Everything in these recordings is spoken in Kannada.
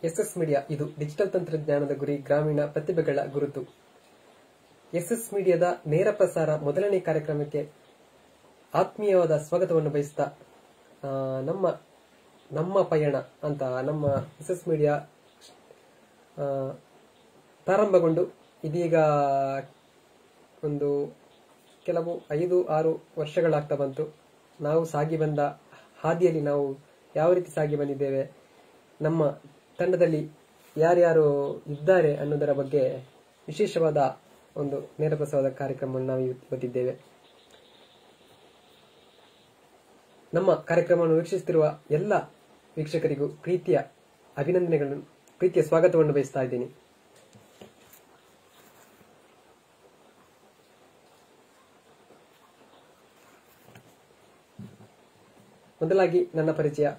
ಎಸ್ಎಸ್ ಮೀಡಿಯಾ ಇದು ಡಿಜಿಟಲ್ ತಂತ್ರಜ್ಞಾನದ ಗುರಿ ಗ್ರಾಮೀಣ ಪ್ರತಿಭೆಗಳ ಗುರುತು ಎಸ್ಎಸ್ ಮೀಡಿಯಾದ ನೇರ ಪ್ರಸಾರ ಮೊದಲನೇ ಕಾರ್ಯಕ್ರಮಕ್ಕೆ ಆತ್ಮೀಯವಾದ ಸ್ವಾಗತವನ್ನು ಬಯಸ್ತಾ ಆ, ನಮ್ಮ ನಮ್ಮ ಪಯಣ ಅಂತ ನಮ್ಮ ಎಸ್ಎಸ್ ಮೀಡಿಯಾ ಆ, ಪ್ರಾರಂಭಗೊಂಡು ಇದೀಗ ಒಂದು ಕೆಲವು ಐದು ಆರು ವರ್ಷಗಳಾಗ್ತಾ ಬಂತು ನಾವು ಸಾಗಿ ಬಂದ ಹಾದಿಯಲ್ಲಿ ನಾವು ಯಾವ ರೀತಿ ಸಾಗಿ ಬಂದಿದ್ದೇವೆ ನಮ್ಮ ತಂಡದಲ್ಲಿ ಯಾರ್ಯಾರು ಇದ್ದಾರೆ ಅನ್ನೋದರ ಬಗ್ಗೆ ವಿಶೇಷವಾದ ಒಂದು ನೇರ ಪ್ರಸಾರದ ಕಾರ್ಯಕ್ರಮವನ್ನು ನಾವು ಇವತ್ತಿದ್ದೇವೆ ನಮ್ಮ ಕಾರ್ಯಕ್ರಮವನ್ನು ವೀಕ್ಷಿಸುತ್ತಿರುವ ಎಲ್ಲ ವೀಕ್ಷಕರಿಗೂ ಪ್ರೀತಿಯ ಅಭಿನಂದನೆಗಳನ್ನು ಪ್ರೀತಿಯ ಸ್ವಾಗತವನ್ನು ಬಯಸ್ತಾ ಇದ್ದೀನಿ ಮೊದಲಾಗಿ ನನ್ನ ಪರಿಚಯ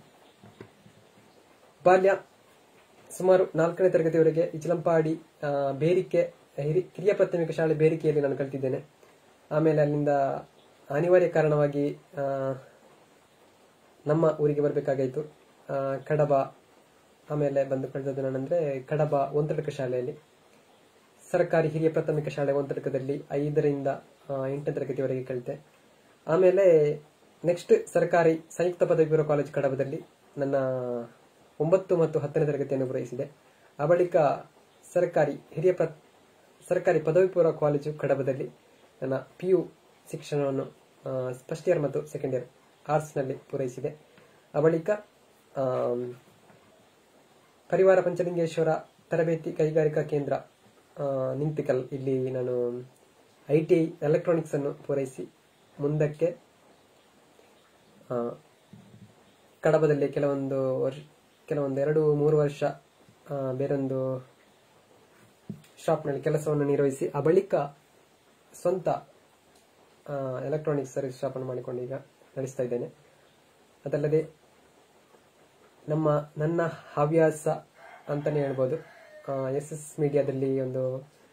ಬಾಲ್ಯ ಸುಮಾರು ನಾಲ್ಕನೇ ತರಗತಿವರೆಗೆ ಇಚಲಂಪಾಡಿ ಆ, ಬೇರಿಕೆ ಹಿರಿ- ಕಿರಿಯ ಪ್ರಾಥಮಿಕ ಶಾಲೆ ಬೇರಿಕೆಯಲ್ಲಿ ನಾನು ಕಲಿತಿದ್ದೇನೆ ಆಮೇಲೆ ಅಲ್ಲಿಂದ ಅನಿವಾರ್ಯ ಕಾರಣವಾಗಿ ಆ, ನಮ್ಮ ಊರಿಗೆ ಬರಬೇಕಾಗಾಯಿತು ಕಡಬ ಆಮೇಲೆ ಬಂದು ಕಳೆದದ್ದು ನಾನಂದ್ರೆ ಕಡಬ ಒಂತಡಕ ಶಾಲೆಯಲ್ಲಿ ಸರ್ಕಾರಿ ಹಿರಿಯ ಪ್ರಾಥಮಿಕ ಶಾಲೆ ಒಂತಡಕದಲ್ಲಿ ಐದರಿಂದ ಆ, ಎಂಟನೇ ತರಗತಿವರೆಗೆ ಕಲಿತೆ ಆಮೇಲೆ ನೆಕ್ಸ್ಟ್ ಸರ್ಕಾರಿ ಸಂಯುಕ್ತ ಪದವಿ ಪೂರ್ವ ಕಾಲೇಜು ಕಡಬದಲ್ಲಿ ನನ್ನ ಒಂಬತ್ತು ಮತ್ತು ಹತ್ತನೇ ತರಗತಿಯನ್ನು ಪೂರೈಸಿದೆ ಆ ಬಳಿಕ ಸರ್ಕಾರಿ ಹಿರಿಯ ಪ್ರ ಸರ್ಕಾರಿ ಪದವಿ ಪೂರ್ವ ಕಾಲೇಜು ಕಡಬದಲ್ಲಿ ನನ್ನ ಪಿ ಯು ಶಿಕ್ಷಣವನ್ನು ಫಸ್ಟ್ ಇಯರ್ ಮತ್ತು ಸೆಕೆಂಡ್ ಇಯರ್ ಆರ್ಟ್ಸ್ನಲ್ಲಿ ಪೂರೈಸಿದೆ ಆ ಬಳಿಕ ಆಮ್, ಪರಿವಾರ ಪಂಚಲಿಂಗೇಶ್ವರ ತರಬೇತಿ ಕೈಗಾರಿಕಾ ಕೇಂದ್ರ ಆ, ನಿಂತಿಕಲ್ ಇಲ್ಲಿ ನಾನು ಐ ಟಿ ಐ ಎಲೆಕ್ಟ್ರಾನಿಕ್ಸ್ ಅನ್ನು ಪೂರೈಸಿ ಮುಂದಕ್ಕೆ ಆ, ಕಡಬದಲ್ಲಿ ಕೆಲವೊಂದು ವರ್ಷ ಕೆಲವೊಂದು ಎರಡು ಮೂರು ವರ್ಷ ಆ, ಬೇರೊಂದು ಶಾಪ್ನಲ್ಲಿ ಕೆಲಸವನ್ನು ನಿರ್ವಹಿಸಿ ಆ ಬಳಿಕ ಸ್ವಂತ ಎಲೆಕ್ಟ್ರಾನಿಕ್ಸ್ ಸರ್ವಿಸ್ ಶಾಪ್ ಅನ್ನು ಮಾಡಿಕೊಂಡು ಈಗ ನಡೆಸ್ತಾ ಇದ್ದೇನೆ ಅದಲ್ಲದೆ ನಮ್ಮ ನನ್ನ ಹವ್ಯಾಸ ಅಂತಾನೆ ಹೇಳ್ಬೋದು ಎಸ್ ಎಸ್ ಮೀಡಿಯಾದಲ್ಲಿ ಒಂದು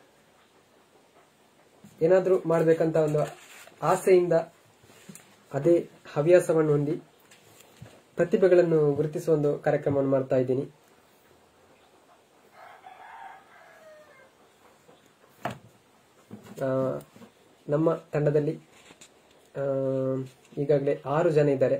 ಏನಾದರೂ ಮಾಡಬೇಕಂತ ಒಂದು ಆಸೆಯಿಂದ ಅದೇ ಹವ್ಯಾಸವನ್ನು ಹೊಂದಿ ಪ್ರತಿಭೆಗಳನ್ನು ಗುರುತಿಸುವ ಒಂದು ಕಾರ್ಯಕ್ರಮವನ್ನು ಮಾಡ್ತಾ ಇದ್ದೀನಿ ಆ, ನಮ್ಮ ತಂಡದಲ್ಲಿ ಆ, ಈಗಾಗಲೇ ಆರು ಜನ ಇದ್ದಾರೆ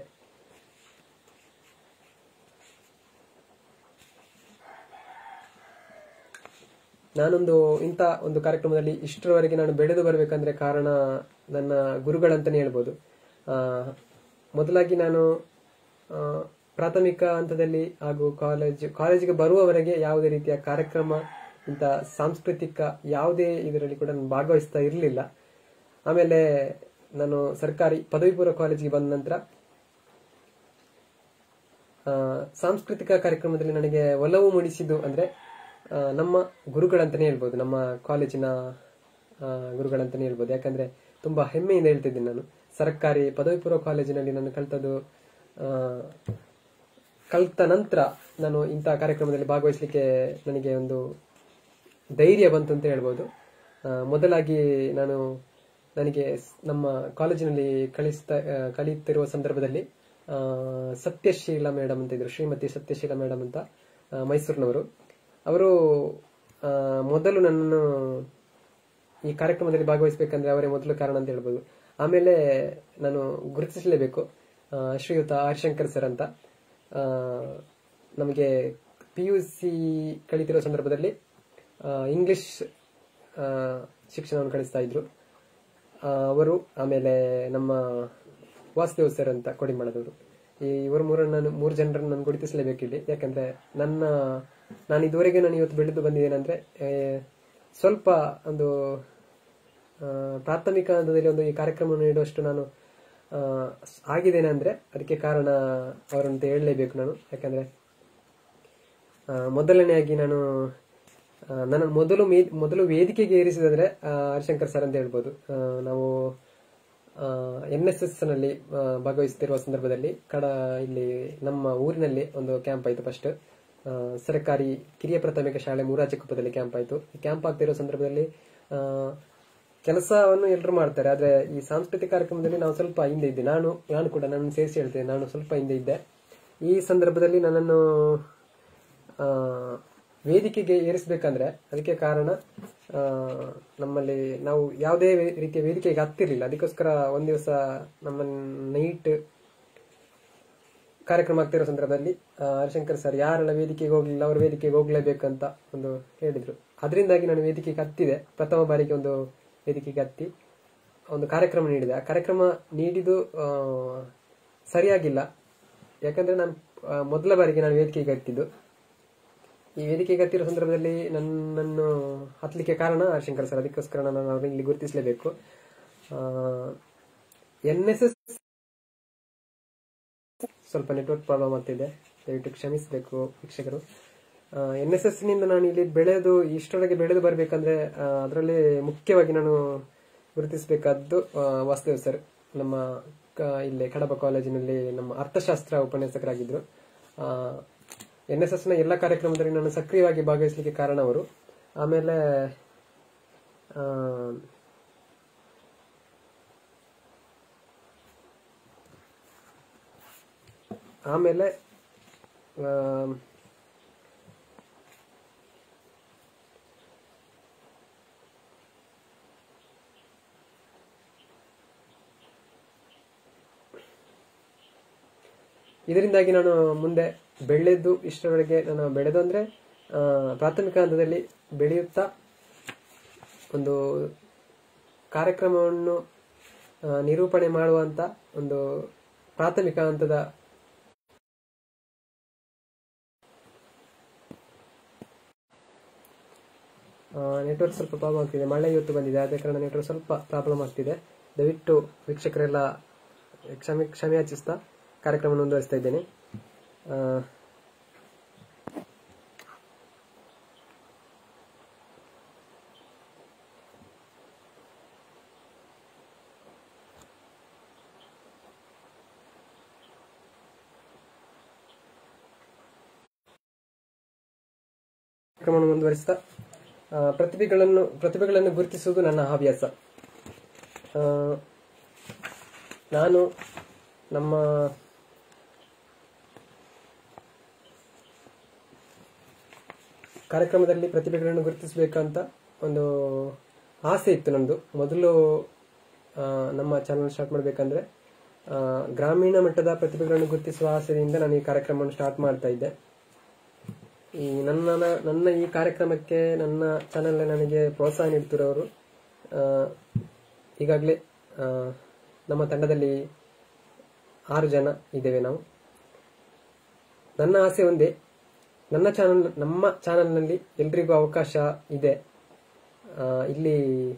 ನಾನೊಂದು ಇಂಥ ಒಂದು ಕಾರ್ಯಕ್ರಮದಲ್ಲಿ ಇಷ್ಟರವರೆಗೆ ನಾನು ಬೆಳೆದು ಬರಬೇಕಂದ್ರೆ ಕಾರಣ ನನ್ನ ಗುರುಗಳಂತಾನೆ ಹೇಳ್ಬೋದು ಆ, ಮೊದಲಾಗಿ ನಾನು ಆ, ಪ್ರಾಥಮಿಕ ಹಂತದಲ್ಲಿ ಹಾಗೂ ಕಾಲೇಜ್ ಕಾಲೇಜಿಗೆ ಬರುವವರೆಗೆ ಯಾವುದೇ ರೀತಿಯ ಕಾರ್ಯಕ್ರಮ ಇಂಥ ಸಾಂಸ್ಕೃತಿಕ ಯಾವುದೇ ಇದರಲ್ಲಿ ಕೂಡ ನಾನು ಭಾಗವಹಿಸ್ತಾ ಇರಲಿಲ್ಲ ಆಮೇಲೆ ನಾನು ಸರ್ಕಾರಿ ಪದವಿ ಪೂರ್ವ ಕಾಲೇಜಿಗೆ ಬಂದ ನಂತರ ಆ, ಸಾಂಸ್ಕೃತಿಕ ಕಾರ್ಯಕ್ರಮದಲ್ಲಿ ನನಗೆ ಒಲವು ಮೂಡಿಸಿದ್ದು ಅಂದ್ರೆ ಆ, ನಮ್ಮ ಗುರುಗಳಂತಾನೆ ಹೇಳ್ಬೋದು ನಮ್ಮ ಕಾಲೇಜಿನ ಆ, ಗುರುಗಳಂತಾನೆ ಹೇಳ್ಬೋದು ಯಾಕಂದ್ರೆ ತುಂಬಾ ಹೆಮ್ಮೆಯಿಂದ ಹೇಳ್ತಿದ್ದೀನಿ ನಾನು ಸರ್ಕಾರಿ ಪದವಿ ಪೂರ್ವ ಕಾಲೇಜಿನಲ್ಲಿ ನಾನು ಕಲ್ತದ್ದು ಆ, ಕಲ್ತ ನಂತರ ನಾನು ಇಂತಹ ಕಾರ್ಯಕ್ರಮದಲ್ಲಿ ಭಾಗವಹಿಸಲಿಕ್ಕೆ ನನಗೆ ಒಂದು ಧೈರ್ಯ ಬಂತು ಅಂತ ಹೇಳ್ಬೋದು ಆ, ಮೊದಲಾಗಿ ನಾನು ನನಗೆ ಸ್- ನಮ್ಮ ಕಾಲೇಜಿನಲ್ಲಿ ಕಲಿಸ್ತಾ ಆ, ಕಲಿಯುತ್ತಿರುವ ಸಂದರ್ಭದಲ್ಲಿ ಆ, ಸತ್ಯಶೀಲ ಮೇಡಮ್ ಅಂತ ಇದ್ರು ಶ್ರೀಮತಿ ಸತ್ಯಶೀಲ ಮೇಡಮ್ ಅಂತ ಆ, ಮೈಸೂರಿನವರು ಅವರು ಆ, ಮೊದಲು ನನ್ನನ್ನು ಈ ಕಾರ್ಯಕ್ರಮದಲ್ಲಿ ಭಾಗವಹಿಸಬೇಕಂದ್ರೆ ಅವರೇ ಮೊದಲು ಕಾರಣ ಅಂತ ಹೇಳ್ಬೋದು ಆಮೇಲೆ ನಾನು ಗುರುತಿಸಲೇಬೇಕು ಆ, ಶ್ರೀಯುತ ಹರಿಶಂಕರ್ ಸರ್ ಅಂತ ಆ, ನಮಗೆ ಪಿ ಯು ಸಿ ಕಲಿತಿರೋ ಸಂದರ್ಭದಲ್ಲಿ ಆ, ಇಂಗ್ಲಿಷ್ ಆ, ಶಿಕ್ಷಣವನ್ನು ಕಲಿಸ್ತಾ ಇದ್ರು ಆ, ಅವರು ಆಮೇಲೆ ನಮ್ಮ ವಾಸುದೇವ್ ಸರ್ ಅಂತ ಕೊಡಿಮಳದವರು ಈ ಇವರು ಮೂರನ್ನು ನಾನು ಮೂರು ಜನರನ್ನು ನಾನು ಗುರುತಿಸಲೇಬೇಕು ಇಲ್ಲಿ ಯಾಕಂದ್ರೆ ನನ್ನ ನಾನು ಇದುವರೆಗೆ ನಾನು ಇವತ್ತು ಬೆಳೆದು ಬಂದಿದ್ದೇನೆಂದ್ರೆ ಆ, ಸ್ವಲ್ಪ ಒಂದು ಆ, ಪ್ರಾಥಮಿಕ ಹಂತದಲ್ಲಿ ಒಂದು ಈ ಕಾರ್ಯಕ್ರಮವನ್ನು ನೀಡುವಷ್ಟು ನಾನು ಆ, ಆಗಿದ್ದೇನೆ ಅಂದ್ರೆ ಅದಕ್ಕೆ ಕಾರಣ ಅವರಂತ ಹೇಳಲೇಬೇಕು ನಾನು ಯಾಕಂದ್ರೆ ಆ, ಮೊದಲನೆಯಾಗಿ ನಾನು ಆ, ನನ್ನ ಮೊದಲು ಮೇ- ಮೊದಲು ವೇದಿಕೆಗೆ ಏರಿಸಿದಂದ್ರೆ ಆ, ಹರಿಶಂಕರ್ ಸರ್ ಅಂತ ಹೇಳ್ಬೋದು ಆ, ನಾವು ಎನ್ ಎಸ್ ಎಸ್ ನಲ್ಲಿ ಆ, ಭಾಗವಹಿಸುತ್ತಿರುವ ಸಂದರ್ಭದಲ್ಲಿ ಕಡ ಇಲ್ಲಿ ನಮ್ಮ ಊರಿನಲ್ಲಿ ಒಂದು ಕ್ಯಾಂಪ್ ಆಯ್ತು ಫಸ್ಟ್ ಸರ್ಕಾರಿ ಕಿರಿಯ ಪ್ರಾಥಮಿಕ ಶಾಲೆ ಮೂರಾಜಕೊಪ್ಪದಲ್ಲಿ ಕ್ಯಾಂಪ್ ಆಯ್ತು ಈ ಕ್ಯಾಂಪ್ ಆಗ್ತಿರೋ ಸಂದರ್ಭದಲ್ಲಿ ಆ, ಕೆಲಸವನ್ನು ಎಲ್ಲರೂ ಮಾಡ್ತಾರೆ ಆದ್ರೆ ಈ ಸಾಂಸ್ಕೃತಿಕ ಕಾರ್ಯಕ್ರಮದಲ್ಲಿ ನಾವು ಸ್ವಲ್ಪ ಹಿಂದೆ ಇದ್ದೆ ನಾನು ನಾನು ಕೂಡ ನನ್ನ ಸೇರಿಸಿ ಹೇಳ್ತೇನೆ ನಾನು ಸ್ವಲ್ಪ ಹಿಂದೆ ಇದ್ದೆ ಈ ಸಂದರ್ಭದಲ್ಲಿ ನನ್ನನ್ನು ಆ, ವೇದಿಕೆಗೆ ಏರಿಸಬೇಕಂದ್ರೆ ಅದಕ್ಕೆ ಕಾರಣ ಆ, ನಮ್ಮಲ್ಲಿ ನಾವು ಯಾವುದೇ ವೇ- ರೀತಿಯ ವೇದಿಕೆಗೆ ಹತ್ತಿರ್ಲಿಲ್ಲ ಅದಕ್ಕೋಸ್ಕರ ಒಂದ್ ದಿವಸ ನಮ್ಮ ನೈಟ್ ಕಾರ್ಯಕ್ರಮ ಆಗ್ತಿರೋ ಸಂದರ್ಭದಲ್ಲಿ ಆ, ಹರಿಶಂಕರ್ ಸರ್ ಯಾರೆಲ್ಲ ವೇದಿಕೆಗೆ ಹೋಗ್ಲಿಲ್ಲ ಅವ್ರ ವೇದಿಕೆಗೆ ಹೋಗ್ಲೇಬೇಕಂತ ಒಂದು ಹೇಳಿದ್ರು ಅದರಿಂದಾಗಿ ನಾನು ವೇದಿಕೆಗೆ ಹತ್ತಿದೆ ಪ್ರಥಮ ಬಾರಿಗೆ ಒಂದು ವೇದಿಕೆಗೆ ಹತ್ತಿ ಒಂದು ಕಾರ್ಯಕ್ರಮ ನೀಡಿದೆ ಆ ಕಾರ್ಯಕ್ರಮ ನೀಡಿದ್ದು ಆ, ಸರಿಯಾಗಿಲ್ಲ ಯಾಕಂದ್ರೆ ನಾನು ಆ, ಮೊದಲ ಬಾರಿಗೆ ನಾನು ವೇದಿಕೆಗೆ ಹತ್ತಿದ್ದು ಈ ವೇದಿಕೆಗೆ ಹತ್ತಿರೋ ಸಂದರ್ಭದಲ್ಲಿ ನನ್ನನ್ನು ಹತ್ತಲಿಕ್ಕೆ ಕಾರಣ ಹರಿಶಂಕರ್ ಸರ್ ಅದಕ್ಕೋಸ್ಕರ ನಾನು ಅವ್ರನ್ನ ಇಲ್ಲಿ ಗುರುತಿಸಲೇಬೇಕು ಎನ್ ಎಸ್ ಎಸ್ ಸ್ವಲ್ಪ ನೆಟ್ವರ್ಕ್ ಪ್ರಾಬ್ಲಮ್ ಆಗ್ತಿದೆ ದಯವಿಟ್ಟು ಕ್ಷಮಿಸಬೇಕು ವೀಕ್ಷಕರು ಎನ್ ಎಸ್ ಎಸ್ ನಿಂದ ನಾನು ಇಲ್ಲಿ ಬೆಳೆದು ಇಷ್ಟರೊಳಗೆ ಬೆಳೆದು ಬರಬೇಕಂದ್ರೆ ಅದರಲ್ಲಿ ಮುಖ್ಯವಾಗಿ ನಾನು ಗುರುತಿಸಬೇಕಾದ್ದು ಆ, ವಾಸುದೇವ್ ಸರ್ ನಮ್ಮ ಕ- ಇಲ್ಲೇ ಕಡಬ ಕಾಲೇಜಿನಲ್ಲಿ ನಮ್ಮ ಅರ್ಥಶಾಸ್ತ್ರ ಉಪನ್ಯಾಸಕರಾಗಿದ್ದರು ಎನ್ ಎಸ್ ಎಸ್ ನ ಎಲ್ಲ ಕಾರ್ಯಕ್ರಮದಲ್ಲಿ ನಾನು ಸಕ್ರಿಯವಾಗಿ ಭಾಗವಹಿಸಲಿಕ್ಕೆ ಕಾರಣ ಅವರು ಆಮೇಲೆ ಆ, ಆಮೇಲೆ ಆ, ಇದರಿಂದಾಗಿ ನಾನು ಮುಂದೆ ಬೆಳೆದು ಇಷ್ಟರವರೆಗೆ ನಾನು ಬೆಳೆದು ಅಂದ್ರೆ ಆ, ಪ್ರಾಥಮಿಕ ಹಂತದಲ್ಲಿ ಬೆಳೆಯುತ್ತಾ ಒಂದು ಕಾರ್ಯಕ್ರಮವನ್ನು ಆ, ನಿರೂಪಣೆ ಮಾಡುವಂತ ಒಂದು ಪ್ರಾಥಮಿಕ ಹಂತದ ನೆಟ್ವರ್ಕ್ ಸ್ವಲ್ಪ ಪ್ರಾಬ್ಲಮ್ ಆಗ್ತಿದೆ ಮಳೆ ಇವತ್ತು ಬಂದಿದೆ ಆದ ಕಾರಣ ನೆಟ್ವರ್ಕ್ ಸ್ವಲ್ಪ ಪ್ರಾಬ್ಲಮ್ ಆಗ್ತಿದೆ ದಯವಿಟ್ಟು ವೀಕ್ಷಕರೆಲ್ಲ ಕ್ಷಮೆ ಕ್ಷಮೆ ಯಾಚಿಸ್ತಾ ಕಾರ್ಯಕ್ರಮ ಮುಂದುವರಿಸ್ತಾ ಇದ್ದೇನೆ ಆ, ಕಾರ್ಯಕ್ರಮವನ್ನು ಮುಂದುವರಿಸ್ತಾ ಆ, ಪ್ರತಿಭೆಗಳನ್ನು ಪ್ರತಿಭೆಗಳನ್ನು ಗುರುತಿಸುವುದು ನನ್ನ ಹವ್ಯಾಸ ಆ, ನಾನು ನಮ್ಮ ಕಾರ್ಯಕ್ರಮದಲ್ಲಿ ಪ್ರತಿಭೆಗಳನ್ನು ಗುರುತಿಸಬೇಕಂತ ಒಂದು ಆಸೆ ಇತ್ತು ನಂದು ಮೊದಲು ಆ, ನಮ್ಮ ಚಾನಲ್ ಸ್ಟಾರ್ಟ್ ಮಾಡಬೇಕಂದ್ರೆ ಆ, ಗ್ರಾಮೀಣ ಮಟ್ಟದ ಪ್ರತಿಭೆಗಳನ್ನು ಗುರುತಿಸುವ ಆಸೆಯಿಂದ ನಾನು ಈ ಕಾರ್ಯಕ್ರಮವನ್ನು ಸ್ಟಾರ್ಟ್ ಮಾಡ್ತಾ ಇದ್ದೆ ಈ ನನ್ನ ನನ್ನ ಈ ಕಾರ್ಯಕ್ರಮಕ್ಕೆ ನನ್ನ ಚಾನೆಲ್ ನನಗೆ ಪ್ರೋತ್ಸಾಹ ನೀಡ್ತಿರೋರು ಆ, ಈಗಾಗಲೇ ಆ, ನಮ್ಮ ತಂಡದಲ್ಲಿ ಆರು ಜನ ಇದ್ದೇವೆ ನಾವು ನನ್ನ ಆಸೆ ಒಂದೇ ನನ್ನ ಚಾನಲ್ ನಮ್ಮ ಚಾನಲ್ನಲ್ಲಿ ಎಲ್ರಿಗೂ ಅವಕಾಶ ಇದೆ ಆ, ಇಲ್ಲಿ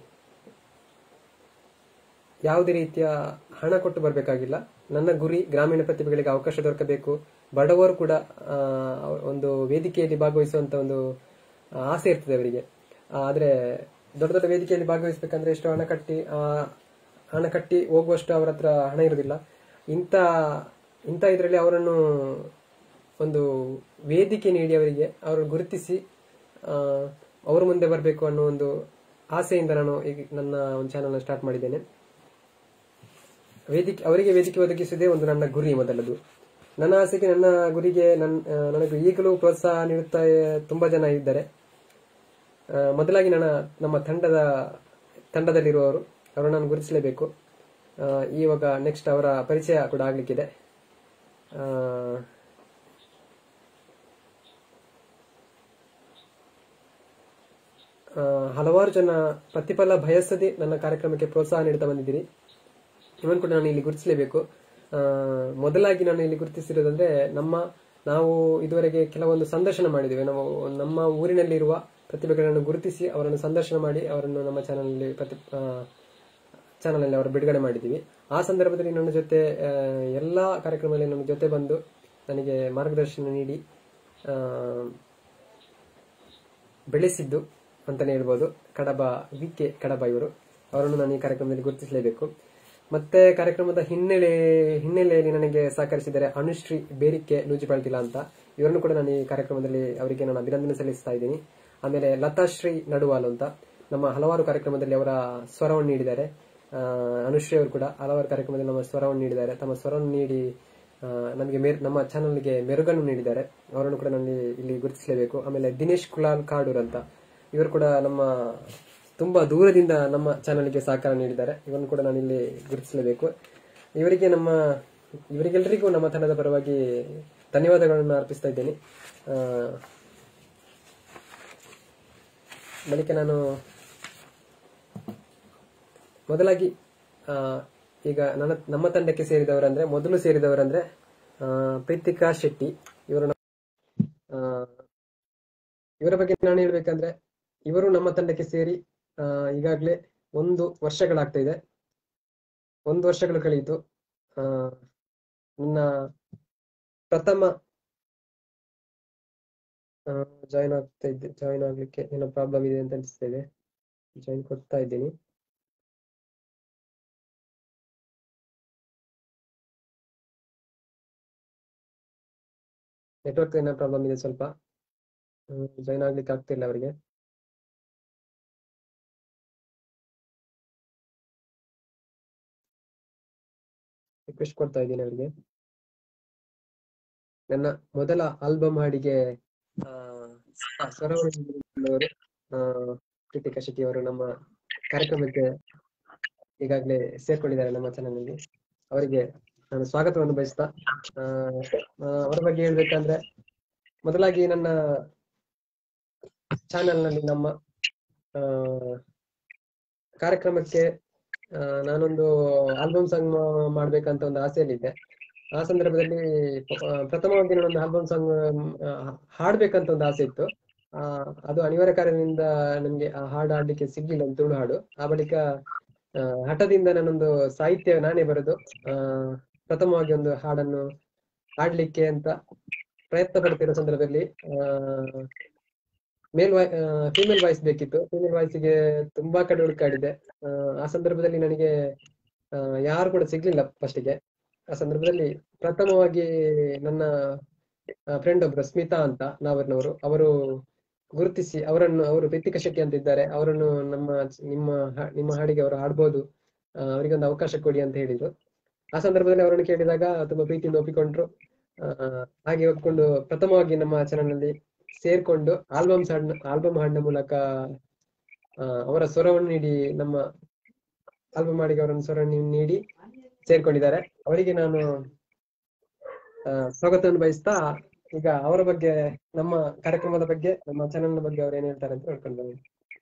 ಯಾವುದೇ ರೀತಿಯ ಹಣ ಕೊಟ್ಟು ಬರಬೇಕಾಗಿಲ್ಲ ನನ್ನ ಗುರಿ ಗ್ರಾಮೀಣ ಪ್ರತಿಭೆಗಳಿಗೆ ಅವಕಾಶ ದೊರಕಬೇಕು ಬಡವರು ಕೂಡ ಆ, ಒಂದು ವೇದಿಕೆಯಲ್ಲಿ ಭಾಗವಹಿಸುವಂತ ಒಂದು ಆಸೆ ಇರ್ತದೆ ಅವರಿಗೆ ಆ, ಆದ್ರೆ ದೊಡ್ಡ ದೊಡ್ಡ ವೇದಿಕೆಯಲ್ಲಿ ಭಾಗವಹಿಸಬೇಕಂದ್ರೆ ಎಷ್ಟು ಹಣ ಕಟ್ಟಿ ಆ, ಹಣ ಕಟ್ಟಿ ಹೋಗುವಷ್ಟು ಅವರ ಹತ್ರ ಹಣ ಇರುವುದಿಲ್ಲ ಇಂಥ ಇಂಥ ಇದರಲ್ಲಿ ಅವರನ್ನು ಒಂದು ವೇದಿಕೆ ನೀಡಿ ಅವರಿಗೆ ಅವರು ಗುರುತಿಸಿ ಆ, ಅವರು ಮುಂದೆ ಬರಬೇಕು ಅನ್ನೋ ಒಂದು ಆಸೆಯಿಂದ ನಾನು ಈಗ ನನ್ನ ಒಂದು ಚಾನಲ್ ಸ್ಟಾರ್ಟ್ ಮಾಡಿದ್ದೇನೆ ವೇದಿಕೆ ಅವರಿಗೆ ವೇದಿಕೆ ಒದಗಿಸುವುದೇ ಒಂದು ನನ್ನ ಗುರಿ ಮೊದಲದು ನನ್ನ ಆಸೆಗೆ ನನ್ನ ಗುರಿಗೆ ನನ್ನ ಆ, ನನಗೆ ಈಗಲೂ ಪ್ರೋತ್ಸಾಹ ನೀಡುತ್ತಾ ತುಂಬಾ ಜನ ಇದ್ದಾರೆ ಆ, ಮೊದಲಾಗಿ ನನ್ನ ನಮ್ಮ ತಂಡದ ತಂಡದಲ್ಲಿರುವವರು ಅವರನ್ನು ನಾನು ಗುರುತಿಸಲೇಬೇಕು ಆ, ಇವಾಗ ನೆಕ್ಸ್ಟ್ ಅವರ ಪರಿಚಯ ಕೂಡ ಆಗ್ಲಿಕ್ಕಿದೆ ಆ, ಆ, ಹಲವಾರು ಜನ ಪ್ರತಿಫಲ ಬಯಸದೆ ನನ್ನ ಕಾರ್ಯಕ್ರಮಕ್ಕೆ ಪ್ರೋತ್ಸಾಹ ನೀಡುತ್ತಾ ಬಂದಿದ್ದೀರಿ ಇವನ್ ಕೂಡ ನಾನು ಇಲ್ಲಿ ಗುರುತಿಸಲೇಬೇಕು ಆ, ಮೊದಲಾಗಿ ನಾನು ಇಲ್ಲಿ ಗುರುತಿಸಿರೋದಂದ್ರೆ ನಮ್ಮ ನಾವು ಇದುವರೆಗೆ ಕೆಲವೊಂದು ಸಂದರ್ಶನ ಮಾಡಿದ್ದೇವೆ ನಾವು ನಮ್ಮ ಊರಿನಲ್ಲಿರುವ ಪ್ರತಿಭೆಗಳನ್ನು ಗುರುತಿಸಿ ಅವರನ್ನು ಸಂದರ್ಶನ ಮಾಡಿ ಅವರನ್ನು ನಮ್ಮ ಚಾನಲ್ ಪ್ರತಿ ಚಾನಲ್ ಅಲ್ಲಿ ಅವರು ಬಿಡುಗಡೆ ಮಾಡಿದ್ದೀವಿ ಆ ಸಂದರ್ಭದಲ್ಲಿ ನನ್ನ ಜೊತೆ ಆ, ಎಲ್ಲಾ ಕಾರ್ಯಕ್ರಮದಲ್ಲಿ ನನ್ನ ಜೊತೆ ಬಂದು ನನಗೆ ಮಾರ್ಗದರ್ಶನ ನೀಡಿ ಆ, ಬೆಳೆಸಿದ್ದು ಅಂತಾನೆ ಹೇಳ್ಬೋದು ಕಡಬ ವಿ ಕೆ ಕಡಬ ಇವರು ಅವರನ್ನು ನಾನು ಈ ಕಾರ್ಯಕ್ರಮದಲ್ಲಿ ಗುರುತಿಸಲೇಬೇಕು ಮತ್ತೆ ಕಾರ್ಯಕ್ರಮದ ಹಿನ್ನೆಲೆ ಹಿನ್ನೆಲೆಯಲ್ಲಿ ನನಗೆ ಸಹಕರಿಸಿದರೆ ಅನುಶ್ರೀ ಬೇರಿಕೆ ನೂಜಿಪಾಳ್ತಿಲ ಅಂತ ಇವರನ್ನು ಕೂಡ ನಾನು ಈ ಕಾರ್ಯಕ್ರಮದಲ್ಲಿ ಅವರಿಗೆ ನಾನು ಅಭಿನಂದನೆ ಸಲ್ಲಿಸ್ತಾ ಇದ್ದೀನಿ ಆಮೇಲೆ ಲತಾಶ್ರೀ ನಡುವಾಲು ಅಂತ ನಮ್ಮ ಹಲವಾರು ಕಾರ್ಯಕ್ರಮದಲ್ಲಿ ಅವರ ಸ್ವರವನ್ನು ನೀಡಿದ್ದಾರೆ ಆ, ಅನುಶ್ರೀ ಅವರು ಕೂಡ ಹಲವಾರು ಕಾರ್ಯಕ್ರಮದಲ್ಲಿ ನಮ್ಮ ಸ್ವರವನ್ನು ನೀಡಿದ್ದಾರೆ ತಮ್ಮ ಸ್ವರವನ್ನು ನೀಡಿ ಆ, ನಮಗೆ ಮೇರ್ ನಮ್ಮ ಚಾನಲ್ಗೆ ಮೆರುಗನ್ನು ನೀಡಿದ್ದಾರೆ ಅವರನ್ನು ಕೂಡ ನಾನು ಇಲ್ಲಿ ಗುರುತಿಸಲೇಬೇಕು ಆಮೇಲೆ ದಿನೇಶ್ ಕುಲಾಲ್ ಕಾಡೂರ್ ಅಂತ ಇವರು ಕೂಡ ನಮ್ಮ ತುಂಬಾ ದೂರದಿಂದ ನಮ್ಮ ಚಾನಲ್ಗೆ ಸಹಕಾರ ನೀಡಿದ್ದಾರೆ ಇವರನ್ನು ಕೂಡ ನಾನು ಇಲ್ಲಿ ಗುರುತಿಸಲೇಬೇಕು ಇವರಿಗೆ ನಮ್ಮ ಇವರಿಗೆಲ್ಲರಿಗೂ ನಮ್ಮ ತಂಡದ ಪರವಾಗಿ ಧನ್ಯವಾದಗಳನ್ನು ಅರ್ಪಿಸ್ತಾ ಇದ್ದೇನೆ ಆ, ಬಳಿಕ ನಾನು ಮೊದಲಾಗಿ ಆ, ಈಗ ನನ್ನ ನಮ್ಮ ತಂಡಕ್ಕೆ ಸೇರಿದವರಂದ್ರೆ ಮೊದಲು ಸೇರಿದವರಂದ್ರೆ ಆ, ಪ್ರೀತಿಕಾ ಶೆಟ್ಟಿ ಇವರು ನಮ್ಮ- ಆ, ಇವರ ಬಗ್ಗೆ ನಾನು ಹೇಳ್ಬೇಕಂದ್ರೆ ಇವರು ನಮ್ಮ ತಂಡಕ್ಕೆ ಸೇರಿ ಆ, ಈಗಾಗ್ಲೇ ಒಂದು ವರ್ಷಗಳಾಗ್ತಾ ಇದೆ ಒಂದು ವರ್ಷಗಳು ಕಳೆಯಿತು ಆ, ನನ್ನ ಪ್ರಥಮ ಜಾಯಿನ್ ಆಗ್ತಾ ಇದ್ದೆ ಜಾಯಿನ್ ಆಗ್ಲಿಕ್ಕೆ ಏನೋ ಪ್ರಾಬ್ಲಮ್ ಇದೆ ಅಂತ ಅನಿಸ್ತಾ ಇದೆ ಜಾಯಿನ್ ಕೊಡ್ತಾ ಇದ್ದೀನಿ ನೆಟ್ವರ್ಕ್ ಏನೋ ಪ್ರಾಬ್ಲಮ್ ಇದೆ ಸ್ವಲ್ಪ ಜಾಯಿನ್ ಆಗ್ಲಿಕ್ಕೆ ಆಗ್ತಿಲ್ಲ ಅವರಿಗೆ ರಿಕ್ವೆಸ್ಟ್ ಕೊಡ್ತಾ ಇದ್ದೀನಿ ಅವರಿಗೆ ನನ್ನ ಮೊದಲ ಆಲ್ಬಮ್ ಹಾಡಿಗೆ ಆ, ಸ್ವರವನ್ನು ನೀಡಿದವರು, ಆ, ಪ್ರೀತಿಕಾ ಶೆಟ್ಟಿ ಅವರು ನಮ್ಮ ಕಾರ್ಯಕ್ರಮಕ್ಕೆ ಈಗಾಗಲೇ ಸೇರ್ಕೊಂಡಿದ್ದಾರೆ ನಮ್ಮ ಚಾನಲ್ನಲ್ಲಿ ಅವರಿಗೆ ನಾನು ಸ್ವಾಗತವನ್ನು ಬಯಸ್ತಾ ಆ, ಆ, ಅವರ ಬಗ್ಗೆ ಹೇಳ್ಬೇಕಂದ್ರೆ ಮೊದಲಾಗಿ ನನ್ನ ಚಾನೆಲ್ನಲ್ಲಿ ನಮ್ಮ ಆ, ಕಾರ್ಯಕ್ರಮಕ್ಕೆ ಆ, ನಾನೊಂದು ಆಲ್ಬಮ್ ಸಾಂಗ್ ಮಾಡ್ಬೇಕಂತ ಒಂದು ಆಸೆಯಲ್ಲಿದ್ದೆ ಆ ಸಂದರ್ಭದಲ್ಲಿ ಆ, ಪ್ರಥಮವಾಗಿ ನಾನೊಂದು ಆಲ್ಬಮ್ ಸಾಂಗ್ ಹಾಡ್ಬೇಕಂತ ಒಂದು ಆಸೆ ಇತ್ತು ಆ, ಅದು ಅನಿವಾರ್ಯ ಕಾರಣದಿಂದ ನನಗೆ ಆ ಹಾಡು ಹಾಡ್ಲಿಕ್ಕೆ ಸಿಗ್ಲಿಲ್ಲ ಒಂದು ತುಳು ಹಾಡು ಆ ಬಳಿಕ ಆ, ಹಠದಿಂದ ನಾನೊಂದು ಸಾಹಿತ್ಯ ನಾನೇ ಬರೆದು ಆ, ಪ್ರಥಮವಾಗಿ ಒಂದು ಹಾಡನ್ನು ಹಾಡ್ಲಿಕ್ಕೆ ಅಂತ ಪ್ರಯತ್ನ ಪಡ್ತಿರೋ ಸಂದರ್ಭದಲ್ಲಿ ಆ, ಮೇಲ್ ವಾಯ್ ಫಿಮೇಲ್ ವಾಯ್ಸ್ ಬೇಕಿತ್ತು ಫಿಮೇಲ್ ವಾಯ್ಸ್ಗೆ ತುಂಬಾ ಕಡೆ ಹುಡುಕಾಡಿದೆ ಆ, ಆ ಸಂದರ್ಭದಲ್ಲಿ ನನಗೆ ಆ, ಯಾರು ಕೂಡ ಸಿಗ್ಲಿಲ್ಲ ಫಸ್ಟಿಗೆ ಆ ಸಂದರ್ಭದಲ್ಲಿ ಪ್ರಥಮವಾಗಿ ನನ್ನ ಫ್ರೆಂಡ್ ಒಬ್ರು ಸ್ಮಿತಾ ಅಂತ ನಾವರ್ನವರು ಅವರು ಗುರುತಿಸಿ ಅವರನ್ನು ಅವರು ಪ್ರೀತಿಕಾ ಶೆಟ್ಟಿ ಅಂತ ಇದ್ದಾರೆ ಅವರನ್ನು ನಮ್ಮ ನಿಮ್ಮ ಹಾ- ನಿಮ್ಮ ಹಾಡಿಗೆ ಅವರು ಹಾಡ್ಬೋದು ಆ, ಅವರಿಗೊಂದು ಅವಕಾಶ ಕೊಡಿ ಅಂತ ಹೇಳಿದ್ರು ಆ ಸಂದರ್ಭದಲ್ಲಿ ಅವರನ್ನು ಕೇಳಿದಾಗ ತುಂಬಾ ಪ್ರೀತಿಯಿಂದ ಒಪ್ಪಿಕೊಂಡ್ರು ಆ, ಹಾಗೆ ಒಪ್ಕೊಂಡು ಪ್ರಥಮವಾಗಿ ನಮ್ಮ ಚಾನಲ್ನಲ್ಲಿ ಸೇರ್ಕೊಂಡು ಆಲ್ಬಮ್ ಹಾಡಿನ ಆಲ್ಬಮ್ ಹಾಡಿನ ಮೂಲಕ ಆ, ಅವರ ಸ್ವರವನ್ನು ನೀಡಿ ನಮ್ಮ ಆಲ್ಬಮ್ ಹಾಡಿಗೆ ಅವರನ್ನು ಸ್ವರವನ್ನು ನೀಡಿ ಸೇರ್ಕೊಂಡಿದ್ದಾರೆ ಅವರಿಗೆ ನಾನು ಆ, ಸ್ವಾಗತವನ್ನು ಬಯಸ್ತಾ ಈಗ ಅವರ ಬಗ್ಗೆ ನಮ್ಮ ಕಾರ್ಯಕ್ರಮದ ಬಗ್ಗೆ ನಮ್ಮ ಚಾನೆಲ್ ಬಗ್ಗೆ ಅವ್ರು ಏನ್ ಹೇಳ್ತಾರೆ ಅಂತ ನೋಡ್ಕೊಂಡು ಬನ್ನಿ.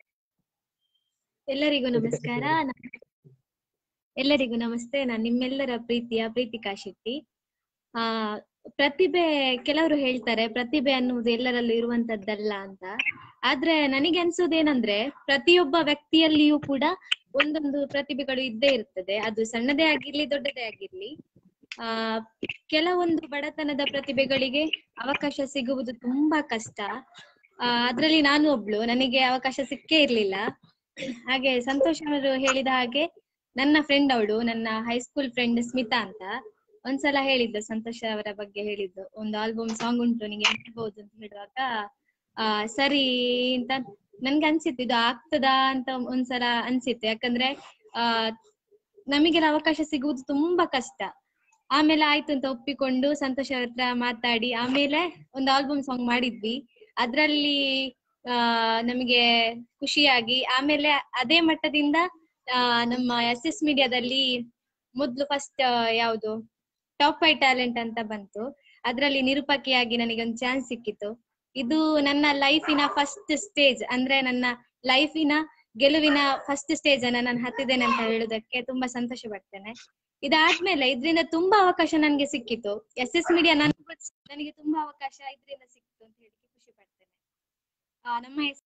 ಎಲ್ಲರಿಗೂ ನಮಸ್ಕಾರ ನ- ಎಲ್ಲರಿಗೂ ನಮಸ್ತೆ ನಾನು ನಿಮ್ಮೆಲ್ಲರ ಪ್ರೀತಿಯ ಪ್ರೀತಿಕಾ ಶೆಟ್ಟಿ ಆ ಪ್ರತಿಭೆ ಕೆಲವರು ಹೇಳ್ತಾರೆ ಪ್ರತಿಭೆ ಅನ್ನುವುದು ಎಲ್ಲರಲ್ಲೂ ಇರುವಂತದ್ದಲ್ಲ ಅಂತ ಆದ್ರೆ ನನಗೆ ಅನ್ಸೋದೇನಂದ್ರೆ ಪ್ರತಿಯೊಬ್ಬ ವ್ಯಕ್ತಿಯಲ್ಲಿಯೂ ಕೂಡ ಒಂದೊಂದು ಪ್ರತಿಭೆಗಳು ಇದ್ದೇ ಇರ್ತದೆ ಅದು ಸಣ್ಣದೇ ಆಗಿರ್ಲಿ ದೊಡ್ಡದೇ ಆಗಿರ್ಲಿ ಆ ಕೆಲವೊಂದು ಬಡತನದ ಪ್ರತಿಭೆಗಳಿಗೆ ಅವಕಾಶ ಸಿಗುವುದು ತುಂಬಾ ಕಷ್ಟ ಆ ಅದ್ರಲ್ಲಿ ನಾನು ಒಬ್ಳು ನನಗೆ ಅವಕಾಶ ಸಿಕ್ಕೇ ಇರ್ಲಿಲ್ಲ ಹಾಗೆ ಸಂತೋಷ್ ಅವರು ಹೇಳಿದ ಹಾಗೆ ನನ್ನ ಫ್ರೆಂಡ್ ಅವಳು ನನ್ನ ಹೈಸ್ಕೂಲ್ ಫ್ರೆಂಡ್ ಸ್ಮಿತಾ ಅಂತ ಒಂದ್ಸಲ ಹೇಳಿದ್ದು ಸಂತೋಷ್ ಅವರ ಬಗ್ಗೆ ಹೇಳಿದ್ದು ಒಂದು ಆಲ್ಬಮ್ ಸಾಂಗ್ ಉಂಟು ನಿಂಗೆ ಮಾಡ್ಬೋದು ಅಂತ ಹೇಳುವಾಗ ಆ ಸರಿ ಅಂತ ನನ್ಗೆ ಅನ್ಸಿತ್ತು ಇದು ಆಗ್ತದಾ ಅಂತ ಒಂದ್ಸಲ ಅನ್ಸಿತ್ತು ಯಾಕಂದ್ರೆ ಆ ನಮಗೆಲ್ಲ ಅವಕಾಶ ಸಿಗುವುದು ತುಂಬಾ ಕಷ್ಟ ಆಮೇಲೆ ಆಯ್ತು ಅಂತ ಒಪ್ಪಿಕೊಂಡು ಸಂತೋಷ್ ಅವ್ರ ಹತ್ರ ಮಾತಾಡಿ ಆಮೇಲೆ ಒಂದು ಆಲ್ಬಮ್ ಸಾಂಗ್ ಮಾಡಿದ್ವಿ ಅದ್ರಲ್ಲಿ ಆ ನಮಗೆ ಖುಷಿಯಾಗಿ ಆಮೇಲೆ ಅದೇ ಮಟ್ಟದಿಂದ ಆ ನಮ್ಮ ಎಸ್ ಎಸ್ ಮೀಡಿಯಾದಲ್ಲಿ ಮೊದ್ಲು ಫಸ್ಟ್ ಯಾವುದು ಟಾಪ್ ಫೈವ್ ಟ್ಯಾಲೆಂಟ್ ಅಂತ ಬಂತು ಅದ್ರಲ್ಲಿ ನಿರೂಪಕಿಯಾಗಿ ನನಗೆ ಒಂದು ಚಾನ್ಸ್ ಸಿಕ್ಕಿತ್ತು ಇದು ನನ್ನ ಲೈಫಿನ ಫಸ್ಟ್ ಸ್ಟೇಜ್ ಅಂದ್ರೆ ನನ್ನ ಲೈಫಿನ ಗೆಲುವಿನ ಫಸ್ಟ್ ಸ್ಟೇಜ್ ಅನ್ನ ನಾನು ಹತ್ತಿದ್ದೇನೆ ಅಂತ ಹೇಳುದಕ್ಕೆ ತುಂಬಾ ಸಂತೋಷ ಪಡ್ತೇನೆ ಇದಾದ್ಮೇಲೆ ಇದರಿಂದ ತುಂಬಾ ಅವಕಾಶ ನನ್ಗೆ ಸಿಕ್ಕಿತ್ತು ಎಸ್ ಎಸ್ ಮೀಡಿಯಾ ನನಗೂ ನನಗೆ ತುಂಬಾ ಅವಕಾಶ ಇದರಿಂದ ಸಿಕ್ಕಿತು ಅಂತ ಹೇಳಿ ಖುಷಿ ಪಡ್ತೇನೆ ಆ, ನಮ್ಮ ಎಸ್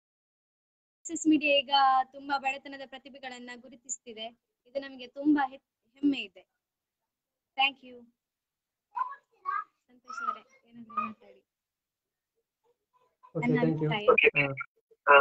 ಎಸ್ ಮೀಡಿಯಾ ಈಗ ತುಂಬಾ ಬಡತನದ ಪ್ರತಿಭೆಗಳನ್ನ ಗುರುತಿಸ್ತಿದೆ ಇದು ನಮಗೆ ತುಂಬಾ ಹೆ- ಹೆಮ್ಮೆ ಇದೆ ಥ್ಯಾಂಕ್ ಯು ಸಂತೋಷ್ ಅವರೇ ಏನಾದ್ರು ಮಾತಾಡಿ ಓಕೆ ನನ್ನ ಥ್ಯಾಂಕ್ ಯು ಅಭಿಪ್ರಾಯ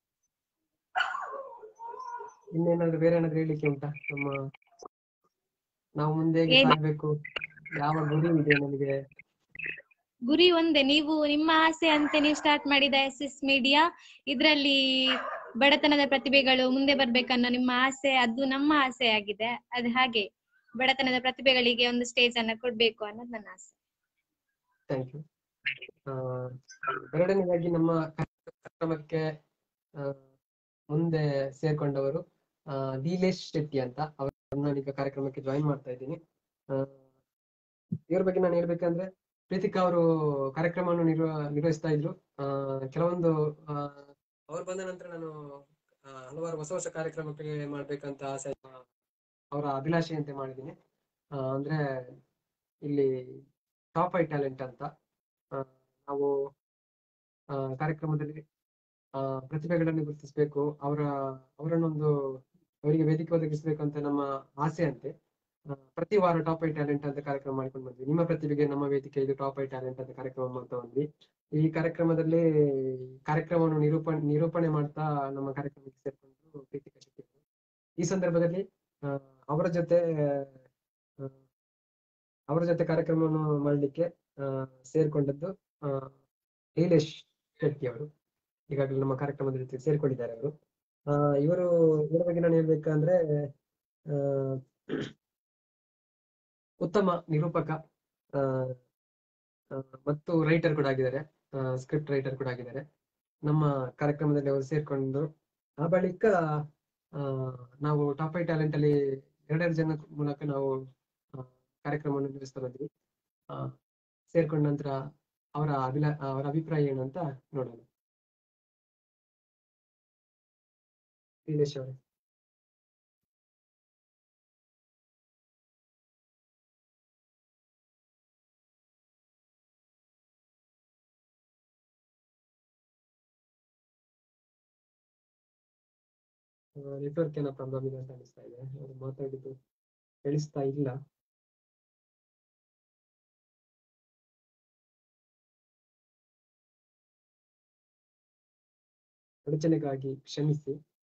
ಇನ್ನೇನಾದ್ರು ಬೇರೆ ಏನಾದ್ರು ಹೇಳಲಿಕ್ಕೆ ಉಂಟಾ ನಮ್ಮ ನಾವು ಮುಂದೆ ಹೇಗೆ ಏನು? ಸಾಗ್ಬೇಕು ಯಾವ ಗುರಿ ಇದೆ ನಮಗೆ ಗುರಿ ಒಂದೇ ನೀವು ನಿಮ್ಮ ಆಸೆ ಅಂತೆ ನೀವು ಸ್ಟಾರ್ಟ್ ಮಾಡಿದ ಎಸ್ ಎಸ್ ಮೀಡಿಯಾ ಇದ್ರಲ್ಲಿ ಬಡತನದ ಪ್ರತಿಭೆಗಳು ಮುಂದೆ ಬರ್ಬೇಕನ್ನೋ ನಿಮ್ಮ ಆಸೆ ಅದು ನಮ್ಮ ಆಸೆ ಆಗಿದೆ ಅದು ಹಾಗೆ ಬಡತನದ ಪ್ರತಿಭೆಗಳಿಗೆ ಒಂದು ಸ್ಟೇಜ್ ಅನ್ನ ಕೊಡ್ಬೇಕು ಅನ್ನೋದು ನನ್ನ ಆಸೆ ಥ್ಯಾಂಕ್ ಯು ಎರಡನೇದಾಗಿ ನಮ್ಮ ಕಾರ್ಯಕ್ರಮಕ್ಕೆ ಆ, ಮುಂದೆ ಸೇರ್ಕೊಂಡವರು ಆ, ನೀಲೇಶ್ ಶೆಟ್ಟಿ ಅಂತ ಅವರನ್ನ ನಾನೀಗ ಕಾರ್ಯಕ್ರಮಕ್ಕೆ ಜಾಯಿನ್ ಮಾಡ್ತಾ ಇದ್ದೀನಿ ಆ, ಇವ್ರ ಬಗ್ಗೆ ನಾನು ಹೇಳ್ಬೇಕಂದ್ರೆ ಪ್ರೀತಿಕಾ ಅವರು ಕಾರ್ಯಕ್ರಮವನ್ನು ನಿರ್ವ ನಿರ್ವಹಿಸ್ತಾ ಇದ್ರು ಆ, ಕೆಲವೊಂದು ಆ, ಅವ್ರು ಬಂದ ನಂತರ ನಾನು ಆ, ಹಲವಾರು ಹೊಸ ಹೊಸ ಕಾರ್ಯಕ್ರಮಕ್ಕೆ ಮಾಡ್ಬೇಕಂತ ಆಸೆ ಆ, ಅವರ ಅಭಿಲಾಷೆಯಂತೆ ಮಾಡಿದ್ದೀನಿ ಆ, ಅಂದ್ರೆ ಇಲ್ಲಿ ಟಾಪ್ ಐ ಟ್ಯಾಲೆಂಟ್ ಅಂತ ಆ, ನಾವು ಆ, ಕಾರ್ಯಕ್ರಮದಲ್ಲಿ ಆ, ಪ್ರತಿಭೆಗಳನ್ನು ಗುರುತಿಸಬೇಕು ಅವರ ಅವರನ್ನೊಂದು ಅವರಿಗೆ ವೇದಿಕೆ ಒದಗಿಸಬೇಕು ಅಂತ ನಮ್ಮ ಆಸೆ ಅಂತೆ ಆ, ಪ್ರತಿ ವಾರ ಟಾಪ್ ಐ ಟ್ಯಾಲೆಂಟ್ ಅಂತ ಕಾರ್ಯಕ್ರಮ ಮಾಡ್ಕೊಂಡು ಬಂದ್ವಿ ನಿಮ್ಮ ಪ್ರತಿಭೆಗೆ ನಮ್ಮ ವೇದಿಕೆ ಇದು ಟಾಪ್ ಐ ಟ್ಯಾಲೆಂಟ್ ಅಂತ ಕಾರ್ಯಕ್ರಮ ಮಾಡ್ತಾ ಬಂದ್ವಿ ಈ ಕಾರ್ಯಕ್ರಮದಲ್ಲಿ ಕಾರ್ಯಕ್ರಮವನ್ನು ನಿರೂಪಣೆ ನಿರೂಪಣೆ ಮಾಡ್ತಾ ನಮ್ಮ ಕಾರ್ಯಕ್ರಮಕ್ಕೆ ಸೇರ್ಕೊಂಡ್ರು ಪ್ರೀತಿಕಾ ಶೆಟ್ಟಿ ಅವರು. ಈ ಸಂದರ್ಭದಲ್ಲಿ ಆ, ಅವರ ಜೊತೆ ಆ, ಅವರ ಜೊತೆ ಕಾರ್ಯಕ್ರಮವನ್ನು ಮಾಡಲಿಕ್ಕೆ ಆ, ಸೇರ್ಕೊಂಡದ್ದು ಆ, ನೀಲೇಶ್ ಶೆಟ್ಟಿ ಅವರು ಈಗಾಗಲೇ ನಮ್ಮ ಕಾರ್ಯಕ್ರಮದ ಜೊತೆ ಸೇರ್ಕೊಂಡಿದ್ದಾರೆ ಅವರು ಆ, ಇವರು ಇವರ ಬಗ್ಗೆ ನಾನು ಹೇಳ್ಬೇಕಂದ್ರೆ ಆ, ಉತ್ತಮ ನಿರೂಪಕ ಆ, ಆ, ಮತ್ತು ರೈಟರ್ ಕೂಡ ಆಗಿದ್ದಾರೆ ಸ್ಕ್ರಿಪ್ಟ್ ರೈಟರ್ ಕೂಡ ಆಗಿದ್ದಾರೆ ನಮ್ಮ ಕಾರ್ಯಕ್ರಮದಲ್ಲಿ ಅವರು ಸೇರ್ಕೊಂಡು ಆ ಬಳಿಕ ಆ, ನಾವು ಟಾಪ್ ಐ ಟ್ಯಾಲೆಂಟ್ ಅಲ್ಲಿ ಎರಡೆರಡು ಜನ ಮೂಲಕ ನಾವು ಆ, ಕಾರ್ಯಕ್ರಮವನ್ನು ನಿರ್ವಹಿಸ್ತಾ ಬಂದ್ವಿ ಆ, ಸೇರ್ಕೊಂಡ ನಂತರ ಅವರ ಅಭಿಲಾ ಅವರ ಅಭಿಪ್ರಾಯ ಏನು ಅಂತ ನೋಡೋಣ ನೀಲೇಶ್ ಅವರೇ ನೆಟ್ವರ್ಕ್ ಏನೋ ಪ್ರಾಬ್ಲಮ್ ಇದೆ ಅಂತ ಅನಿಸ್ತಾ ಇದೆ ಅವ್ರು ಮಾತಾಡಿದ್ದು ಕೇಳಿಸ್ತಾ ಇಲ್ಲ ಅಡಚಣೆಗಾಗಿ ಕ್ಷಮಿಸಿ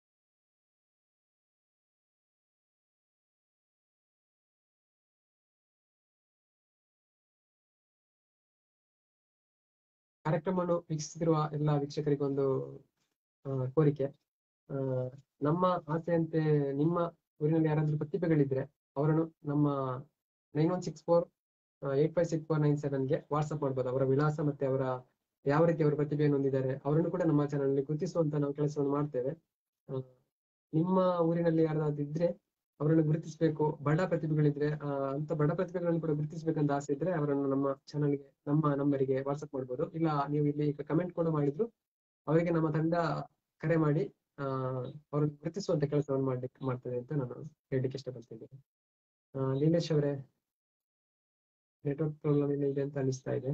ಕಾರ್ಯಕ್ರಮವನ್ನು ವೀಕ್ಷಿಸುತ್ತಿರುವ ಎಲ್ಲ ವೀಕ್ಷಕರಿಗೊಂದು ಆ, ಕೋರಿಕೆ ಆ, ನಮ್ಮ ಆಸೆಯಂತೆ ನಿಮ್ಮ ಊರಿನಲ್ಲಿ ಯಾರಾದ್ರೂ ಪ್ರತಿಭೆಗಳಿದ್ರೆ ಅವರನ್ನು ನಮ್ಮ nine one six four eight five six four nine ಸೆವೆನ್ಗೆ ವಾಟ್ಸ್ಆಪ್ ಮಾಡ್ಬೋದು ಅವರ ವಿಳಾಸ ಮತ್ತೆ ಅವರ ಯಾವ ರೀತಿ ಅವರ ಪ್ರತಿಭೆಯನ್ನು ಹೊಂದಿದ್ದಾರೆ ಅವರನ್ನು ಕೂಡ ನಮ್ಮ ಚಾನಲ್ ಅಲ್ಲಿ ಗುರುತಿಸುವಂತ ನಾವು ಕೆಲಸವನ್ನು ಮಾಡ್ತೇವೆ ಆ, ನಿಮ್ಮ ಊರಿನಲ್ಲಿ ಯಾರಾದ್ರೂ ಇದ್ರೆ ಅವರನ್ನು ಗುರುತಿಸಬೇಕು ಬಡ ಪ್ರತಿಭೆಗಳಿದ್ರೆ ಆ, ಅಂತ ಬಡ ಪ್ರತಿಭೆಗಳನ್ನು ಕೂಡ ಗುರುತಿಸಬೇಕಂತ ಆಸೆ ಇದ್ರೆ ಅವರನ್ನು ನಮ್ಮ ಚಾನಲ್ಗೆ ನಮ್ಮ ನಂಬರಿಗೆ ವಾಟ್ಸ್ಆಪ್ ಮಾಡ್ಬೋದು ಇಲ್ಲ ನೀವು ಇಲ್ಲಿ ಕಮೆಂಟ್ ಕೂಡ ಮಾಡಿದ್ರು ಅವರಿಗೆ ನಮ್ಮ ತಂಡ ಕರೆ ಮಾಡಿ ಆ ಅವ್ರನ್ನ ಗುರುತಿಸುವಂತ ಕೆಲಸವನ್ನು ಮಾಡ್ಲಿಕ್ಕೆ ಮಾಡ್ತದೆ ಅಂತ ನಾನು ಹೇಳಲಿಕ್ಕೆ ಇಷ್ಟಪಡ್ತಿದ್ದೇನೆ ಆ, ಲೀಲೇಶ್ ಅವರೇ ನೆಟ್ವರ್ಕ್ ಪ್ರಾಬ್ಲಮ್ ಏನೋ ಇದೆ ಅಂತ ಅನಿಸ್ತಾ ಇದೆ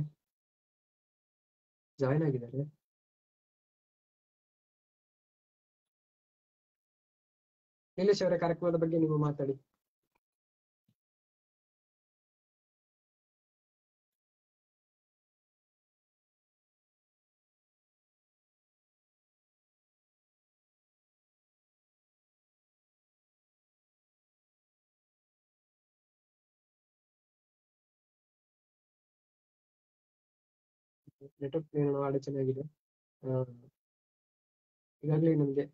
ಜಾಯ್ನ್ ಆಗಿದ್ದಾರೆ ನೀಲೇಶ್ ಅವರ ಕಾರ್ಯಕ್ರಮದ ಬಗ್ಗೆ ನೀವು ಮಾತಾಡಿ ನೆಟ್ವರ್ಕ್ ಏನೋ ಅಡಚಣೆ ಆಗಿದೆ ಆ, ಈಗಾಗಲೇ ನಮಗೆ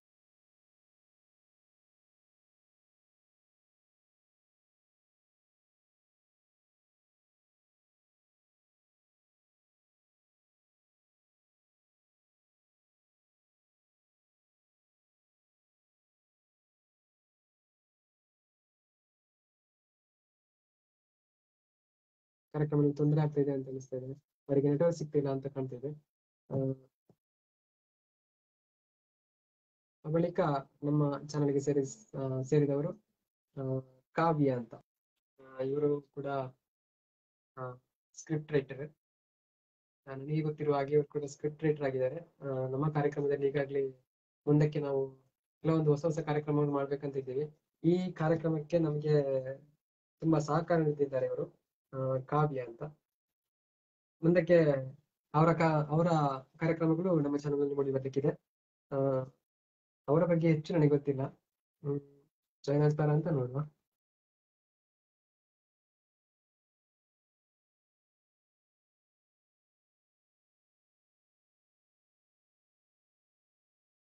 ಕಾರ್ಯಕ್ರಮದಲ್ಲಿ ತೊಂದರೆ ಆಗ್ತಾ ಇದೆ ಅಂತ ಅನಿಸ್ತಾ ಇದೆ ಅವರಿಗೆ ನೆಟ್ವರ್ಕ್ ಸಿಗ್ತಿಲ್ಲ ಅಂತ ಕಾಣ್ತಿದೆ ಆ, ಆ ಬಳಿಕ ನಮ್ಮ ಚಾನಲ್ಗೆ ಸೇರಿ ಆ, ಸೇರಿದವರು ಆ, ಕಾವ್ಯ ಅಂತ ಇವರು ಕೂಡ ಸ್ಕ್ರಿಪ್ಟ್ ರೈಟರ್ ನನಗೆ ಗೊತ್ತಿರುವ ಹಾಗೆ ಇವರು ಕೂಡ ಸ್ಕ್ರಿಪ್ಟ್ ರೈಟರ್ ಆಗಿದ್ದಾರೆ ಆ, ನಮ್ಮ ಕಾರ್ಯಕ್ರಮದಲ್ಲಿ ಈಗಾಗಲೇ ಮುಂದಕ್ಕೆ ನಾವು ಕೆಲವೊಂದು ಹೊಸ ಹೊಸ ಕಾರ್ಯಕ್ರಮವನ್ನು ಮಾಡ್ಬೇಕಂತ ಇದ್ದೀವಿ ಈ ಕಾರ್ಯಕ್ರಮಕ್ಕೆ ನಮಗೆ ತುಂಬಾ ಸಹಕಾರ ನೀಡುತ್ತಿದ್ದಾರೆ ಇವರು ಆ, ಕಾವ್ಯ ಅಂತ ಮುಂದಕ್ಕೆ ಅವರ ಕಾ ಅವರ ಕಾರ್ಯಕ್ರಮಗಳು ನಮ್ಮ ಚಾನಲ್ ಮೂಡಿ ಬರ್ಲಿಕ್ಕಿದೆ ಆ, ಅವರ ಬಗ್ಗೆ ಹೆಚ್ಚು ನನಗೆ ಗೊತ್ತಿಲ್ಲ ಹ್ಮ್ ಜಾಯ್ನ್ ಆಗ್ತಾರಾ ಅಂತ ನೋಡುವ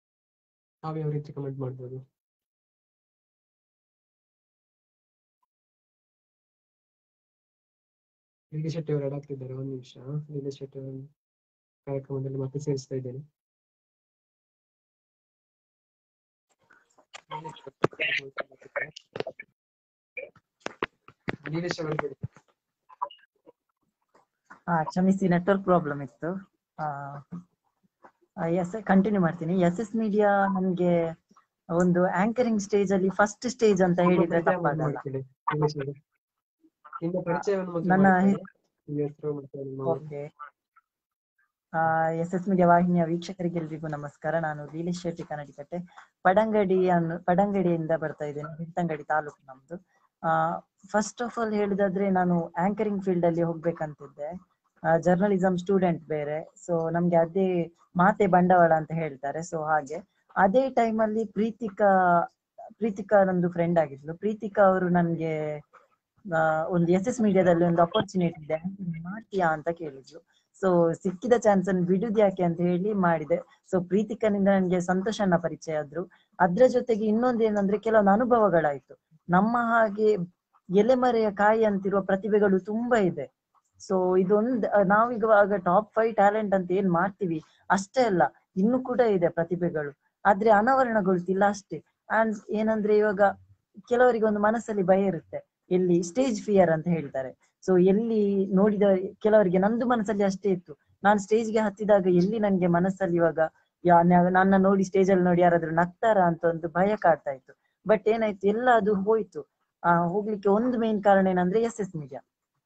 ಕಾವ್ಯ ಅವ್ರ ಹೆಚ್ಚು ಕಮೆಂಟ್ ಮಾಡ್ಬೋದು ಲೀಲಿ ಶೆಟ್ಟಿ ಅವರು ಆಡ್ ಆಗ್ತಿದ್ದಾರೆ ಒಂದು ನಿಮಿಷ ಲೀಲಿ ಶೆಟ್ಟಿ ಅವರನ್ನು ಕಾರ್ಯಕ್ರಮದಲ್ಲಿ ಮತ್ತೆ ಸೇರಿಸ್ತಾ ಇದ್ದೇನೆ ಲೀಲೇಶ್ ಅವರು ಹೇಳಿ. ಹಾ ಕ್ಷಮಿಸಿ ನೆಟ್ವರ್ಕ್ ಪ್ರಾಬ್ಲಮ್ ಇತ್ತು ಎಸ್ ಕಂಟಿನ್ಯೂ ಮಾಡ್ತೀನಿ ಎಸ್ ಎಸ್ ಮೀಡಿಯಾ ನಮ್ಗೆ ಒಂದು ಆಂಕರಿಂಗ್ ಸ್ಟೇಜ್ ಅಲ್ಲಿ ಫಸ್ಟ್ ಸ್ಟೇಜ್ ಅಂತ ನಿಮ್ಮ ಹೇಳಿದ್ರೆ ಪರಿಚಯವನ್ನು ತಪ್ಪಾಗಲ್ಲ ಮಾಡ್ಕೊಳ್ಳಿ, ಲೀಲೇಶ್ ಅವರೇ. ನಿಮ್ಮ ಪರಿಚಯವನ್ನು ಮೊದಲು ನನ್ನ ಮಾಡ್ಕೊಳ್ಳಿ. ನಿಮ್ಮ ಹೆಸರು ಮತ್ತೆ ನಿಮ್ಮ ಊರು. ಓಕೆ ಎಸ್ ಎಸ್ ಮೀಡಿಯಾ ವಾಹಿನಿಯ ವೀಕ್ಷಕರಿಗೆಲ್ರಿಗೂ ನಮಸ್ಕಾರ ನಾನು ಲೀಲೇಶ್ ಶೆಟ್ಟಿ ಕನ್ನಡಿಕಟ್ಟೆ ಪಡಂಗಡಿ ಅನ್ನು ಪಡಂಗಡಿಯಿಂದ ಬರ್ತಾ ಇದ್ದೇನೆ ಬೆಳ್ತಂಗಡಿ ತಾಲೂಕು ನಮ್ದು ಫಸ್ಟ್ ಆಫ್ ಆಲ್ ಹೇಳಿದಾದ್ರೆ ನಾನು ಆಂಕರಿಂಗ್ ಫೀಲ್ಡ್ ಅಲ್ಲಿ ಹೋಗ್ಬೇಕಂತಿದ್ದೆ ಜರ್ನಲಿಸಂ ಸ್ಟೂಡೆಂಟ್ ಬೇರೆ ಸೊ ನಮ್ಗೆ ಅದೇ ಮಾತೆ ಬಂಡವಾಳ ಅಂತ ಹೇಳ್ತಾರೆ ಸೊ ಹಾಗೆ ಅದೇ time ಅಲ್ಲಿ ಪ್ರೀತಿಕಾ ಪ್ರೀತಿಕಾ ನಂದು ಫ್ರೆಂಡ್ ಆಗಿದ್ಲು ಪ್ರೀತಿಕಾ ಅವರು ನನ್ಗೆ ಆ, ಒಂದು ಎಸ್ ಎಸ್ ಮೀಡಿಯಾದಲ್ಲಿ ಒಂದು ಅಪರ್ಚುನಿಟಿ ಇದೆ ಮಾಡ್ತೀಯಾ ಅಂತ ಕೇಳಿದ್ರು ಸೊ ಸಿಕ್ಕಿದ ಚಾನ್ಸ್ ಅನ್ನು ಬಿಡುದು ಯಾಕೆ ಅಂತ ಹೇಳಿ ಮಾಡಿದೆ ಸೊ ಪ್ರೀತಿಕನಿಂದ ನನಗೆ ಸಂತೋಷ ಅಣ್ಣ ಪರಿಚಯ ಆದ್ರು ಅದ್ರ ಜೊತೆಗೆ ಇನ್ನೊಂದು ಏನಂದ್ರೆ ಕೆಲವೊಂದು ಅನುಭವಗಳಾಯ್ತು ನಮ್ಮ ಹಾಗೆ ಎಲೆಮರೆಯ ಕಾಯಿ ಅಂತಿರುವ ಪ್ರತಿಭೆಗಳು ತುಂಬಾ ಇದೆ ಸೊ ಇದೊಂದ್ ಆ, ನಾವೀಗ ಟಾಪ್ ಫೈವ್ ಟ್ಯಾಲೆಂಟ್ ಅಂತ ಏನ್ ಮಾಡ್ತೀವಿ ಅಷ್ಟೇ ಅಲ್ಲ ಇನ್ನು ಕೂಡ ಇದೆ ಪ್ರತಿಭೆಗಳು ಆದ್ರೆ ಅನಾವರಣಗೊಳ್ತಿಲ್ಲ ಅಷ್ಟೇ ಅಂಡ್ ಏನಂದ್ರೆ ಇವಾಗ ಕೆಲವರಿಗೆ ಒಂದು ಮನಸ್ಸಲ್ಲಿ ಭಯ ಇರುತ್ತೆ ಎಲ್ಲಿ ಸ್ಟೇಜ್ ಫಿಯರ್ ಅಂತ ಹೇಳ್ತಾರೆ ಸೊ ಎಲ್ಲಿ ನೋಡಿದ ಕೆಲವರಿಗೆ ನಂದು ಮನಸ್ಸಲ್ಲಿ ಅಷ್ಟೇ ಇತ್ತು ನಾನು ಸ್ಟೇಜ್ಗೆ ಹತ್ತಿದಾಗ ಎಲ್ಲಿ ನನ್ಗೆ ಮನಸ್ಸಲ್ಲಿ ಇವಾಗ ಯಾ- ನ- ನನ್ನ ನೋಡಿ ಸ್ಟೇಜ್ ಅಲ್ಲಿ ನೋಡಿ ಯಾರಾದ್ರೂ ನಗ್ತಾರ ಅಂತ ಒಂದು ಭಯ ಕಾಡ್ತಾ ಇತ್ತು ಬಟ್ ಏನಾಯ್ತು ಎಲ್ಲ ಅದು ಹೋಯ್ತು ಆ ಹೋಗ್ಲಿಕ್ಕೆ ಒಂದು ಮೇನ್ ಕಾರಣ ಏನಂದ್ರೆ ಎಸ್ ಎಸ್ ಮೀಡಿಯಾ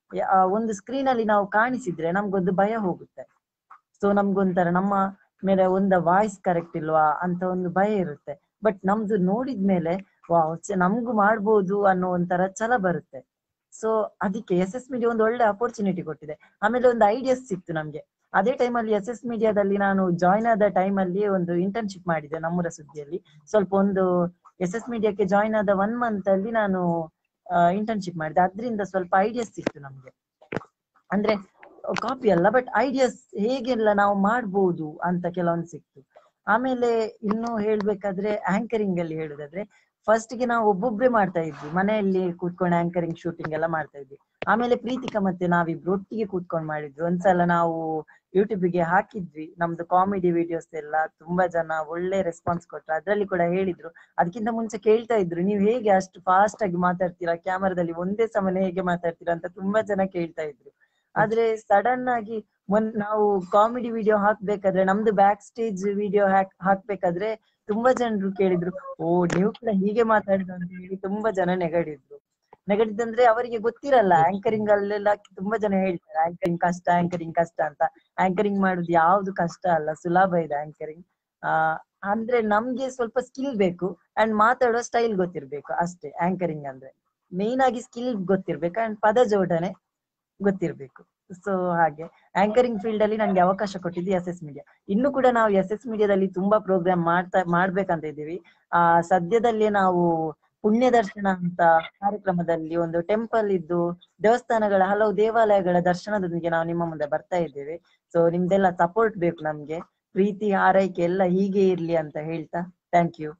ಒಂದು ಸ್ಕ್ರೀನ್ ಅಲ್ಲಿ ನಾವು ಕಾಣಿಸಿದ್ರೆ ನಮ್ಗೊಂದು ಭಯ ಹೋಗುತ್ತೆ ಸೊ ನಮ್ಗೊಂಥರ ನಮ್ಮ ಮೇಲೆ ಒಂದು ವಾಯ್ಸ್ ಕರೆಕ್ಟ್ ಇಲ್ವಾ ಅಂತ ಒಂದು ಭಯ ಇರುತ್ತೆ ಬಟ್ ನಮ್ದು ನೋಡಿದ್ಮೇಲೆ ವಾವ್ ನಮ್ಗೂ ಮಾಡ್ಬೋದು ಅನ್ನೋ ಒಂಥರ ಛಲ ಬರುತ್ತೆ ಸೊ ಅದಕ್ಕೆ ಎಸ್ ಎಸ್ ಮೀಡಿಯಾ ಒಂದು ಒಳ್ಳೆ ಅಪರ್ಚುನಿಟಿ ಕೊಟ್ಟಿದೆ ಆಮೇಲೆ ಒಂದು ಐಡಿಯಾಸ್ ಸಿಕ್ತು ನಮ್ಗೆ ಅದೇ ಟೈಮಲ್ಲಿ ಎಸ್ ಎಸ್ ಮೀಡಿಯಾದಲ್ಲಿ ನಾನು ಜಾಯ್ನ್ ಆದ ಟೈಮಲ್ಲಿ ಒಂದು ಇಂಟರ್ನ್ಶಿಪ್ ಮಾಡಿದೆ ನಮ್ಮೂರ ಸುದ್ದಿಯಲ್ಲಿ ಸ್ವಲ್ಪ ಒಂದು ಎಸ್ ಎಸ್ ಮೀಡಿಯಾಕ್ಕೆ ಜಾಯ್ನ್ ಆದ ಒನ್ ಮಂತ್ ಅಲ್ಲಿ ನಾನು ಇಂಟರ್ನ್ಶಿಪ್ ಮಾಡಿದೆ ಅದರಿಂದ ಸ್ವಲ್ಪ ಐಡಿಯಾಸ್ ಸಿಕ್ತು ನಮ್ಗೆ ಅಂದ್ರೆ ಕಾಪಿ ಅಲ್ಲ ಬಟ್ ಐಡಿಯಾಸ್ ಹೇಗೆಲ್ಲ ನಾವು ಮಾಡ್ಬೋದು ಅಂತ ಕೆಲವೊಂದು ಸಿಕ್ತು ಆಮೇಲೆ ಇನ್ನು ಹೇಳ್ಬೇಕಾದ್ರೆ ಆಂಕರಿಂಗ್ ಅಲ್ಲಿ ಹೇಳುದಾದ್ರೆ ಫಸ್ಟ್ ಗೆ ನಾವು ಒಬ್ಬೊಬ್ರೆ ಮಾಡ್ತಾ ಇದ್ವಿ ಮನೆಯಲ್ಲಿ ಕೂತ್ಕೊಂಡು ಆಂಕರಿಂಗ್ ಶೂಟಿಂಗ್ ಎಲ್ಲ ಮಾಡ್ತಾ ಇದ್ವಿ ಆಮೇಲೆ ಪ್ರೀತಿಕಾ ಮತ್ತೆ ನಾವಿಬ್ರು ಒಟ್ಟಿಗೆ ಕೂತ್ಕೊಂಡು ಮಾಡಿದ್ವಿ ಒಂದ್ಸಲ ನಾವು ಯೂಟ್ಯೂಬ್ ಗೆ ಹಾಕಿದ್ವಿ ನಮ್ದು ಕಾಮಿಡಿ ವಿಡಿಯೋಸ್ ಎಲ್ಲ ತುಂಬಾ ಜನ ಒಳ್ಳೆ ರೆಸ್ಪಾನ್ಸ್ ಕೊಟ್ರು ಅದ್ರಲ್ಲಿ ಕೂಡ ಹೇಳಿದ್ರು ಅದಕ್ಕಿಂತ ಮುಂಚೆ ಕೇಳ್ತಾ ಇದ್ರು ನೀವು ಹೇಗೆ ಅಷ್ಟು ಫಾಸ್ಟ್ ಆಗಿ ಮಾತಾಡ್ತೀರಾ ಕ್ಯಾಮರಾದಲ್ಲಿ ಒಂದೇ ಸಮನೆ ಹೇಗೆ ಮಾತಾಡ್ತೀರಾ ಅಂತ ತುಂಬಾ ಜನ ಕೇಳ್ತಾ ಇದ್ರು ಆದ್ರೆ ಸಡನ್ ಆಗಿ ಮೊನ್ ನಾವು ಕಾಮಿಡಿ ವಿಡಿಯೋ ಹಾಕ್ಬೇಕಾದ್ರೆ ನಮ್ದು ಬ್ಯಾಕ್ ಸ್ಟೇಜ್ ವಿಡಿಯೋ ಹಾಕ್ ಹಾಕ್ಬೇಕಾದ್ರೆ ತುಂಬಾ ಜನರು ಕೇಳಿದ್ರು ಓ ನೀವು ಕೂಡ ಹೀಗೆ ಮಾತಾಡಿದ್ರು ಅಂತ ಹೇಳಿ ತುಂಬಾ ಜನ ನೆಗಡಿದ್ರು ನೆಗಡಿದಂದ್ರೆ ಅವರಿಗೆ ಗೊತ್ತಿರಲ್ಲ ಆಂಕರಿಂಗ್ ಅಲ್ಲೆಲ್ಲ ತುಂಬಾ ಜನ ಹೇಳ್ತಾರೆ ಆಂಕರಿಂಗ್ ಕಷ್ಟ ಆಂಕರಿಂಗ್ ಕಷ್ಟ ಅಂತ ಆಂಕರಿಂಗ್ ಮಾಡುದು ಯಾವ್ದು ಕಷ್ಟ ಅಲ್ಲ ಸುಲಭ ಇದೆ ಆಂಕರಿಂಗ್ ಆ ಅಂದ್ರೆ ನಮ್ಗೆ ಸ್ವಲ್ಪ ಸ್ಕಿಲ್ ಬೇಕು ಅಂಡ್ ಮಾತಾಡೋ ಸ್ಟೈಲ್ ಗೊತ್ತಿರ್ಬೇಕು ಅಷ್ಟೇ ಆಂಕರಿಂಗ್ ಅಂದ್ರೆ ಮೇನ್ ಆಗಿ ಸ್ಕಿಲ್ ಗೊತ್ತಿರ್ಬೇಕು ಅಂಡ್ ಪದ ಜೋಡಣೆ ಗೊತ್ತಿರ್ಬೇಕು ಸೊ ಹಾಗೆ ಆಂಕರಿಂಗ್ ಫೀಲ್ಡ್ ಅಲ್ಲಿ ನನ್ಗೆ ಅವಕಾಶ ಕೊಟ್ಟಿದ್ದು ಎಸ್ ಎಸ್ ಮೀಡಿಯಾ ಇನ್ನು ಕೂಡ ನಾವು ಎಸ್ ಎಸ್ ಮೀಡಿಯಾದಲ್ಲಿ ತುಂಬಾ ಪ್ರೋಗ್ರಾಮ್ ಮಾಡ್ತಾ ಮಾಡ್ಬೇಕಂತ ಇದ್ದೀವಿ ಆ ಸದ್ಯದಲ್ಲೇ ನಾವು ಪುಣ್ಯ ದರ್ಶನ ಅಂತ ಕಾರ್ಯಕ್ರಮದಲ್ಲಿ ಒಂದು ಟೆಂಪಲ್ ಇದ್ದು ದೇವಸ್ಥಾನಗಳ ಹಲವು ದೇವಾಲಯಗಳ ದರ್ಶನದೊಂದಿಗೆ ನಾವು ನಿಮ್ಮ ಮುಂದೆ ಬರ್ತಾ ಇದ್ದೇವೆ ಸೊ ನಿಮ್ದೆಲ್ಲ ಸಪೋರ್ಟ್ ಬೇಕು ನಮ್ಗೆ ಪ್ರೀತಿ ಆರೈಕೆ ಎಲ್ಲ ಹೀಗೆ ಇರ್ಲಿ ಅಂತ ಹೇಳ್ತಾ ಥ್ಯಾಂಕ್ ಯು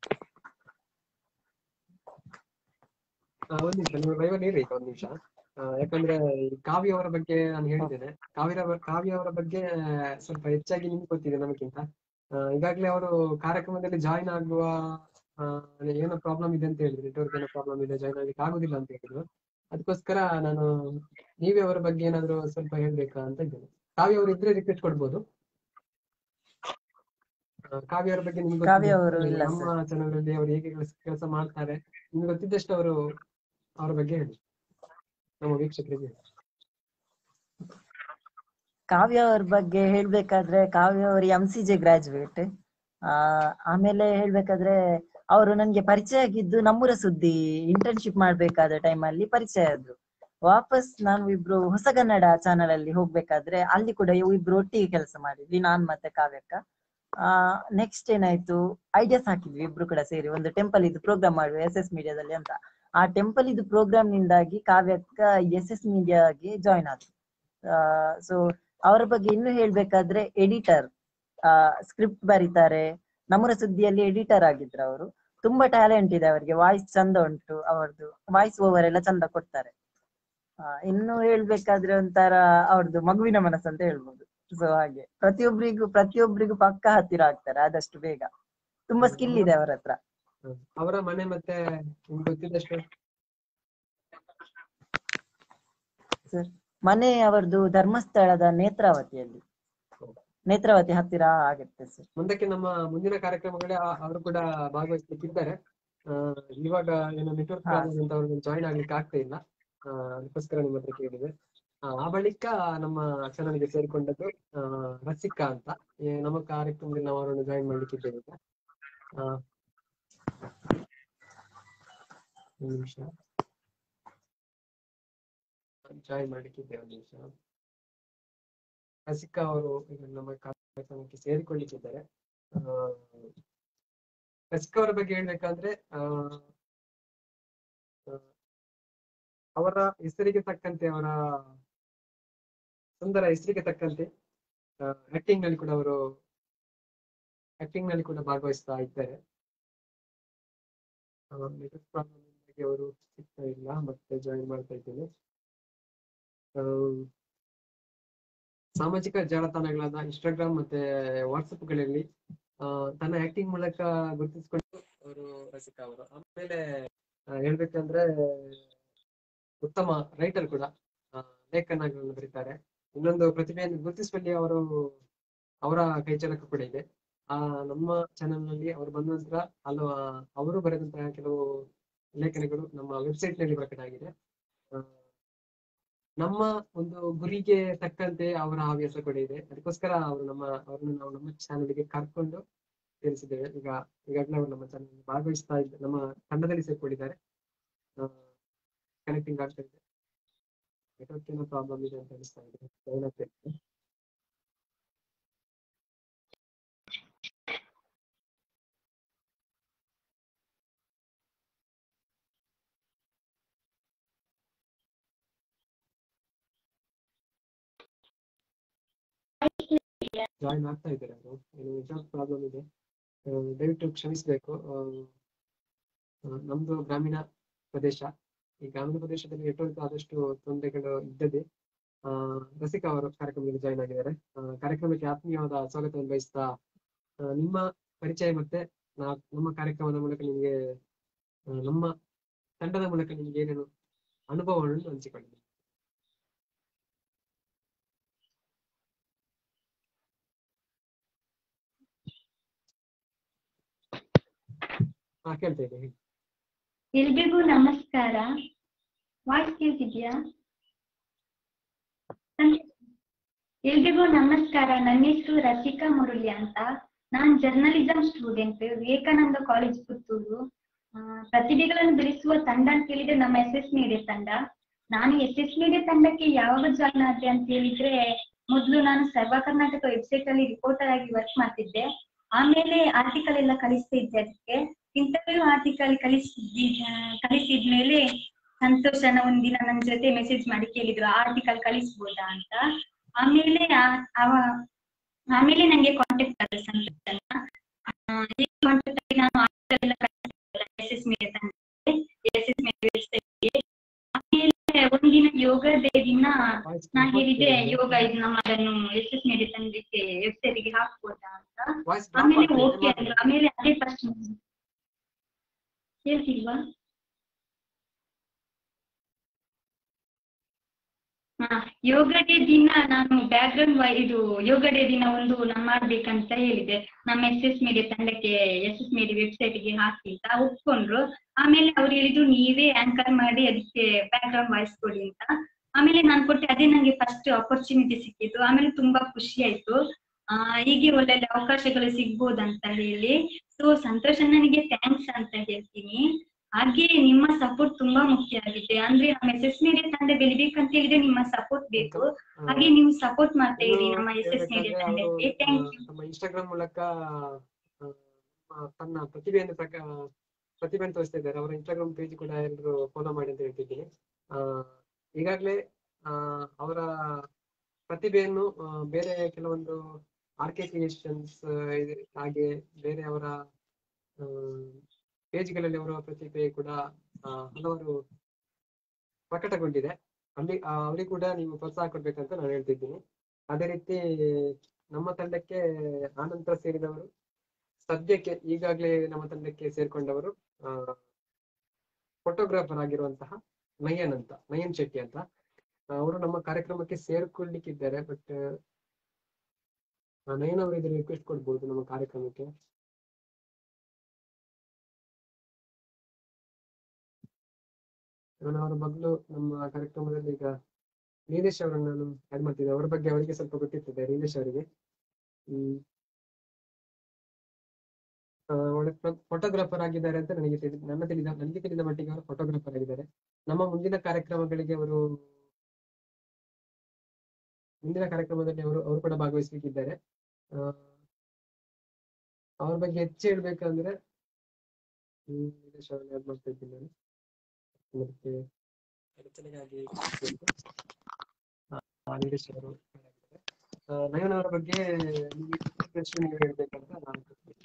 ಆ, ಒಂದ್ ನಿಮಿಷ ನಿಮ್ಮ ಲೈವಲ್ಲಿ ಇರಿ ಈಗ ಒಂದ್ ನಿಮಿಷ ಆ, ಯಾಕಂದ್ರೆ ಈ ಕಾವ್ಯ ಅವರ ಬಗ್ಗೆ ನಾನು ಹೇಳಿದ್ದೇನೆ ಕಾವ್ಯ ಕಾವ್ಯ ಅವರ ಬಗ್ಗೆ ಸ್ವಲ್ಪ ಹೆಚ್ಚಾಗಿ ನಿಮ್ಗೆ ಗೊತ್ತಿದೆ ನಮಗಿಂತ ಆ, ಈಗಾಗ್ಲೇ ಅವರು ಕಾರ್ಯಕ್ರಮದಲ್ಲಿ ಜಾಯಿನ್ ಆಗುವ ಆ, ಏನೋ ಪ್ರಾಬ್ಲಮ್ ಇದೆ ಅಂತ ಹೇಳಿದ್ರು ನೆಟ್ವರ್ಕ್ ಏನೋ ಪ್ರಾಬ್ಲಮ್ ಇದೆ ಜಾಯಿನ್ ಆಗ್ಲಿಕ್ಕೆ ಆಗುದಿಲ್ಲ ಅಂತ ಹೇಳಿದ್ರು ಅದಕ್ಕೋಸ್ಕರ ನಾನು ನೀವೇ ಅವರ ಬಗ್ಗೆ ಏನಾದ್ರು ಸ್ವಲ್ಪ ಹೇಳ್ಬೇಕಾ ಅಂತ ಇದ್ದೇನೆ ಕಾವ್ಯ ಅವರು ಇದ್ರೆ ರಿಕ್ವೆಸ್ಟ್ ಕೊಡ್ಬೋದು ಆ, ಕಾವ್ಯ ಅವರ ಬಗ್ಗೆ ನಿಮ್ಗೆ ಕಾವ್ಯ ಗೊತ್ತಿದೆ. ಅವರು ಇಲ್ಲ ನಮ್ಮ ಚಾನಲಲ್ಲಿ ಅವರು ಹೇಗೆ ಕೆಲಸ ಮಾಡ್ತಾರೆ ನಿಮ್ಗೆ ಗೊತ್ತಿದ್ದಷ್ಟು ಅವರು ಅವರ ಬಗ್ಗೆ ಹೇಳಿ ನಮ್ಮ ವೀಕ್ಷಕರಿಗೆ ಹೇಳಿ. ಕಾವ್ಯ ಅವ್ರ ಬಗ್ಗೆ ಹೇಳ್ಬೇಕಾದ್ರೆ ಕಾವ್ಯ ಅವರು ಎಂ ಸಿ ಜೆ ಗ್ರಾಜುಯೇಟ್ ಆ ಆಮೇಲೆ ಹೇಳ್ಬೇಕಾದ್ರೆ ಅವರು ನನ್ಗೆ ಪರಿಚಯ ಆಗಿದ್ದು ನಮ್ಮೂರ ಸುದ್ದಿ ಇಂಟರ್ನ್ಶಿಪ್ ಮಾಡ್ಬೇಕಾದ time ಅಲ್ಲಿ ಪರಿಚಯ ಆದ್ರು ವಾಪಸ್ ನಾನು ಇಬ್ರು ಹೊಸಗನ್ನಡ ಚಾನಲ್ ಅಲ್ಲಿ ಹೋಗ್ಬೇಕಾದ್ರೆ ಅಲ್ಲಿ ಕೂಡ ಇವ್ ಇಬ್ರು ಒಟ್ಟಿಗೆ ಕೆಲಸ ಮಾಡಿದ್ವಿ ನಾನ್ ಮತ್ತೆ ಕಾವ್ಯಕ್ಕ ಆ ನೆಕ್ಸ್ಟ್ ಏನಾಯ್ತು ಐಡಿಯಾಸ್ ಹಾಕಿದ್ವಿ ಇಬ್ರು ಕೂಡ ಸೇರಿ ಒಂದು ಟೆಂಪಲ್ ಇದು ಪ್ರೋಗ್ರಾಮ್ ಮಾಡುವ ಎಸ್ ಎಸ್ ಮೀಡಿಯಾದಲ್ಲಿ ಅಂತ ಆ ಟೆಂಪಲ್ ಇದು ಪ್ರೋಗ್ರಾಮ್ ನಿಂದಾಗಿ ಕಾವ್ಯಕ್ಕ ಎಸ್ ಎಸ್ ಮೀಡಿಯಾಗೆ ಜಾಯ್ನ್ ಆದ್ರು ಸೊ ಅವರ ಬಗ್ಗೆ ಇನ್ನು ಹೇಳ್ಬೇಕಾದ್ರೆ ಎಡಿಟರ್ ಸ್ಕ್ರಿಪ್ಟ್ ಬರೀತಾರೆ ನಮ್ಮರ ಸುದ್ದಿಯಲ್ಲಿ ಎಡಿಟರ್ ಆಗಿದ್ರು ಅವರು ತುಂಬಾ ಟ್ಯಾಲೆಂಟ್ ಇದೆ ಅವರಿಗೆ ವಾಯ್ಸ್ ಚಂದ ಉಂಟು ಅವರದ್ದು ವಾಯ್ಸ್ ಓವರ್ ಎಲ್ಲ ಚಂದ ಕೊಡ್ತಾರೆ ಆ, ಇನ್ನು ಹೇಳ್ಬೇಕಾದ್ರೆ ಒಂಥರ ಅವ್ರದ್ದು ಮಗುವಿನ ಮನಸ್ಸು ಅಂತ ಹೇಳ್ಬೋದು ಸೊ ಹಾಗೆ ಪ್ರತಿಯೊಬ್ಬರಿಗೂ ಪ್ರತಿಯೊಬ್ಬರಿಗೂ ಪಕ್ಕ ಹತ್ತಿರ ಆಗ್ತಾರೆ ಆದಷ್ಟು ಬೇಗ ತುಂಬಾ ಸ್ಕಿಲ್ ಇದೆ ಅವರ ಹತ್ರ ಹ. ಅವರ ಮನೆ ಮತ್ತೆ ನಿಮ್ಗೆ ಗೊತ್ತಿದ್ದಷ್ಟು ಸರ್ ಮನೆ ಅವರದ್ದು ಧರ್ಮಸ್ಥಳದ ನೇತ್ರಾವತಿಯಲ್ಲಿ ನೇತ್ರಾವತಿ ಹತ್ತಿರ ಆಗುತ್ತೆ ಸರ್ ಮುಂದಕ್ಕೆ ನಮ್ಮ ಮುಂದಿನ ಕಾರ್ಯಕ್ರಮಗಳೇ ಆ- ಅವರು ಕೂಡ ಭಾಗವಹಿಸ್ಲಿಕ್ಕಿದ್ದಾರೆ ಆ, ಇವಾಗ ಏನೋ ನೆಟ್ವರ್ಕ್ ಹಾ. ಪ್ರಾಬ್ಲಮ್ ಅಂತ ಅವ್ರಿಗೆ ಜಾಯಿನ್ ಆಗ್ಲಿಕ್ಕೆ ಆಗ್ತಾ ಇಲ್ಲ ಆ, ಅದಕ್ಕೋಸ್ಕರ ನಿಮ್ಮ ಹತ್ರ ಕೇಳಿದೆ ಆ ಆ ಬಳಿಕ ನಮ್ಮ ಚಾನಲ್ಗೆ ಸೇರಿಕೊಂಡದ್ದು ಆ, ರಸಿಕಾ ಅಂತ ಏ, ನಮ್ಮ ಕಾರ್ಯಕ್ರಮದಲ್ಲಿ ನಾವು ಅವರನ್ನು ಜಾಯಿನ್ ಮಾಡ್ಲಿಕ್ಕಿದ್ದೇವೆ ಈಗ ಆ, ಒಂದು ನಿಮಿಷ ಜಾಯಿನ್ ಮಾಡ್ಲಿಕ್ಕಿದ್ದೇವೆ ಒಂದು ನಿಮಿಷ ರಸಿಕಾ ಅವರು ಈಗ ನಮ್ಮ ಕಾರ್ಯಕ್ರಮಕ್ಕೆ ಸೇರಿಕೊಳ್ಳಿಕ್ಕಿದ್ದಾರೆ ಆ, ರಸಿಕಾ ಅವರ ಬಗ್ಗೆ ಹೇಳ್ಬೇಕಂದ್ರೆ ಆ, ಆ, ಅವರ ಹೆಸರಿಗೆ ತಕ್ಕಂತೆ ಅವರ ಸುಂದರ ಹೆಸರಿಗೆ ತಕ್ಕಂತೆ ಆಕ್ಟಿಂಗ್ ನಲ್ಲಿ ಕೂಡ ಅವರು ಆಕ್ಟಿಂಗ್ ನಲ್ಲಿ ಕೂಡ ಭಾಗವಹಿಸ್ತಾ ಇದ್ದಾರೆ ಪ್ರಾಬ್ಲಮ್ ಅವರು ಸಿಗ್ತಾ ಇಲ್ಲ ಮತ್ತೆ ಜಾಯಿನ್ ಮಾಡ್ತಾ ಇದ್ದೇನೆ ಆ, ಸಾಮಾಜಿಕ ಜಾಲತಾಣಗಳಾದ ಇನ್ಸ್ಟಾಗ್ರಾಮ್ ಮತ್ತೆ ವಾಟ್ಸಪ್ ಗಳಲ್ಲಿ ಆ, ತನ್ನ ಆಕ್ಟಿಂಗ್ ಮೂಲಕ ಗುರುತಿಸಿಕೊಂಡು ಅವರು ರಸಿಕಾ ಅವರು ಆಮೇಲೆ ಆ, ಹೇಳ್ಬೇಕಂದ್ರೆ ಉತ್ತಮ ರೈಟರ್ ಕೂಡ ಆ, ಲೇಖನಗಳನ್ನು ಬರೀತಾರೆ ಇನ್ನೊಂದು ಪ್ರತಿಭೆಯನ್ನು ಗುರುತಿಸುವಲ್ಲಿ ಅವರು ಅವರ ಕೈಚಳಕ ಕೂಡ ಇದೆ ಆ ನಮ್ಮ ಚಾನೆಲ್ ನಲ್ಲಿ ಅವರು ಬಂದ ನಂತರ ಹಲವು ಅವರು ಬರೆದಂತಹ ಕೆಲವು ಲೇಖನಗಳು ನಮ್ಮ ವೆಬ್ಸೈಟ್ ನಲ್ಲಿ ಪ್ರಕಟ ಆಗಿದೆ ಆ, ನಮ್ಮ ಒಂದು ಗುರಿಗೆ ತಕ್ಕಂತೆ ಅವರ ಹವ್ಯಾಸ ಕೂಡ ಇದೆ ಅದಕ್ಕೋಸ್ಕರ ಅವರು ನಮ್ಮ ಅವರನ್ನು ನಾವು ನಮ್ಮ ಚಾನೆಲ್ಗೆ ಕರ್ಕೊಂಡು ಸೇರಿಸಿದ್ದೇವೆ ಈಗ ಈಗಾಗಲೇ ಅವರು ನಮ್ಮ ಚಾನೆಲ್ ಭಾಗವಹಿಸ್ತಾ ಇದ್ದ ನಮ್ಮ ತಂಡದಲ್ಲಿ ಸೇರ್ಕೊಂಡಿದ್ದಾರೆ ಕನೆಕ್ಟಿಂಗ್ ಆಗ್ತಾ ಇದೆ ನೆಟ್ವರ್ಕ್ ಏನೋ ಪ್ರಾಬ್ಲಮ್ ಇದೆ ಅಂತ ಅನಿಸ್ತಾ ಇದೆ join ಆಗ್ತಾ ಇದೆ. ಜಾಯಿನ್ ಆಗ್ತಾ ಇದ್ದಾರೆ ಅವರು ಏನು ನೆಟ್ವರ್ಕ್ ಪ್ರಾಬ್ಲಮ್ ಇದೆ ಆ, ದಯವಿಟ್ಟು ಕ್ಷಮಿಸಬೇಕು ನಮ್ದು ಗ್ರಾಮೀಣ ಪ್ರದೇಶ ಈ ಗ್ರಾಮೀಣ ಪ್ರದೇಶದಲ್ಲಿ ನೆಟ್ವರ್ಕ್ ಆದಷ್ಟು ತೊಂದರೆಗಳು ಇದ್ದದೆ ಆ ರಸಿಕಾ ಅವರು ಕಾರ್ಯಕ್ರಮದಲ್ಲಿ ಜಾಯಿನ್ ಆಗಿದ್ದಾರೆ ಆ, ಕಾರ್ಯಕ್ರಮಕ್ಕೆ ಆತ್ಮೀಯವಾದ ಸ್ವಾಗತವನ್ನು ಬಯಸ್ತಾ ಆ, ನಿಮ್ಮ ಪರಿಚಯ ಮತ್ತೆ ನಾ- ನಮ್ಮ ಕಾರ್ಯಕ್ರಮದ ಮೂಲಕ ನಿಮಗೆ ಆ, ನಮ್ಮ ತಂಡದ ಮೂಲಕ ನಿಮಗೆ ಏನೇನು ಅನುಭವವನ್ನು ಹಂಚಿಕೊಳ್ಳಿ ಹಾ ಕೇಳ್ತಾ ಇದೆ ಹೇಳಿ. ಎಲ್ರಿಗೂ ನಮಸ್ಕಾರ ವಾಯ್ಸ್ ಕೇಳ್ತಿದ್ಯಾ ನನ್- ಎಲ್ರಿಗೂ ನಮಸ್ಕಾರ ನನ್ನ ಹೆಸರು ರಸಿಕಾ ಮುರುಳಿ ಅಂತ ನಾನ್ journalism student Vivekananda college Puttur ಆ, ಪ್ರತಿಭೆಗಳನ್ನು ಬೆಳೆಸುವ ತಂಡ ಅಂತ ಹೇಳಿದ್ರೆ ನಮ್ಮ ಎಸ್ ಎಸ್ ಮೀಡಿಯಾ ತಂಡ ನಾನು ಎಸ್ ಎಸ್ ಮೀಡಿಯಾ ತಂಡಕ್ಕೆ ಯಾವಾಗ ಜಾಯ್ನ್ ಆದ್ರೆ ಅಂತ ಹೇಳಿದ್ರೆ ಮೊದಲು ನಾನು ಸರ್ವ ಕರ್ನಾಟಕ ವೆಬ್ಸೈಟ್ ಅಲ್ಲಿ ರಿಪೋರ್ಟರ್ ಆಗಿ ವರ್ಕ್ ಮಾಡ್ತಿದ್ದೆ ಆಮೇಲೆ ಆರ್ಟಿಕಲ್ ಎಲ್ಲ ಕಳಿಸ್ತಾ ಇದ್ದೆ ಅದಕ್ಕೆ ಇಂಟರ್ವ್ಯೂ ಆರ್ಟಿಕಲ್ ಕಳಿಸಿದ್ದಿ ಕಳಿಸಿದ್ಮೇಲೆ ಸಂತೋಷನ ಒಂದಿನ ನನ್ನ ಜೊತೆ ಮೆಸೇಜ್ ಮಾಡಿ ಕೇಳಿದ್ರು ಆರ್ಟಿಕಲ್ ಕಳಿಸ್ಬೋದಾ ಅಂತ ಆಮೇಲೆ ಆ- ಅವ ಆಮೇಲೆ ನಂಗೆ ಕಾಂಟ್ಯಾಕ್ಟ್ ಆದ್ರೆ ಸಂತೋಷನ ಕಾಂಟ್ಯಾಕ್ಟ್ ಆಗಿ ನಾನು ಆರ್ಟಿಕಲ್ ಎಲ್ಲ ಎಸ್ ಎಸ್ ಮೀಡಿಯಾ ತಂಡಕ್ಕೆ ಎಸ್ ಎಸ್ ಮೀಡಿಯಾ ವೆಬ್ಸೈಟ್ಗೆ ಆಮೇಲೆ ಒಂದಿನ ಯೋಗ ಡೇ ದಿನ Voice ನಾ drop ಹೇಳಿದೆ ಆಗ್ತಾ ಇದೆ. ಯೋಗ ಇದು ನಮ್ಮ ಅದನ್ನು ಎಸ್ ಎಸ್ ಮೀಡಿಯಾ ತಂಡಕ್ಕೆ ವೆಬ್ಸೈಟ್ಗೆ ಹಾಕ್ಬೋದಾ ಅಂತ Voice drop ಆಮೇಲೆ ಆಗ್ತಾ ಇದೆ, ಓಕೆ ಅಂದ್ರು ಮಾತಾಡಿ. ಆಮೇಲೆ ಅದೇ ಫಸ್ಟ್ ಕೇಳ್ತಿಲ್ವಾ ಹಾ ಯೋಗ ಡೇ ದಿನ ನಾನು ಬ್ಯಾಕ್ ಗ್ರೌಂಡ್ ಇದು ಯೋಗ ಡೇ ದಿನ ಒಂದು ನಾನು ಮಾಡ್ಬೇಕಂತ ಹೇಳಿದೆ ನಮ್ಮ ಎಸ್ ಎಸ್ ಮೀಡಿಯಾ ತಂಡಕ್ಕೆ ಎಸ್ ಎಸ್ ಮೀಡಿಯಾ ವೆಬ್ಸೈಟ್ಗೆ ಹಾಕಿ ಅಂತ ಒಪ್ಕೊಂಡ್ರು ಆಮೇಲೆ ಅವ್ರು ಹೇಳಿದ್ರು ನೀವೇ ಆಂಕರ್ ಮಾಡಿ ಅದಕ್ಕೆ ಬ್ಯಾಕ್ ಗ್ರೌಂಡ್ ವಾಯ್ಸ್ ಕೊಡಿ ಅಂತ ಆಮೇಲೆ ನಾನು ಕೊಟ್ಟೆ ಅದೇ ನಂಗೆ ಫಸ್ಟ್ ಅಪರ್ಚುನಿಟಿ ಸಿಕ್ಕಿತ್ತು ಆಮೇಲೆ ತುಂಬಾ ಖುಷಿ ಆಯ್ತು ಆ ಹೀಗೆ ಒಳ್ಳೊಳ್ಳೆ ಅವಕಾಶಗಳು ಸಿಗ್ಬೋದಂತ ಹೇಳಿ ಸೊ ಸಂತೋಷ್ ನನಗೆ ಥ್ಯಾಂಕ್ಸ್ ಅಂತ ಹೇಳ್ತೀನಿ ಹಾಗೆ ನಿಮ್ಮ ಸಪೋರ್ಟ್ ತುಂಬಾ ಮುಖ್ಯ ಆಗಿದೆ ಅಂದ್ರೆ ನಮ್ಮ ಎಸ್ ಎಸ್ ಮೀಡಿಯಾ ತಂಡ ಬೆಳಿಬೇಕಂತ ಹೇಳಿದ್ರೆ ನಿಮ್ಮ ಸಪೋರ್ಟ್ ಬೇಕು ಆ, ಹಾಗೆ ನೀವು ಸಪೋರ್ಟ್ ಮಾಡ್ತಾ ಇರಿ ಇನ್ನು ನಮ್ಮ ಎಸ್ ಎಸ್ ಮೀಡಿಯಾ ಹೇಳ್ಬೇಕಂದ್ರೆ ಅವರು, ತಂಡಕ್ಕೆ ಥ್ಯಾಂಕ್ ಆ, ಯು ನಮ್ಮ ಇನ್ಸ್ಟಾಗ್ರಾಮ್ ಮೂಲಕ ಆ, ಆ, ತನ್ನ ಪ್ರತಿಭೆಯನ್ನು ಪ್ರಕ ಪ್ರತಿಭೆಯನ್ನು ತೋರಿಸ್ತಾ ಇದ್ದಾರೆ ಅವರ ಇನ್ಸ್ಟಾಗ್ರಾಮ್ ಪೇಜ್ ಕೂಡ ಎಲ್ಲರೂ ಫಾಲೋ ಮಾಡಿ ಅಂತ ಹೇಳ್ತಿದ್ದೀನಿ ಆ, ಈಗಾಗಲೇ ಆ, ಅವರ ಪ್ರತಿಭೆಯನ್ನು ಆ, ಬೇರೆ ಕೆಲವೊಂದು ಆರ್ ಕೆ ಕ್ರಿಯೇಷನ್ಸ್ ಹಾಗೆ ಬೇರೆ ಅವರ ಪೇಜ್ಗಳಲ್ಲಿ ಅವರ ಪ್ರತಿಭೆ ಕೂಡ ಆ, ಹಲವಾರು ಪ್ರಕಟಗೊಂಡಿದೆ ಅಲ್ಲಿ ಆ, ಅವ್ರಿಗೆ ಕೂಡ ನೀವು ಪ್ರೋತ್ಸಾಹ ಕೊಡ್ಬೇಕಂತ ನಾನು ಹೇಳ್ತಿದ್ದೀನಿ ಅದೇ ರೀತಿ ನಮ್ಮ ತಂಡಕ್ಕೆ ಆನಂತರ ಸೇರಿದವರು ಸದ್ಯಕ್ಕೆ ಈಗಾಗಲೇ ನಮ್ಮ ತಂಡಕ್ಕೆ ಸೇರ್ಕೊಂಡವರು ಆ ಫೋಟೋಗ್ರಾಫರ್ ಆಗಿರುವಂತಹ ನಯನ್ ಅಂತ ನಯನ್ ಶೆಟ್ಟಿ ಅಂತ ಅವರು ನಮ್ಮ ಕಾರ್ಯಕ್ರಮಕ್ಕೆ ಸೇರ್ಕೊಳ್ಳಿಕ್ಕಿದ್ದಾರೆ ಬಟ್ ನಯನ್ ಅವರು ಇದನ್ನ ರಿಕ್ವೆಸ್ಟ್ ಕೊಡ್ಬೋದು ನಮ್ಮ ಕಾರ್ಯಕ್ರಮಕ್ಕೆ ನಾನು ಅವರ ಮೊದಲು ನಮ್ಮ ಕಾರ್ಯಕ್ರಮದಲ್ಲಿ ಈಗ ನೀಲೇಶ್ ಅವರನ್ನು ನಾನು ಆಡ್ ಮಾಡ್ತಿದ್ದೆ ಅವರ ಬಗ್ಗೆ ಅವರಿಗೆ ಸ್ವಲ್ಪ ಗೊತ್ತಿರ್ತದೆ ನೀಲೇಶ್ ಅವರಿಗೆ ಹ್ಮ್ ಆ, ಒಳ್ಳೆ ಫೋಟೋಗ್ರಾಫರ್ ಆಗಿದ್ದಾರೆ ಅಂತ ನನಗೆ ತಿಳಿದ ನನ್ನ ತಿಳಿದ ನನಗೆ ತಿಳಿದ ಮಟ್ಟಿಗೆ ಅವರು ಫೋಟೋಗ್ರಾಫರ್ ಆಗಿದ್ದಾರೆ ನಮ್ಮ ಮುಂದಿನ ಕಾರ್ಯಕ್ರಮಗಳಿಗೆ ಅವರು ಮುಂದಿನ ಕಾರ್ಯಕ್ರಮದಲ್ಲಿ ಅವರು ಅವರು ಕೂಡ ಭಾಗವಹಿಸಲಿಕ್ಕಿದ್ದಾರೆ ಆ, ಅವ್ರ ಬಗ್ಗೆ ಹೆಚ್ಚು ಹೇಳ್ಬೇಕಂದ್ರೆ ಹ್ಮ್ ನೀಲೇಶ್ ಅವರನ್ನ add ಮಾಡ್ತಾ ಇದ್ದೀನಿ ನಾನು ಮತ್ತೆ ರಚನೆಗಾಗಿ ಆ, ನೀಲೇಶ್ ಅವರು ಆ, ನಯನ್ ಅವರ ಬಗ್ಗೆ ನಿಮಗೆ ಪ್ರಶ್ನೆ ನೀವು ಹೇಳ್ಬೇಕಂತ ನಾನು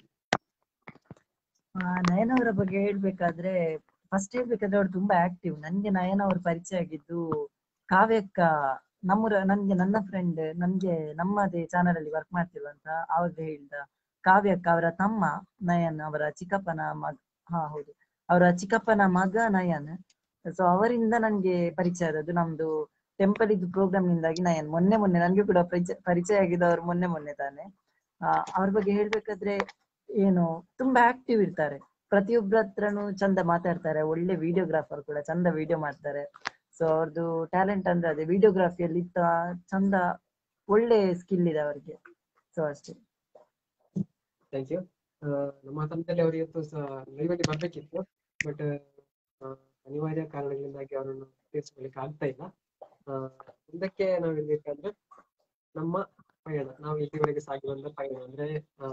ಆ, ನಯನ ಅವರ ಬಗ್ಗೆ ಹೇಳ್ಬೇಕಾದ್ರೆ ಫಸ್ಟ್ ಹೇಳ್ಬೇಕಾದ್ರೆ ಅವ್ರು ತುಂಬಾ ಆಕ್ಟಿವ್ ನನ್ಗೆ ನಯನ ಅವ್ರ ಪರಿಚಯ ಆಗಿದ್ದು ಕಾವ್ಯಕ್ಕ ನಮ್ಮೂರ ನನ್ಗೆ ನನ್ನ ಫ್ರೆಂಡ್ ನನ್ಗೆ ನಮ್ಮದೇ ಚಾನಲ್ ಅಲ್ಲಿ ವರ್ಕ್ ಮಾಡ್ತಿರುವಂತ ಆವಾಗ ಹೇಳ್ದ ಕಾವ್ಯಕ್ಕ ಅವರ ತಮ್ಮ ನಯನ್ ಅವರ ಚಿಕ್ಕಪ್ಪನ ಮಗ ಹಾ ಹೌದು ಅವರ ಚಿಕ್ಕಪ್ಪನ ಮಗ ನಯನ್ ಸೊ ಅವರಿಂದ ನನ್ಗೆ ಪರಿಚಯ ಆದದ್ದು ನಮ್ದು ಟೆಂಪಲ್ ಇದ್ದು ಪ್ರೋಗ್ರಾಮ್ ನಿಂದಾಗಿ ನಯನ್ ಮೊನ್ನೆ ಮೊನ್ನೆ ನನ್ಗೆ ಕೂಡ ಪರಿಚಯ ಪರಿಚಯ ಆಗಿದ್ದವ್ರು ಮೊನ್ನೆ ಮೊನ್ನೆ ತಾನೆ ಆ, ಅವ್ರ ಬಗ್ಗೆ ಹೇಳ್ಬೇಕಾದ್ರೆ ಏನು ತುಂಬಾ ಆಕ್ಟಿವ್ ಇರ್ತಾರೆ ಪ್ರತಿಯೊಬ್ಬರ ಹತ್ರನು ಚಂದ ಮಾತಾಡ್ತಾರೆ ಒಳ್ಳೆ ವಿಡಿಯೋಗ್ರಾಫರ್ ಕೂಡ ಚಂದ ವಿಡಿಯೋ ಮಾಡ್ತಾರೆ ಸೊ ಅವ್ರದ್ದು ಟ್ಯಾಲೆಂಟ್ ಅಂದ್ರೆ ಅದೇ ವಿಡಿಯೋಗ್ರಫಿಯಲ್ಲಿ ಚಂದ ಒಳ್ಳೆ ಸ್ಕಿಲ್ ಇದೆ ಅವರಿಗೆ ಸೊ ಅಷ್ಟೇ ಥ್ಯಾಂಕ್ ಯು ನಮ್ಮ ತಂಡದಲ್ಲಿ ಅವರು ಇವತ್ತು ಸಹ ಲೈವ್ ಅಲ್ಲಿ ಬರ್ಬೇಕಿತ್ತು ಬಟ್ ಅನಿವಾರ್ಯ ಕಾರಣಗಳಿಂದಾಗಿ ಅವರನ್ನು ಸೇರಿಸ್ಕೊಳ್ಳಿಕ್ಕೆ ಆಗ್ತಾ ಇಲ್ಲ ಆ, ಮುಂದಕ್ಕೆ ನಾವು ಇರ್ಬೇಕಾದ್ರೆ ನಮ್ಮ ಪಯಣ ನಾವು ಇಲ್ಲಿವರೆಗೆ ಸಾಗಿ ಬಂದ ಪಯಣ ಅಂದ್ರೆ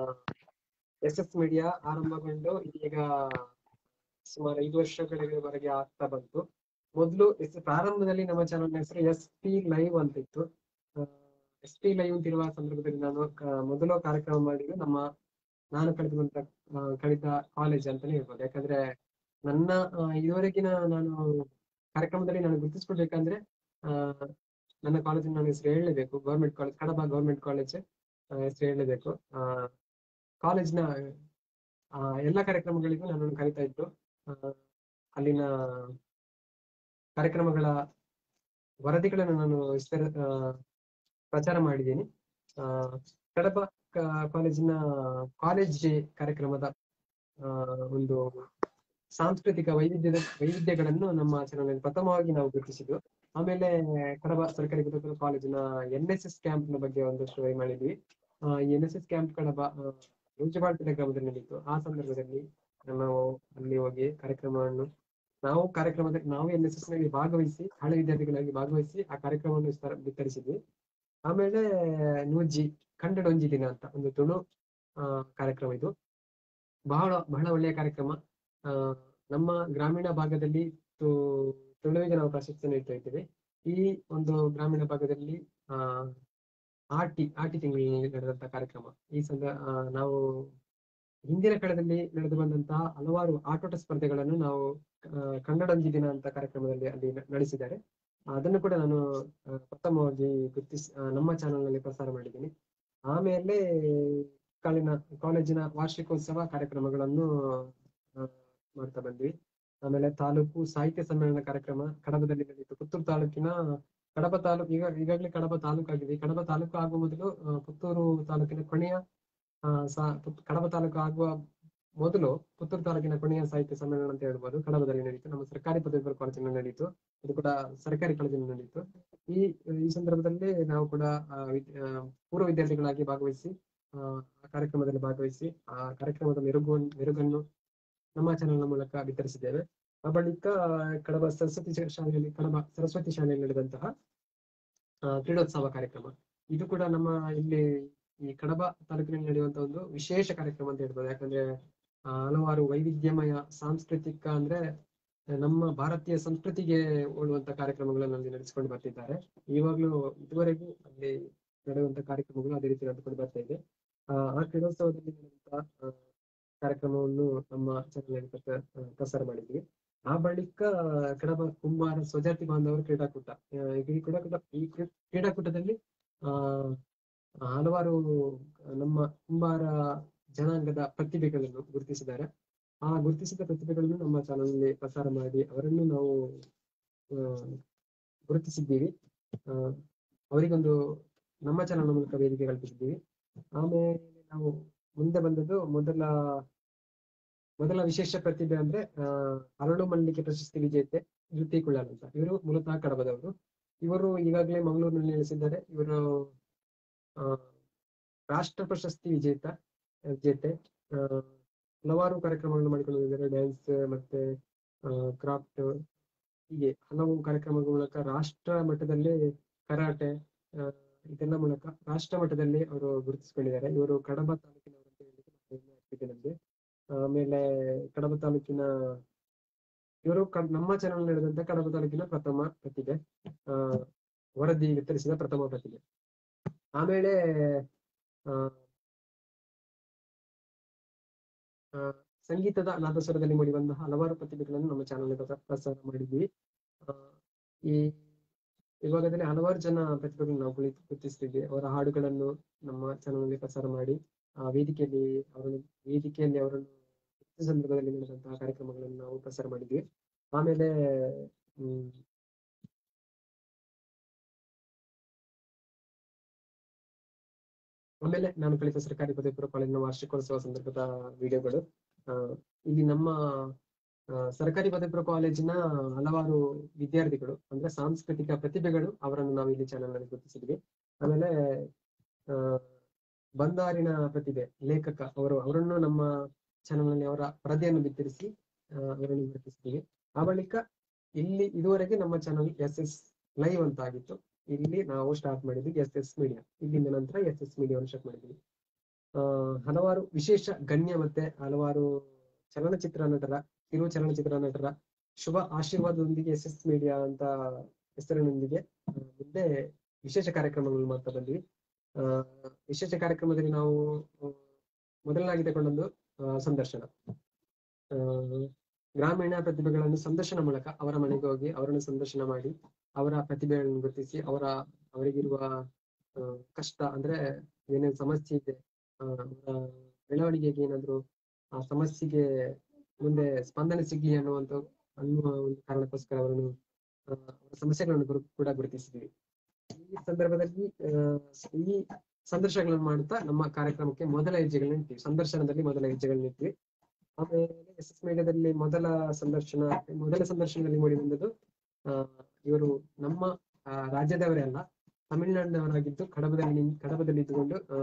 ಎಸ್ ಎಸ್ ಮೀಡಿಯಾ ಆರಂಭಗೊಂಡು ಇದೀಗ ಸುಮಾರು ಐದು ವರ್ಷಗಳವರೆಗೆ ಆಗ್ತಾ ಬಂತು ಮೊದಲು ಎಸ್ ಪ್ರಾರಂಭದಲ್ಲಿ ನಮ್ಮ ಚಾನಲ್ ಹೆಸರು ಎಸ್ ಪಿ ಲೈವ್ ಅಂತ ಇತ್ತು ಎಸ್ ಪಿ ಲೈವ್ ಅಂತಿರುವ ಸಂದರ್ಭದಲ್ಲಿ ನಾನು ಕ- ಮೊದಲು ಕಾರ್ಯಕ್ರಮ ಮಾಡಿದ್ದು ನಮ್ಮ ನಾನು ಕಳೆದುಕೊಂಡ ಆ, ಕಳೆದ ಕಾಲೇಜ್ ಅಂತಾನೆ ಹೇಳ್ಬೋದು ಯಾಕಂದ್ರೆ ನನ್ನ ಆ, ಇದುವರೆಗಿನ ನಾನು ಕಾರ್ಯಕ್ರಮದಲ್ಲಿ ನಾನು ಗುರುತಿಸ್ಕೊಳ್ಬೇಕಂದ್ರೆ ಆ ನನ್ನ ಕಾಲೇಜಿನ ನಾನು ಹೆಸರು ಹೇಳಲೇಬೇಕು government college Kadaba government college ಹೆಸರು ಹೇಳಲೇಬೇಕು ಆ ಕಾಲೇಜ್ನ ಆ, ಎಲ್ಲ ಕಾರ್ಯಕ್ರಮಗಳಿಗೂ ನನ್ನನ್ನು ಕರಿತಾ ಇತ್ತು ಆ, ಅಲ್ಲಿನ ಕಾರ್ಯಕ್ರಮಗಳ ವರದಿಗಳನ್ನು ನಾನು ವಿಸ್ತಾರ ಆ, ಪ್ರಚಾರ ಮಾಡಿದ್ದೀನಿ ಆ, ಕಡಬ ಕ- ಕಾಲೇಜಿನ ಕಾಲೇಜ್ ಡೇ ಕಾರ್ಯಕ್ರಮದ ಆ, ಒಂದು ಸಾಂಸ್ಕೃತಿಕ ವೈವಿಧ್ಯದ ವೈವಿಧ್ಯಗಳನ್ನು ನಮ್ಮ ಚಾನಲ್ ಪ್ರಥಮವಾಗಿ ನಾವು ಗುರುತಿಸಿದ್ದು ಆಮೇಲೆ ಕಡಬ ಸರ್ಕಾರಿ ಗುರುಕುಲ ಕಾಲೇಜಿನ ಎನ್ ಎಸ್ ಎಸ್ ಕ್ಯಾಂಪ್ ನ ಬಗ್ಗೆ ಒಂದು ಸ್ಟೋರಿ ಮಾಡಿದ್ವಿ N S S camp Kadaba ರುಚಿಬಾಳ್ತಿನ ಗ್ರಾಮದಲ್ಲಿ ನಡೀತು ಆ ಸಂದರ್ಭದಲ್ಲಿ ನಾವು ಅಲ್ಲಿ ಹೋಗಿ ಕಾರ್ಯಕ್ರಮವನ್ನು ನಾವು ಕಾರ್ಯಕ್ರಮದಲ್ಲಿ ನಾವು ಎನ್ ಎಸ್ ಎಸ್ ನಲ್ಲಿ ಭಾಗವಹಿಸಿ ಹಳೆ ವಿದ್ಯಾರ್ಥಿಗಳಾಗಿ ಭಾಗವಹಿಸಿ ಆ ಕಾರ್ಯಕ್ರಮವನ್ನು ವಿಸ್ತಾರ ವಿತರಿಸಿದ್ವಿ ಆಮೇಲೆ ನೂಜಿ ಕನ್ನಡ ಒಂಜಿ ದಿನ ಅಂತ ಒಂದು ತುಳು ಆ, ಕಾರ್ಯಕ್ರಮ ಇದು ಬಹಳ ಬಹಳ ಒಳ್ಳೆಯ ಕಾರ್ಯಕ್ರಮ ಆ, ನಮ್ಮ ಗ್ರಾಮೀಣ ಭಾಗದಲ್ಲಿ ತು- ತುಳುವಿಗೆ ನಾವು ಪ್ರಾಶಸ್ತ್ಯ ನೀಡ್ತಾ ಇದ್ದೇವೆ ಈ ಒಂದು ಗ್ರಾಮೀಣ ಭಾಗದಲ್ಲಿ ಆ ಆಟಿ ಆಟಿ ತಿಂಗಳಲ್ಲಿ ನಡೆದಂತಹ ಕಾರ್ಯಕ್ರಮ ಈ ಸಂದ ಆ, ನಾವು ಹಿಂದಿನ ಕಾಲದಲ್ಲಿ ನಡೆದು ಬಂದಂತಹ ಹಲವಾರು ಆಟೋಟ ಸ್ಪರ್ಧೆಗಳನ್ನು ನಾವು ಆ, ಕನ್ನಡ ಒಂಜಿ ದಿನ ಅಂತ ಕಾರ್ಯಕ್ರಮದಲ್ಲಿ ಅಲ್ಲಿ ನ- ನಡೆಸಿದ್ದಾರೆ ಅದನ್ನು ಕೂಡ ನಾನು ಆ, ಪ್ರಥಮವಾಗಿ ಗುರುತಿಸಿ ಆ, ನಮ್ಮ ಚಾನೆಲ್ ನಲ್ಲಿ ಪ್ರಸಾರ ಮಾಡಿದ್ದೀನಿ ಆಮೇಲೆ ಕಾಲಿನ ಕಾಲೇಜಿನ ವಾರ್ಷಿಕೋತ್ಸವ ಕಾರ್ಯಕ್ರಮಗಳನ್ನು ಆ, ಮಾಡ್ತಾ ಬಂದ್ವಿ ಆಮೇಲೆ ತಾಲೂಕು ಸಾಹಿತ್ಯ ಸಮ್ಮೇಳನ ಕಾರ್ಯಕ್ರಮ ಕಡಬದಲ್ಲಿ ನಡೆಯಿತು ಪುತ್ತೂರು ತಾಲೂಕಿನ ಕಡಬ ತಾಲೂಕು ಈಗ ಈಗಾಗಲೇ ಕಡಬ ತಾಲೂಕು ಆಗಿದೆ ಈ ಕಡಬ ತಾಲೂಕು ಆಗುವ ಮೊದಲು ಆ, ಪುತ್ತೂರು ತಾಲೂಕಿನ ಕೊನೆಯ ಆ, ಸಾ- ಪುತ್- ಕಡಬ ತಾಲೂಕು ಆಗುವ ಮೊದಲು ಪುತ್ತೂರು ತಾಲೂಕಿನ ಕೊನೆಯ ಸಾಹಿತ್ಯ ಸಮ್ಮೇಳನ ಅಂತ ಹೇಳ್ಬೋದು ಕಡಬದಲ್ಲಿ ನಡೀತು ನಮ್ಮ ಸರ್ಕಾರಿ ಪದವಿ ಪೂರ್ವ ಕಾಲೇಜಿನಲ್ಲಿ ನಡೀತು ಇದು ಕೂಡ ಸರ್ಕಾರಿ ಕಾಲೇಜಿನಲ್ಲಿ ನಡೀತು ಈ ಈ ಸಂದರ್ಭದಲ್ಲಿ ನಾವು ಕೂಡ ಆ, ವಿದ್- ಆ, ಪೂರ್ವ ವಿದ್ಯಾರ್ಥಿಗಳಾಗಿ ಭಾಗವಹಿಸಿ ಆ ಆ ಕಾರ್ಯಕ್ರಮದಲ್ಲಿ ಭಾಗವಹಿಸಿ ಆ ಕಾರ್ಯಕ್ರಮದ ಮೆರುಗು ಮೆರುಗನ್ನು ನಮ್ಮ ಚಾನೆಲ್ನ ಮೂಲಕ ವಿತರಿಸಿದ್ದೇವೆ ಆ ಬಳಿಕ ಕಡಬ ಸರಸ್ವತಿ ಶಾ- ಶಾಲೆಯಲ್ಲಿ ಕಡಬ ಸರಸ್ವತಿ ಶಾಲೆಯಲ್ಲಿ ನಡೆದಂತಹ ಆ, ಕ್ರೀಡೋತ್ಸವ ಕಾರ್ಯಕ್ರಮ ಇದು ಕೂಡ ನಮ್ಮ ಇಲ್ಲಿ ಈ ಕಡಬ ತಾಲೂಕಿನಲ್ಲಿ ನಡೆಯುವಂತಹ ಒಂದು ವಿಶೇಷ ಕಾರ್ಯಕ್ರಮ ಅಂತ ಹೇಳ್ಬೋದು ಯಾಕಂದ್ರೆ ಆ, ಹಲವಾರು ವೈವಿಧ್ಯಮಯ ಸಾಂಸ್ಕೃತಿಕ ಅಂದ್ರೆ ನಮ್ಮ ಭಾರತೀಯ ಸಂಸ್ಕೃತಿಗೆ ಹೋಲುವಂತ ಕಾರ್ಯಕ್ರಮಗಳನ್ನು ಅಲ್ಲಿ ನಡೆಸಿಕೊಂಡು ಬರ್ತಿದ್ದಾರೆ ಇವಾಗ್ಲೂ ಇದುವರೆಗೂ ಅಲ್ಲಿ ನಡೆಯುವಂತ ಕಾರ್ಯಕ್ರಮಗಳು ಅದೇ ರೀತಿ ನಡೆದುಕೊಂಡು ಬರ್ತಾ ಇದೆ ಆ ಆ ಕ್ರೀಡೋತ್ಸವದಲ್ಲಿ ನಡೆದಂತ ಆ, ಕಾರ್ಯಕ್ರಮವನ್ನು ನಮ್ಮ ಚಾನೆಲ್ ಪ್ರಸಾರ ಮಾಡಿದ್ವಿ ಆ ಬಳಿಕ ಕಡಬ ಕುಂಬಾರ ಸ್ವಜಾತಿ ಬಾಂಧವರ ಕ್ರೀಡಾಕೂಟ ಆ, ಈ ಕ್ರೀಡಾಕೂಟ ಈ ಕ್ರೀ- ಕ್ರೀಡಾಕೂಟದಲ್ಲಿ ಆ ಹಲವಾರು ನಮ್ಮ ಕುಂಬಾರ ಜನಾಂಗದ ಪ್ರತಿಭೆಗಳನ್ನು ಗುರುತಿಸಿದ್ದಾರೆ ಆ ಗುರುತಿಸಿದ ಪ್ರತಿಭೆಗಳನ್ನು ನಮ್ಮ ಚಾನಲ್ನಲ್ಲಿ ಪ್ರಸಾರ ಮಾಡಿ ಅವರನ್ನು ನಾವು ಆ, ಗುರುತಿಸಿದ್ದೀವಿ ಆ, ಅವರಿಗೊಂದು ನಮ್ಮ ಚಾನಲ್ ಮೂಲಕ ವೇದಿಕೆ ಕಲ್ಪಿಸಿದ್ದೀವಿ ಆಮೇಲೆ ನಾವು ಮುಂದೆ ಬಂದದ್ದು ಮೊದಲ ಮೊದಲ ವಿಶೇಷ ಪ್ರತಿಭೆ ಅಂದ್ರೆ ಆ ಅರಳು ಮಲ್ಲಿಗೆ ಪ್ರಶಸ್ತಿ ವಿಜೇತೆ ಧೃತಿ ಕುಳ್ಳಲ್ ಅಂತ ಇವರು ಮೂಲತಃ ಕಡಬದವರು ಇವರು ಈಗಾಗಲೇ ಮಂಗಳೂರಿನಲ್ಲಿ ನೆಲೆಸಿದ್ದಾರೆ ಇವರು ಆ ರಾಷ್ಟ್ರ ಪ್ರಶಸ್ತಿ ವಿಜೇತ ವಿಜೇತೆ ಆ, ಹಲವಾರು ಕಾರ್ಯಕ್ರಮಗಳನ್ನು ಮಾಡಿಕೊಂಡು ಬಂದಿದ್ದಾರೆ ಡ್ಯಾನ್ಸ್ ಮತ್ತೆ ಕ್ರಾಫ್ಟ್ ಹೀಗೆ ಹಲವು ಕಾರ್ಯಕ್ರಮಗಳ ಮೂಲಕ ರಾಷ್ಟ್ರ ಮಟ್ಟದಲ್ಲಿ ಕರಾಟೆ ಆ, ಇದೆಲ್ಲ ಮೂಲಕ ರಾಷ್ಟ್ರ ಮಟ್ಟದಲ್ಲಿ ಅವರು ಗುರುತಿಸಿಕೊಂಡಿದ್ದಾರೆ ಇವರು ಕಡಬ ತಾಲೂಕಿನವರು ಅಂತ ಹೇಳಿಕ್ಕೆ ಬಹಳ ಹೆಮ್ಮೆ ಆಗ್ತಿದೆ ನಮ್ಗೆ ಆಮೇಲೆ ಕಡಬ ತಾಲೂಕಿನ ಇವರು ಕ- ನಮ್ಮ ಚಾನಲ್ ನಡೆದಂತ ಕಡಬ ತಾಲೂಕಿನ ಪ್ರಥಮ ಪ್ರತಿಭೆ ಆ ವರದಿ ವಿತರಿಸಿದ ಪ್ರಥಮ ಪ್ರತಿಭೆ ಆಮೇಲೆ ಆ ಆ, ಸಂಗೀತದ ನಾದಸ್ವರದಲ್ಲಿ ಮೂಡಿ ಬಂದ ಹಲವಾರು ಪ್ರತಿಭೆಗಳನ್ನು ನಮ್ಮ ಚಾನಲ್ ಪ್ರಸಾರ ಮಾಡಿದ್ವಿ ಆ, ಈ ವಿಭಾಗದಲ್ಲಿ ಹಲವಾರು ಜನ ಪ್ರತಿಭೆಗಳನ್ನು ನಾವು ಗುರುತಿ- ಗುರುತಿಸ್ತಿದ್ವಿ ಅವರ ಹಾಡುಗಳನ್ನು ನಮ್ಮ ಚಾನಲ್ ನಲ್ಲಿ ಪ್ರಸಾರ ಮಾಡಿ ಆ ವೇದಿಕೆಯಲ್ಲಿ ಅವರನ್ನು ವೇದಿಕೆಯಲ್ಲಿ ಅವರನ್ನು ಗುರುತಿಸುವ ಸಂದರ್ಭದಲ್ಲಿ ನಡೆದಂತಹ ಕಾರ್ಯಕ್ರಮಗಳನ್ನು ನಾವು ಪ್ರಸಾರ ಮಾಡಿದ್ವಿ ಆಮೇಲೆ ಹ್ಮ್ ಆಮೇಲೆ ನಾನು ಕಲಿತ ಸರ್ಕಾರಿ ಪದವಿ ಪೂರ್ವ ಕಾಲೇಜಿನ ವಾರ್ಷಿಕೋತ್ಸವ ಸಂದರ್ಭದ ವಿಡಿಯೋಗಳು ಆ, ಇಲ್ಲಿ ನಮ್ಮ ಆ, ಸರ್ಕಾರಿ ಪದವಿ ಪೂರ್ವ ಕಾಲೇಜಿನ ಹಲವಾರು ವಿದ್ಯಾರ್ಥಿಗಳು ಅಂದ್ರೆ ಸಾಂಸ್ಕೃತಿಕ ಪ್ರತಿಭೆಗಳು ಅವರನ್ನು ನಾವು ಇಲ್ಲಿ ಚಾನೆಲ್ ನಲ್ಲಿ ಗುರುತಿಸಿದ್ವಿ ಆಮೇಲೆ ಆ ಬಂದಾರಿನ ಪ್ರತಿಭೆ ಲೇಖಕ ಅವರು ಅವರನ್ನು ನಮ್ಮ ಚಾನೆಲ್ ನಲ್ಲಿ ಅವರ ವರದಿಯನ್ನು ಬಿತ್ತರಿಸಿ ಆ, ಅವರನ್ನು ಗುರುತಿಸಿದ್ವಿ ಆ ಬಳಿಕ ಇಲ್ಲಿ ಇದುವರೆಗೆ ನಮ್ಮ ಚಾನಲ್ ಎಸ್ ಎಸ್ ಲೈವ್ ಅಂತ ಆಗಿತ್ತು ಇಲ್ಲಿ ನಾವು ಸ್ಟಾರ್ಟ್ ಮಾಡಿದ್ವಿ ಎಸ್ ಎಸ್ ಮೀಡಿಯಾ ಇಲ್ಲಿಂದ ನಂತರ ಎಸ್ ಎಸ್ ಮೀಡಿಯಾವನ್ನು ಸ್ಟಾರ್ಟ್ ಮಾಡಿದ್ವಿ ಆ ಹಲವಾರು ವಿಶೇಷ ಗಣ್ಯ ಮತ್ತೆ ಹಲವಾರು ಚಲನಚಿತ್ರ ನಟರ ಕಿರು ಚಲನಚಿತ್ರ ನಟರ ಶುಭ ಆಶೀರ್ವಾದದೊಂದಿಗೆ ಎಸ್ ಎಸ್ ಮೀಡಿಯಾ ಅಂತ ಹೆಸರಿನೊಂದಿಗೆ ಆ, ಮುಂದೆ ವಿಶೇಷ ಕಾರ್ಯಕ್ರಮಗಳು ಮಾಡ್ತಾ ಬಂದ್ವಿ ಆ ವಿಶೇಷ ಕಾರ್ಯಕ್ರಮದಲ್ಲಿ ನಾವು ಆ, ಮೊದಲನಾಗಿ ತಗೊಂಡದ್ದು ಆ, ಸಂದರ್ಶನ ಆ, ಗ್ರಾಮೀಣ ಪ್ರತಿಭೆಗಳನ್ನು ಸಂದರ್ಶನ ಮೂಲಕ ಅವರ ಮನೆಗೆ ಹೋಗಿ ಅವರನ್ನು ಸಂದರ್ಶನ ಮಾಡಿ ಅವರ ಪ್ರತಿಭೆಗಳನ್ನು ಗುರುತಿಸಿ ಅವರ ಅವರಿಗಿರುವ ಆ, ಕಷ್ಟ ಅಂದ್ರೆ ಏನೇನು ಸಮಸ್ಯೆ ಇದೆ ಆ, ಅವರ ಬೆಳವಣಿಗೆಗೆ ಏನಾದ್ರು ಆ ಸಮಸ್ಯೆಗೆ ಮುಂದೆ ಸ್ಪಂದನೆ ಸಿಗ್ಲಿ ಅನ್ನುವಂತ ಅನ್ನುವ ಒಂದು ಕಾರಣಕ್ಕೋಸ್ಕರ ಅವರನ್ನು ಆ, ಅವರ ಸಮಸ್ಯೆಗಳನ್ನು ಗುರು- ಕೂಡ ಗುರುತಿಸಿದ್ವಿ ಈ ಸಂದರ್ಭದಲ್ಲಿ ಆ, ಈ ಸಂದರ್ಶನಗಳನ್ನು ಮಾಡುತ್ತಾ ನಮ್ಮ ಕಾರ್ಯಕ್ರಮಕ್ಕೆ ಮೊದಲ ಹೆಜ್ಜೆಗಳನ್ನ ಇಡ್ತೀವಿ ಸಂದರ್ಶನದಲ್ಲಿ ಮೊದಲ ಹೆಜ್ಜೆಗಳನ್ನ ಇಡ್ತೀವಿ ಆಮೇಲೆ ಎಸ್ ಎಸ್ ಮೀಡಿಯಾದಲ್ಲಿ ಮೊದಲ ಸಂದರ್ಶನ ಮೊದಲ ಸಂದರ್ಶನದಲ್ಲಿ ಮೂಡಿ ಬಂದದ್ದು ಆ ಇವರು ನಮ್ಮ ಆ, ರಾಜ್ಯದವರೇ ಅಲ್ಲ ತಮಿಳುನಾಡಿನವರಾಗಿದ್ದು ಕಡಬದಲ್ಲಿ ನಿನ್- ಕಡಬದಲ್ಲಿ ಇದ್ದುಕೊಂಡು ಆ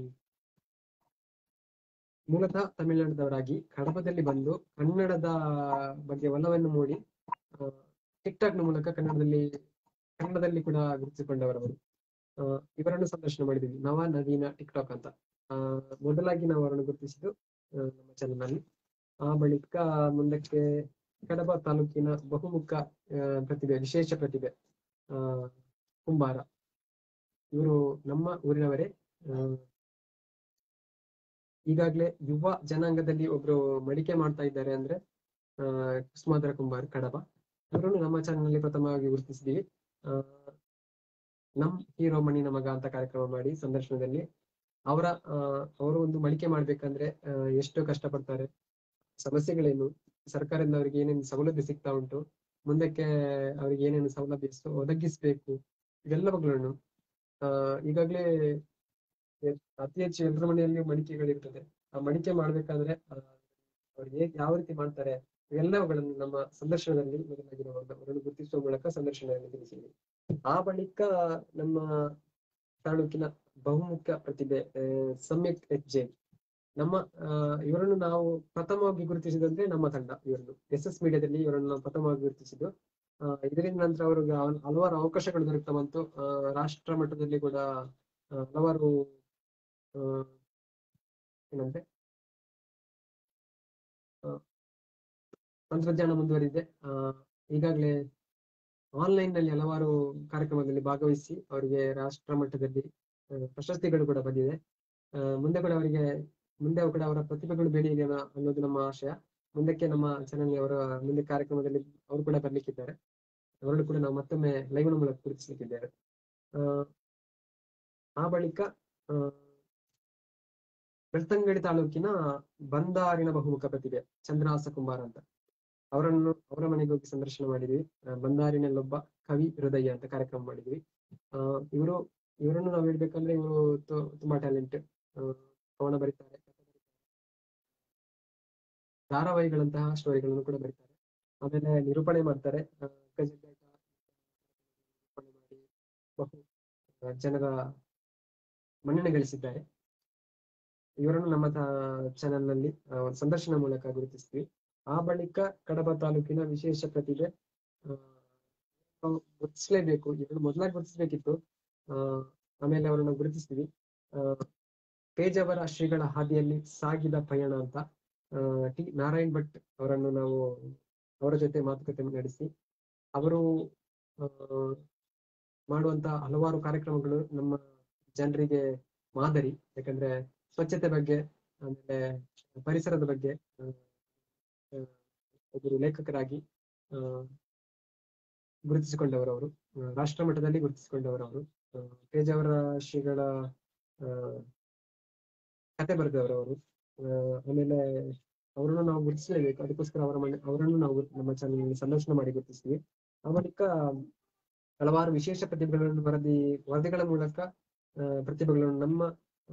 ಮೂಲತಃ ತಮಿಳುನಾಡಿನವರಾಗಿ ಕಡಬದಲ್ಲಿ ಬಂದು ಕನ್ನಡದ ಬಗ್ಗೆ ಒಲವನ್ನು ಮೂಡಿ ಟಿಕ್ ಟಾಕ್ ನ ಮೂಲಕ ಕನ್ನಡದಲ್ಲಿ ಕನ್ನಡದಲ್ಲಿ ಕೂಡ ಗುರುತಿಸಿಕೊಂಡವರವರು ಆ, ಇವರನ್ನು ಸಂದರ್ಶನ ಮಾಡಿದ್ವಿ ನವ ನವೀನ ಟಿಕ್ ಟಾಕ್ ಅಂತ ಆ ಮೊದಲಾಗಿ ನಾವು ಅವರನ್ನು ಗುರುತಿಸಿದ್ದು ಆ, ನಮ್ಮ ಚಾನಲ್ ನಲ್ಲಿ ಆ ಬಳಿಕ ಮುಂದಕ್ಕೆ ಕಡಬ ತಾಲೂಕಿನ ಬಹುಮುಖ ಆ, ಪ್ರತಿಭೆ ವಿಶೇಷ ಪ್ರತಿಭೆ ಆ ಕುಂಬಾರ ಇವರು ನಮ್ಮ ಊರಿನವರೇ ಆ, ಈಗಾಗ್ಲೇ ಯುವ ಜನಾಂಗದಲ್ಲಿ ಒಬ್ರು ಮಡಿಕೆ ಮಾಡ್ತಾ ಇದ್ದಾರೆ ಅಂದ್ರೆ ಆ ಕುಸುಮಾಧರ ಕುಂಬಾರ್ ಕಡಬ ಇವರನ್ನು ನಮ್ಮ ಚಾನಲ್ ನಲ್ಲಿ ಪ್ರಥಮವಾಗಿ ಗುರುತಿಸಿದೀವಿ ಆ ನಮ್ ಹೀರೋ ಮಣ್ಣಿನ ಮಗ ಅಂತ ಕಾರ್ಯಕ್ರಮ ಮಾಡಿ ಸಂದರ್ಶನದಲ್ಲಿ ಅವರ ಆ ಅವರು ಒಂದು ಮಡಿಕೆ ಮಾಡ್ಬೇಕಂದ್ರೆ ಆ, ಎಷ್ಟು ಕಷ್ಟಪಡ್ತಾರೆ ಸಮಸ್ಯೆಗಳೇನು ಸರ್ಕಾರದಿಂದ ಅವರಿಗೆ ಏನೇನು ಸೌಲಭ್ಯ ಸಿಗ್ತಾ ಉಂಟು ಮುಂದಕ್ಕೆ ಅವರಿಗೆ ಏನೇನು ಸೌಲಭ್ಯ ಸ- ಒದಗಿಸ್ಬೇಕು ಇವೆಲ್ಲವುಗಳನ್ನು ಆ ಈಗಾಗ್ಲೇ ಎ- ಅತಿ ಹೆಚ್ಚು ಎಲ್ಲರ ಮನೆಯಲ್ಲಿ ಮಡಿಕೆಗಳಿರ್ತದೆ ಆ ಮಡಿಕೆ ಮಾಡ್ಬೇಕಾದ್ರೆ ಆ, ಅವ್ರು ಹೇಗೆ ಯಾವ ರೀತಿ ಮಾಡ್ತಾರೆ ಇವೆಲ್ಲವುಗಳನ್ನು ನಮ್ಮ ಸಂದರ್ಶನದಲ್ಲಿ ಮೊದಲಾಗಿ ನಾವು ಅವರನ್ನು ಗುರುತಿಸುವ ಮೂಲಕ ಸಂದರ್ಶನದಲ್ಲಿ ತಿಳಿಸಿದ್ವಿ ಆ ಬಳಿಕ ನಮ್ಮ ತಾಲೂಕಿನ ಬಹುಮುಖ್ಯ ಪ್ರತಿಭೆ ಆ, ಸಮ್ಯಕ್ ಎಚ್ ಜೆ ನಮ್ಮ ಆ, ಇವರನ್ನು ನಾವು ಪ್ರಥಮವಾಗಿ ಗುರುತಿಸಿದಂದ್ರೆ ನಮ್ಮ ತಂಡ ಇವರನ್ನು ಎಸ್ ಎಸ್ ಮೀಡಿಯಾದಲ್ಲಿ ಇವರನ್ನು ನಾವು ಪ್ರಥಮವಾಗಿ ಗುರುತಿಸಿದ್ದು ಆ, ಇದರಿಂದ ನಂತರ ಅವರಿಗೆ ಹಲ- ಹಲವಾರು ಅವಕಾಶಗಳು ದೊರಕ್ತಾ ಬಂತು ಆ, ರಾಷ್ಟ್ರ ಮಟ್ಟದಲ್ಲಿ ಕೂಡ ಆ, ಹಲವಾರು ಆ, ಏನಂದ್ರೆ ಆ, ತಂತ್ರಜ್ಞಾನ ಮುಂದುವರಿದೆ ಆ ಈಗಾಗಲೇ ಆನ್ಲೈನ್ ನಲ್ಲಿ ಹಲವಾರು ಕಾರ್ಯಕ್ರಮದಲ್ಲಿ ಭಾಗವಹಿಸಿ ಅವರಿಗೆ ರಾಷ್ಟ್ರ ಮಟ್ಟದಲ್ಲಿ ಆ, ಪ್ರಶಸ್ತಿಗಳು ಕೂಡ ಬಂದಿದೆ ಆ, ಮುಂದೆ ಕೂಡ ಅವರಿಗೆ ಮುಂದೆ ಕೂಡ ಅವರ ಪ್ರತಿಭೆಗಳು ಬೆಳೆಯಲಿ ಅನ್ನೋ- ಅನ್ನೋದು ನಮ್ಮ ಆಶಯ ಮುಂದಕ್ಕೆ ನಮ್ಮ ಚಾನಲ್ ಅವರ ಮುಂದೆ ಕಾರ್ಯಕ್ರಮದಲ್ಲಿ ಅವರು ಕೂಡ ಬರ್ಲಿಕ್ಕಿದ್ದಾರೆ ಅವರನ್ನು ಕೂಡ ನಾವು ಮತ್ತೊಮ್ಮೆ ಲೈವ್ ಮೂಲಕ ಗುರುತಿಸಲಿಕ್ಕಿದ್ದೇವೆ ಆ, ಆ ಬಳಿಕ ಆ, ಬೆಳ್ತಂಗಡಿ ತಾಲೂಕಿನ ಬಂದಾರಿನ ಬಹುಮುಖ ಪ್ರತಿಭೆ ಚಂದ್ರಹಾಸ ಕುಮಾರ್ ಅಂತ ಅವರನ್ನು ಅವರ ಮನೆಗೆ ಹೋಗಿ ಸಂದರ್ಶನ ಮಾಡಿದ್ವಿ ಆ, ಬಂದಾರಿನಲ್ಲೊಬ್ಬ ಕವಿ ಹೃದಯ ಅಂತ ಕಾರ್ಯಕ್ರಮ ಮಾಡಿದ್ವಿ ಆ ಇವರು ಇವರನ್ನು ನಾವು ಹೇಳ್ಬೇಕಂದ್ರೆ ಇವರು ತುಂಬಾ ಟ್ಯಾಲೆಂಟ್ ಕವನ ಬರೀತಾರೆ ಕಥೆ ಬರೀತಾರೆ. ಧಾರಾವಾಹಿಗಳಂತಹ ಸ್ಟೋರಿಗಳನ್ನು ಕೂಡ ಬರೀತಾರೆ ಆಮೇಲೆ ನಿರೂಪಣೆ ಮಾಡ್ತಾರೆ ಆ, ಗಜಲ್ ಗಾಯಕ ನಿರೂಪಣೆ ಮಾಡಿ ಬಹು ಆ, ಜನರ ಮನ್ನಣೆ ಗಳಿಸಿದ್ದಾರೆ ಇವರನ್ನು ನಮ್ಮ ಚಾನೆಲ್ ನಲ್ಲಿ ಆ, ಒಂದು ಸಂದರ್ಶನ ಮೂಲಕ ಗುರುತಿಸ್ತೀವಿ ಆ ಬಳಿಕ ಕಡಬ ತಾಲೂಕಿನ ವಿಶೇಷ ಪ್ರತಿಭೆ ಆ, ನಾವು ಗುರುತಿಸಲೇಬೇಕು ಇವರನ್ನು ಮೊದಲಾಗಿ ಗುರುತಿಸಬೇಕಿತ್ತು ಆ ಆಮೇಲೆ ಅವರನ್ನು ಗುರುತಿಸ್ತೀವಿ ಆ ಪೇಜಾವರ ಶ್ರೀಗಳ ಹಾದಿಯಲ್ಲಿ ಸಾಗಿದ ಪಯಣ ಅಂತ ಆ, ಟಿ ನಾರಾಯಣ್ ಭಟ್ ಅವರನ್ನು ನಾವು ಅವರ ಜೊತೆ ಮಾತುಕತೆ ನಡೆಸಿ ಅವರು ಆ, ಮಾಡುವಂತ ಹಲವಾರು ಕಾರ್ಯಕ್ರಮಗಳು ನಮ್ಮ ಜನರಿಗೆ ಮಾದರಿ ಯಾಕಂದ್ರೆ ಸ್ವಚ್ಛತೆ ಬಗ್ಗೆ ಆಮೇಲೆ ಪರಿಸರದ ಬಗ್ಗೆ ಆ, ಆ, ಒಬ್ಬರು ಲೇಖಕರಾಗಿ ಆ, ಗುರುತಿಸಿಕೊಂಡವರು ಅವರು ಆ, ರಾಷ್ಟ್ರ ಮಟ್ಟದಲ್ಲಿ ಗುರುತಿಸಿಕೊಂಡವರು ಅವರು ಆ, ಪೇಜಾವರ ಶ್ರೀಗಳ ಆ, ಕತೆ ಬರೆದವರು ಅವರು ಆ, ಆಮೇಲೆ ಅವರನ್ನು ನಾವು ಗುರುತಿಸಲೇಬೇಕು ಅದಕ್ಕೋಸ್ಕರ ಅವರ ಮನೆ ಅವರನ್ನು ನಾವು ನಮ್ಮ ಚಾನಲ್ ಸಂದರ್ಶನ ಮಾಡಿ ಗುರುತಿಸ್ತೀವಿ ಆ ಬಳಿಕ ಹಲವಾರು ವಿಶೇಷ ಪ್ರತಿಭೆಗಳನ್ನು ವರದಿ ವರದಿಗಳ ಮೂಲಕ ಆ, ಪ್ರತಿಭೆಗಳನ್ನು ನಮ್ಮ ಆ,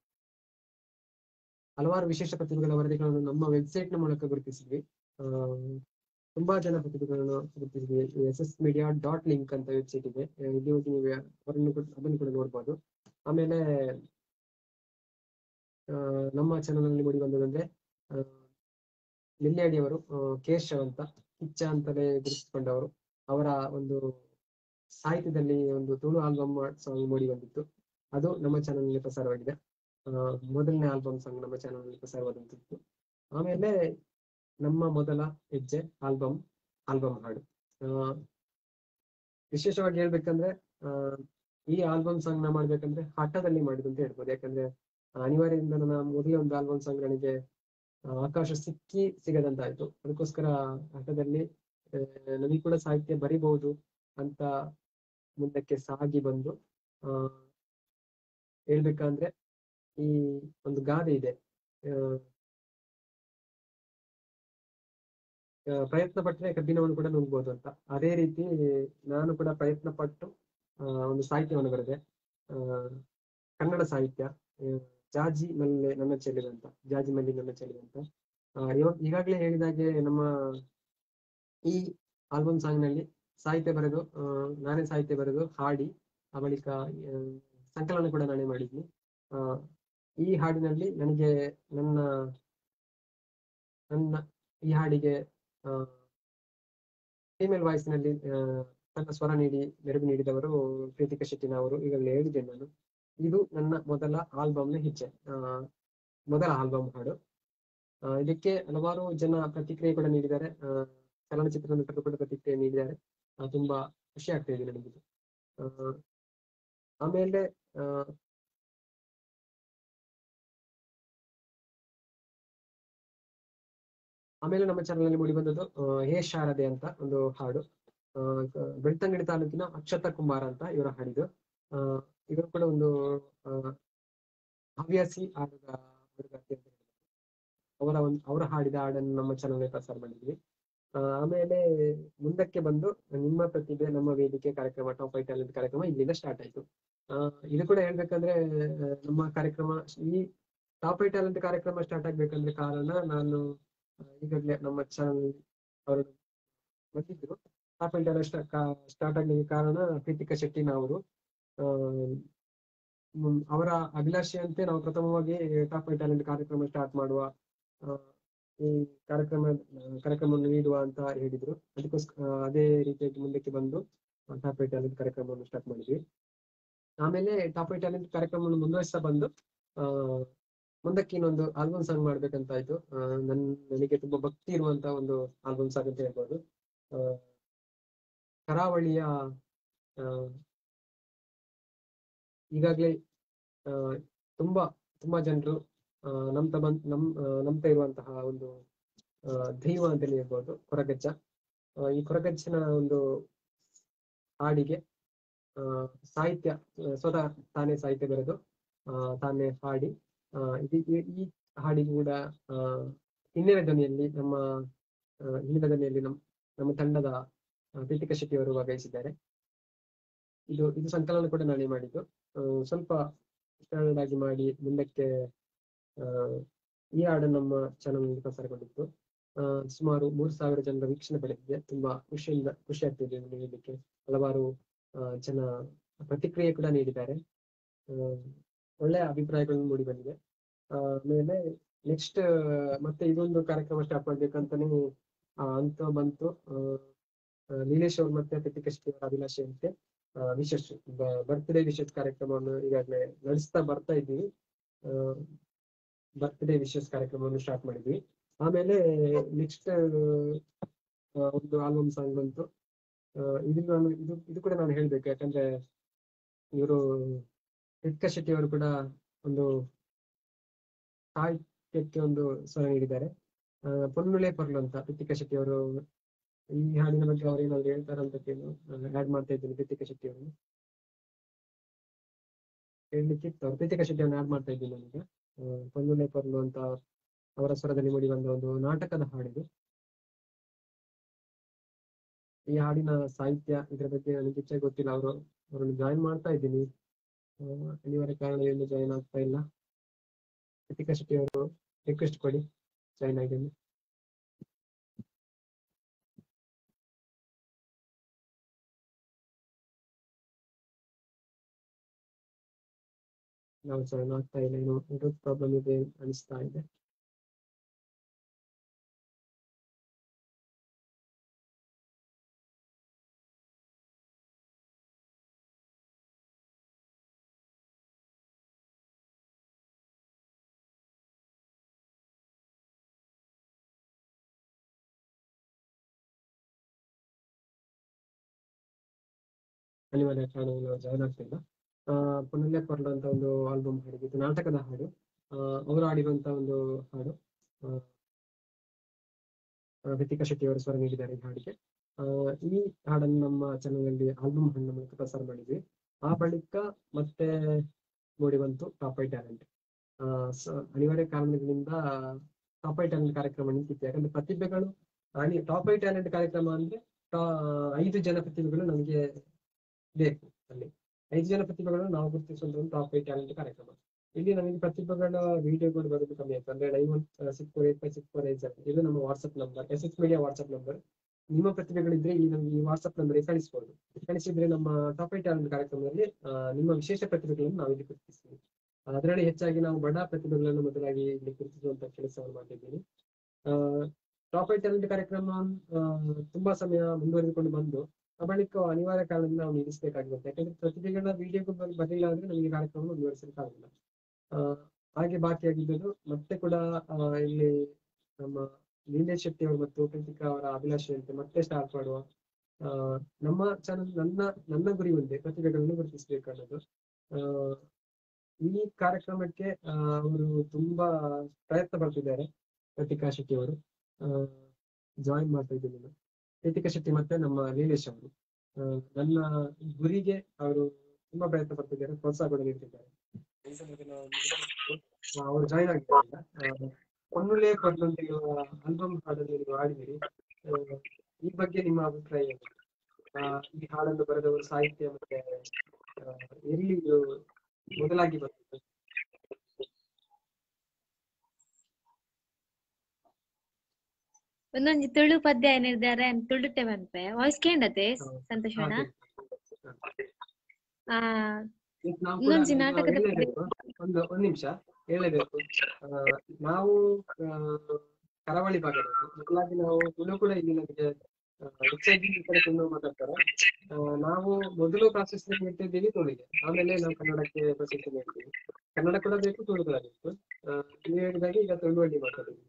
ಹಲವಾರು ವಿಶೇಷ ಪ್ರತಿಭೆಗಳ ವರದಿಗಳನ್ನು ನಮ್ಮ ವೆಬ್ಸೈಟ್ ನ ಮೂಲಕ ಗುರುತಿಸಿದ್ವಿ ಆ, ತುಂಬಾ ಜನ ಪ್ರತಿಭೆಗಳನ್ನು ಗುರುತಿಸಿದ್ವಿ S S media dot link ಅಂತ ವೆಬ್ಸೈಟ್ ಇದೆ ಆ, ಇಲ್ಲಿ ಹೋಗಿ ನೀವು ಅವರನ್ನು ಕೂಡ ಅದನ್ನು ಕೂಡ ನೋಡ್ಬೋದು ಆಮೇಲೆ ಆ, ನಮ್ಮ ಚಾನಲ್ ನಲ್ಲಿ ಮೂಡಿ ಬಂದದಂದ್ರೆ ಆ, ನೆಲ್ಯಾಡಿ ಅವರು ಆ, ಕೇಶವ್ ಅಂತ ಕಿಚ್ಚ ಅಂತಲೇ ಗುರುತಿಸಿಕೊಂಡವರು ಅವರ ಒಂದು ಸಾಹಿತ್ಯದಲ್ಲಿ ಒಂದು ತುಳು ಆಲ್ಬಮ್ ಸಾಂಗ್ ಮೂಡಿ ಬಂದಿತ್ತು ಅದು ನಮ್ಮ ಚಾನಲ್ ನಲ್ಲಿ ಪ್ರಸಾರವಾಗಿದೆ ಆ, ಮೊದಲನೇ ಆಲ್ಬಮ್ ಸಾಂಗ್ ನಮ್ಮ ಚಾನಲ್ ನಲ್ಲಿ ಪ್ರಸಾರವಾದಂತಿತ್ತು ಆಮೇಲೆ ನಮ್ಮ ಮೊದಲ ಹೆಜ್ಜೆ ಆಲ್ಬಮ್ ಆಲ್ಬಮ್ ಹಾಡು ಆ, ವಿಶೇಷವಾಗಿ ಹೇಳ್ಬೇಕಂದ್ರೆ ಆ, ಈ ಆಲ್ಬಮ್ ಸಾಂಗ್ ನ ಮಾಡ್ಬೇಕಂದ್ರೆ ಹಠದಲ್ಲಿ ಮಾಡಿದ್ದು ಅಂತ ಹೇಳ್ಬೋದು ಯಾಕಂದ್ರೆ ಅನಿವಾರ್ಯದಿಂದ ನನ್ನ ಮೊದಲೇ ಒಂದು ಆಲ್ಬಮ್ ಸಾಂಗ್ ನನಗೆ ಆ, ಅವಕಾಶ ಸಿಕ್ಕಿ ಸಿಗದಂತಾಯ್ತು ಅದಕ್ಕೋಸ್ಕರ ಹಠದಲ್ಲಿ ಆ, ನನಗೆ ಕೂಡ ಸಾಹಿತ್ಯ ಬರಿಬಹುದು ಅಂತ ಮುಂದಕ್ಕೆ ಸಾಗಿ ಬಂದು ಆ ಹೇಳ್ಬೇಕಂದ್ರೆ ಈ ಒಂದು ಗಾದೆ ಇದೆ ಆ, ಆ, ಪ್ರಯತ್ನ ಪಟ್ಟರೆ ಕಬ್ಬಿಣವನ್ನು ಕೂಡ ನುಂಗ್ಬೋದು ಅಂತ ಅದೇ ರೀತಿ ನಾನು ಕೂಡ ಪ್ರಯತ್ನ ಪಟ್ಟು ಆ, ಒಂದು ಸಾಹಿತ್ಯವನ್ನು ಬರೆದೆ ಆ, ಕನ್ನಡ ಸಾಹಿತ್ಯ ಆ, ಜಾಜಿ ಮಲ್ಲೆ ನನ್ನ ಚೆಲ್ಲಿದೆ ಅಂತ ಜಾಜಿ ಮಲ್ಲಿ ನನ್ನ ಚೆಲ್ಲಿದೆ ಅಂತ ಆ, ಇವಾಗ ಈಗಾಗಲೇ ಹೇಳಿದಾಗೆ ನಮ್ಮ ಈ ಆಲ್ಬಮ್ ಸಾಂಗ್ ನಲ್ಲಿ ಸಾಹಿತ್ಯ ಬರೆದು ಆ, ನಾನೇ ಸಾಹಿತ್ಯ ಬರೆದು ಹಾಡಿ ಆ ಬಳಿಕ ಆ, ಸಂಕಲನ ಕೂಡ ನಾನೇ ಮಾಡಿದ್ನಿ ಆ, ಈ ಹಾಡಿನಲ್ಲಿ ನನಗೆ ನನ್ನ ನನ್ನ ಈ ಹಾಡಿಗೆ ಫೀಮೇಲ್ ವಾಯ್ಸ್ ನಲ್ಲಿ ಆ, ತನ್ನ ಸ್ವರ ನೀಡಿ ಮೆರುಗು ನೀಡಿದವರು ಪ್ರೀತಿಕಾ ಶೆಟ್ಟಿನ ಅವರು ಈಗಾಗಲೇ ಹೇಳಿದ್ದೇನೆ ನಾನು ಇದು ನನ್ನ ಮೊದಲ ಆಲ್ಬಮ್ನ ಹೆಜ್ಜೆ ಆ, ಮೊದಲ ಆಲ್ಬಮ್ ಹಾಡು ಆ, ಇದಕ್ಕೆ ಹಲವಾರು ಜನ ಪ್ರತಿಕ್ರಿಯೆ ಕೂಡ ನೀಡಿದ್ದಾರೆ ಆ, ಚಲನಚಿತ್ರ ನಟರು ಕೂಡ ಪ್ರತಿಕ್ರಿಯೆ ನೀಡಿದ್ದಾರೆ ಆ, ತುಂಬಾ ಖುಷಿ ಆಗ್ತಾ ಇದೆ ನನಗೆ ಇದು. ಆ, ಆಮೇಲೆ ಆ, ಆಮೇಲೆ ನಮ್ಮ ಚಾನಲ್ ಅಲ್ಲಿ ಮೂಡಿ ಬಂದದ್ದು ಆ, ಹೇ ಶಾರದೆ ಅಂತ ಒಂದು ಹಾಡು ಆ, ಕ- ಬೆಳ್ತಂಗಡಿ ತಾಲೂಕಿನ ಅಕ್ಷತ ಕುಮಾರ್ ಅಂತ ಇವರ ಹಾಡಿದು ಆ, ಇವರು ಕೂಡ ಒಂದು ಆ, ಹವ್ಯಾಸಿ ಹಾಡುಗ ಹಾಡುಗಾರ್ತಿ ಅಂತ ಹೇಳ್ಬೋದು. ಅವರ ಒಂದು ಅವರ ಹಾಡಿದ ಹಾಡನ್ನು ನಮ್ಮ ಚಾನಲ್ ಪ್ರಸಾರ ಮಾಡಿದ್ವಿ ಆ, ಆಮೇಲೆ ಮುಂದಕ್ಕೆ ಬಂದು ನಿಮ್ಮ ಪ್ರತಿಭೆ ನಮ್ಮ ವೇದಿಕೆ ಕಾರ್ಯಕ್ರಮ ಟಾಪ್ ಫೈವ್ ಟ್ಯಾಲೆಂಟ್ ಕಾರ್ಯಕ್ರಮ ಇಲ್ಲಿಂದ ಸ್ಟಾರ್ಟ್ ಆಯ್ತು ಆ, ಇದು ಕೂಡ ಹೇಳ್ಬೇಕಂದ್ರೆ ಆ, ನಮ್ಮ ಕಾರ್ಯಕ್ರಮ ಈ ಟಾಪ್ ಫೈವ್ ಟ್ಯಾಲೆಂಟ್ ಕಾರ್ಯಕ್ರಮ ಸ್ಟಾರ್ಟ್ ಆಗ್ಬೇಕಂದ್ರೆ ಕಾರಣ ನಾನು ಆ, ಈಗಾಗಲೇ ನಮ್ಮ ಚಾನಲ್ ಅವರು ಬಂದಿದ್ರು ಟಾಪ್ ಫೈವ್ ಟ್ಯಾಲೆಂಟ್ ಸ್ಟಾರ್ಟ್ ಆಗ್ಲಿಕ್ಕೆ ಕಾರಣ ಪ್ರೀತಿಕಾ ಶೆಟ್ಟಿನ ಅವರು ಆ, ಹ್ಮ್, ಅವರ ಅಭಿಲಾಷೆಯಂತೆ ನಾವು ಪ್ರಥಮವಾಗಿ ಟಾಪ್ ಫೈವ್ ಟ್ಯಾಲೆಂಟ್ ಕಾರ್ಯಕ್ರಮ ಸ್ಟಾರ್ಟ್ ಮಾಡುವ ಆ, ಈ ಕಾರ್ಯಕ್ರಮ ಕಾರ್ಯಕ್ರಮವನ್ನು ನೀಡುವ ಅಂತ ಹೇಳಿದ್ರು ಅದಕ್ಕೋಸ್ಕರ ಅದೇ ರೀತಿಯಾಗಿ ಮುಂದಕ್ಕೆ ಬಂದು ಟಾಪ್ ಫೈವ್ ಟ್ಯಾಲೆಂಟ್ ಕಾರ್ಯಕ್ರಮವನ್ನು ಸ್ಟಾರ್ಟ್ ಮಾಡಿದ್ವಿ ಆಮೇಲೆ ಟಾಪ್ ಫೈವ್ ಟ್ಯಾಲೆಂಟ್ ಕಾರ್ಯಕ್ರಮವನ್ನು ಮುಂದುವರಿಸ್ತಾ ಬಂದು ಆ ಮುಂದಕ್ಕೆ ಇನ್ನೊಂದು ಆಲ್ಬಮ್ ಸಾಂಗ್ ಮಾಡ್ಬೇಕಂತ ಆಯ್ತು ಆ, ನನ್ ನನಗೆ ತುಂಬಾ ಭಕ್ತಿ ಇರುವಂತ ಒಂದು ಆಲ್ಬಮ್ ಸಾಂಗ್ ಅಂತ ಹೇಳ್ಬೋದು ಆ, ಕರಾವಳಿಯ ಆ, ಈಗಾಗ್ಲೇ ಆ, ತುಂಬಾ ತುಂಬಾ ಜನರು ನಂಬ್ತಾ ಬಂದ್ ನಮ್ ಆ, ನಂಬ್ತಾ ಇರುವಂತಹ ಒಂದು ಆ, ದೈವ ಅಂತಲೇ ಹೇಳ್ಬೋದು ಕೊರಗಜ್ಜ ಆ, ಈ ಕೊರಗಜ್ಜನ ಒಂದು ಹಾಡಿಗೆ ಆ, ಸಾಹಿತ್ಯ ಆ, ಸ್ವತಃ ತಾನೇ ಸಾಹಿತ್ಯ ಬರೆದು ಆ, ತಾನೇ ಹಾಡಿ ಆ, ಇದು ಈ- ಈ ಹಾಡಿಗೆ ಕೂಡ ಆ, ಹಿನ್ನೆಲೆ ಧ್ವನಿಯಲ್ಲಿ ನಮ್ಮ ಆ, ಹಿನ್ನೆಲೆ ಧ್ವನಿಯಲ್ಲಿ ನಮ್ಮ ನಮ್ಮ ತಂಡದ ಆ, ಪ್ರೀತಿಕಾ ಶೆಟ್ಟಿ ಅವರು ಭಾಗವಹಿಸಿದ್ದಾರೆ ಇದು ಇದು ಸಂಕಲನ ಕೂಡ ನಾನೇ ಮಾಡಿದ್ದು ಆ, ಸ್ವಲ್ಪ ಸ್ಟ್ಯಾಂಡರ್ಡ್ ಆಗಿ ಮಾಡಿ ಮುಂದಕ್ಕೆ ಆ, ಈ ಹಾಡು ನಮ್ಮ ಚಾನಲ್ನಲ್ಲಿ ಪ್ರಸಾರಗೊಂಡಿತ್ತು ಆ, ಸುಮಾರು ಮೂರು ಸಾವಿರ ಜನರ ವೀಕ್ಷಣೆ ಪಡೆದಿದೆ ತುಂಬಾ ಖುಷಿಯಿಂದ ಖುಷಿ ಆಗ್ತಿದೆ ಇದನ್ನು ಹೇಳಲಿಕ್ಕೆ ಹಲವಾರು ಆ, ಜನ ಪ್ರತಿಕ್ರಿಯೆ ಕೂಡ ನೀಡಿದ್ದಾರೆ ಆ, ಒಳ್ಳೆಯ ಅಭಿಪ್ರಾಯಗಳು ಮೂಡಿ ಬಂದಿದೆ ಆಮೇಲೆ ನೆಕ್ಸ್ಟ್ ಮತ್ತೆ ಇದೊಂದು ಕಾರ್ಯಕ್ರಮ ಸ್ಟಾರ್ಟ್ ಮಾಡ್ಬೇಕಂತಾನೆ ಆ, ಅಂತ ಬಂತು ಆ, ಆ, ನೀಲೇಶ್ ಅವ್ರು ಮತ್ತೆ ಪ್ರತಿಕಾ ಶೆಟ್ಟಿ ಅವರ ಅಭಿಲಾಷೆ ಅಂತೆ ವಿಶೇಷ ಬರ್ತ್ಡೇ ವಿಶೇಷ ಕಾರ್ಯಕ್ರಮವನ್ನು ಈಗಾಗಲೇ ನಡೆಸ್ತಾ ಬರ್ತಾ ಇದ್ದೀವಿ ಬರ್ತ್ಡೇ ವಿಶೇಷ ಕಾರ್ಯಕ್ರಮವನ್ನು ಸ್ಟಾರ್ಟ್ ಮಾಡಿದ್ವಿ ಆಮೇಲೆ ನೆಕ್ಸ್ಟ್ ಒಂದು ಆಲ್ಬಮ್ ಸಾಂಗ್ ಬಂತು ಆ, ಇದು ನಾನು ಇದು ಇದು ಕೂಡ ನಾನು ಹೇಳ್ಬೇಕು ಯಾಕಂದ್ರೆ ಇವರು ಪ್ರತಿಕಾ ಶೆಟ್ಟಿ ಅವರು ಕೂಡ ಒಂದು ಸಾಹಿತ್ಯಕ್ಕೆ ಒಂದು ಸ್ವರ ನೀಡಿದ್ದಾರೆ ಆ, ಪೊನ್ನುಳೆ ಪೊರ್ಲು ಅಂತ ಪ್ರತಿಕಾ ಶೆಟ್ಟಿ ಅವರು ಈ ಹಾಡಿನ ಬಗ್ಗೆ ಅವ್ರು ಏನಾದ್ರು ಹೇಳ್ತಾರ ಅಂತ ಕೇಳು ಆಡ್ ಮಾಡ್ತಾ ಇದ್ದೀನಿ ಪ್ರತಿಕಾ ಶೆಟ್ಟಿ ಅವರನ್ನು ಹೇಳ್ಲಿಕ್ಕಿತ್ತು ಅವ್ರು ಪ್ರತಿಕಾ ಶೆಟ್ಟಿ ಅವ್ರನ್ನ ಆಡ್ ಮಾಡ್ತಾ ಇದ್ದೀನಿ ನನಗೆ ಪೊನ್ನುಳೆ ಪೊರ್ಲು ಅಂತ ಅವರ ಸ್ವರದಲ್ಲಿ ಮೂಡಿ ಬಂದ ಒಂದು ನಾಟಕದ ಹಾಡಿದು ಈ ಹಾಡಿನ ಸಾಹಿತ್ಯ ಇದ್ರ ಬಗ್ಗೆ ನನಗೆ ಹೆಚ್ಚಾಗಿ ಗೊತ್ತಿಲ್ಲ ಅವರು ಅವರನ್ನು ಜಾಯಿನ್ ಮಾಡ್ತಾ ಇದ್ದೀನಿ ಆ, ಅನಿವಾರ್ಯ ಕಾರಣದಿಂದ ಜಾಯಿನ್ ಆಗ್ತಾ ಇಲ್ಲ ಪ್ರತಿಕಾ ಶೆಟ್ಟಿ ಅವರು ರಿಕ್ವೆಸ್ಟ್ ಕೊಡಿ ಜಾಯಿನ್ ಆಗಿ ಅಂತ. ನಾವು ಜಾಯಿನ್ ಆಗ್ತಾ ಇಲ್ಲ ಏನೋ ನೆಟ್ವರ್ಕ್ ಪ್ರಾಬ್ಲಮ್ ಇದೆ ಅನಿಸ್ತಾ ಇದೆ ಅನಿವಾರ್ಯ ಕಾರಣಗಳು ಜಾಯಿನ್ ಆಗ್ತಿಲ್ಲ ಆ ಪುನಲ್ಯ ಕೊರ್ಲ ಅಂತ ಒಂದು ಆಲ್ಬಮ್ ಹಾಡಿದ್ದು ಇದು ನಾಟಕದ ಹಾಡು ಆ, ಅವರು ಹಾಡಿರುವಂತ ಒಂದು ಹಾಡು ಆ, ಆ, ರಿತಿಕಾ ಶೆಟ್ಟಿ ಅವರು ಸ್ವರ ನೀಡಿದ್ದಾರೆ ಈ ಹಾಡಿಗೆ ಆ, ಈ ಹಾಡನ್ನು ನಮ್ಮ ಚಾನಲ್ ಅಲ್ಲಿ ಆಲ್ಬಮ್ ಹಾಡಿನ ಮೂಲಕ ಪ್ರಸಾರ ಮಾಡಿದ್ವಿ ಆ ಬಳಿಕ ಮತ್ತೆ ಮೂಡಿ ಬಂತು ಟಾಪ್ ಐ ಟ್ಯಾಲೆಂಟ್ ಅನಿವಾರ್ಯ ಕಾರಣಗಳಿಂದ ಟಾಪ್ ಐ ಟ್ಯಾಲೆಂಟ್ ಕಾರ್ಯಕ್ರಮ ನಿಂತಿತ್ತು ಯಾಕಂದ್ರೆ ಪ್ರತಿಭೆಗಳು ಟಾಪ್ ಐ ಟ್ಯಾಲೆಂಟ್ ಕಾರ್ಯಕ್ರಮ ಅಂದ್ರೆ ಟಾ- ಐದು ಜನ ಪ್ರತಿಭೆಗಳು ನಮಗೆ ಬೇಕು ಅಲ್ಲಿ ಐದು ಜನ ಪ್ರತಿಭೆಗಳನ್ನು ನಾವು ಗುರುತಿಸುವಂತ ಒಂದು ಟಾಪ್ ಐ ಟ್ಯಾಲೆಂಟ್ ಕಾರ್ಯಕ್ರಮ ಇಲ್ಲಿ ನಮಗೆ ಪ್ರತಿಭೆಗಳ ವಿಡಿಯೋಗಳು ಬರೋದು ಕಮ್ಮಿ ಆಯ್ತು ಅಂದ್ರೆ nine one six four eight five six four eight seven ಇದು ನಮ್ಮ WhatsApp number S S media WhatsApp number ನಿಮ್ಮ ಪ್ರತಿಭೆಗಳಿದ್ರೆ ಈ ನಮಗೆ ಈ ವಾಟ್ಸ್ಆಪ್ ನಂಬರ್ ಕಳಿಸಬಹುದು ಕಳಿಸಿದ್ರೆ ನಮ್ಮ ಟಾಪ್ ಐ ಟ್ಯಾಲೆಂಟ್ ಕಾರ್ಯಕ್ರಮದಲ್ಲಿ ಆ, ನಿಮ್ಮ ವಿಶೇಷ ಪ್ರತಿಭೆಗಳನ್ನು ನಾವು ಇಲ್ಲಿ ಗುರುತಿಸ್ತೀವಿ ಅದರಲ್ಲಿ ಹೆಚ್ಚಾಗಿ ನಾವು ಬಡ ಪ್ರತಿಭೆಗಳನ್ನು ಮೊದಲಾಗಿ ಇಲ್ಲಿ ಗುರುತಿಸುವಂತ ಕೆಲಸವನ್ನು ಮಾಡಿದ್ದೀನಿ ಟಾಪ್ ಐ ಟ್ಯಾಲೆಂಟ್ ಕಾರ್ಯಕ್ರಮ ಆ, ತುಂಬಾ ಸಮಯ ಮುಂದುವರೆದುಕೊಂಡು ಬಂದು ಆ ಬಳಿಕ ಅನಿವಾರ್ಯ ಕಾರಣದಿಂದ ನಾವು ನಿಲ್ಲಿಸಬೇಕಾಗಿರುತ್ತೆ ಯಾಕಂದ್ರೆ ಪ್ರತಿಭೆಗಳ ವಿಡಿಯೋ ಬರಲಿಲ್ಲ ಅಂದ್ರೆ ನಮಗೆ ಕಾರ್ಯಕ್ರಮ ಮುಂದುವರಿಸಲಿಕ್ಕಾಗಲ್ಲ ಆ, ಹಾಗೆ ಬಾಕಿಯಾಗಿದ್ದು ಮತ್ತೆ ಕೂಡ ಆ, ಇಲ್ಲಿ ನಮ್ಮ ನೀಲೇಶ್ ಶೆಟ್ಟಿ ಅವರು ಮತ್ತು ಕೃತಿಕಾ ಅವರ ಅಭಿಲಾಷೆಯಂತೆ ಮತ್ತೆ ಸ್ಟಾರ್ಟ್ ಮಾಡುವ ಆ, ನಮ್ಮ ಚಾನಲ್ ನನ್ನ ನನ್ನ ಗುರಿ ಒಂದೇ ಪ್ರತಿಭೆಗಳನ್ನು ಗುರುತಿಸಬೇಕು ಅನ್ನೋದು ಆ, ಈ ಕಾರ್ಯಕ್ರಮಕ್ಕೆ ಆ, ಅವರು ತುಂಬಾ ಪ್ರಯತ್ನ ಪಡ್ತಿದ್ದಾರೆ ಕೃತಿಕಾ ಶೆಟ್ಟಿ ಅವರು ಜಾಯಿನ್ ಮಾಡ್ತಾ ಇದ್ದೀನಿ ನಾನು ಕೃತಿಕಾ ಶೆಟ್ಟಿ ಮತ್ತೆ ನಮ್ಮ ನೀಲೇಶ್ ಅವರು ಆ, ನನ್ನ ಗುರಿಗೆ ಅವರು ತುಂಬಾ ಪ್ರಯತ್ನ ಪಡ್ತಿದ್ದಾರೆ ಪ್ರೋತ್ಸಾಹ ಕೂಡ ನೀಡ್ತಿದ್ದಾರೆ ಈ ಸಂದರ್ಭದಲ್ಲಿ ನಾವು ಆ, ಅವರು ಜಾಯಿನ್ ಆಗಿದ್ದಾರೆ ಪೊನ್ನುಲೆ ಪರ್ಲೊಂದಿರುವ ಆಲ್ಬಮ್ ಹಾಡನ್ನು ನೀವು ಹಾಡಿದಿರಿ ಆ, ಈ ಬಗ್ಗೆ ನಿಮ್ಮ ಅಭಿಪ್ರಾಯ ಏನು ಆ, ಈ ಹಾಡನ್ನು ಬರೆದವರು ಸಾಹಿತ್ಯ ಮತ್ತೆ ಆ, ಎಲ್ಲಿ ಇದು ಮೊದಲಾಗಿ ಬಂದಿದೆ ಒಂದೊಂಜಿ ತುಳು ಪದ್ಯ ಏನಿದ್ದಾರೆ ತುಳುಟೆ ಮನ್ಪೆ ವಾಯ್ಸ್ ಕೇಂಡತೆ ಹಾ. ಸಂತೋಷಣ ಹಾಗೆ. ಆ ಈಗ ನಾವು ಕೂಡ ಇನ್ನೊಂದು ಈಗ ನಾಟಕದ ಹೇಳಲೇಬೇಕು. ಒಂದು ಒಂದ್ ನಿಮಿಷ ಹೇಳಬೇಕು ಆ, ನಾವು ಆ, ಕರಾವಳಿ ಭಾಗದವರು ಮೊದಲಾಗಿ ನಾವು ತುಳು ಕೂಡ ಇಲ್ಲಿ ನಮಗೆ ಆ, ಹೆಚ್ಚಾಗಿ ಈ ಕಡೆ ತುಳು ಮಾತಾಡ್ತಾರೆ ಆ, ನಾವು ಮೊದಲು ಪ್ರಾಶಸ್ತ್ಯ ನೀಡ್ತಿದ್ದೀವಿ ತುಳುಗೆ ಆಮೇಲೆ ನಾವು ಕನ್ನಡಕ್ಕೆ ಪ್ರಾಶಸ್ತ್ಯ ನೀಡ್ತೀವಿ ಕನ್ನಡ ಕೂಡ ಬೇಕು ತುಳು ಕೂಡ ಬೇಕು ಆ, ನೀವು ಹೇಳಿದಾಗೆ ಈಗ ತುಳುವಳ್ಳಿ ಮಾತಾಡಿದ್ವಿ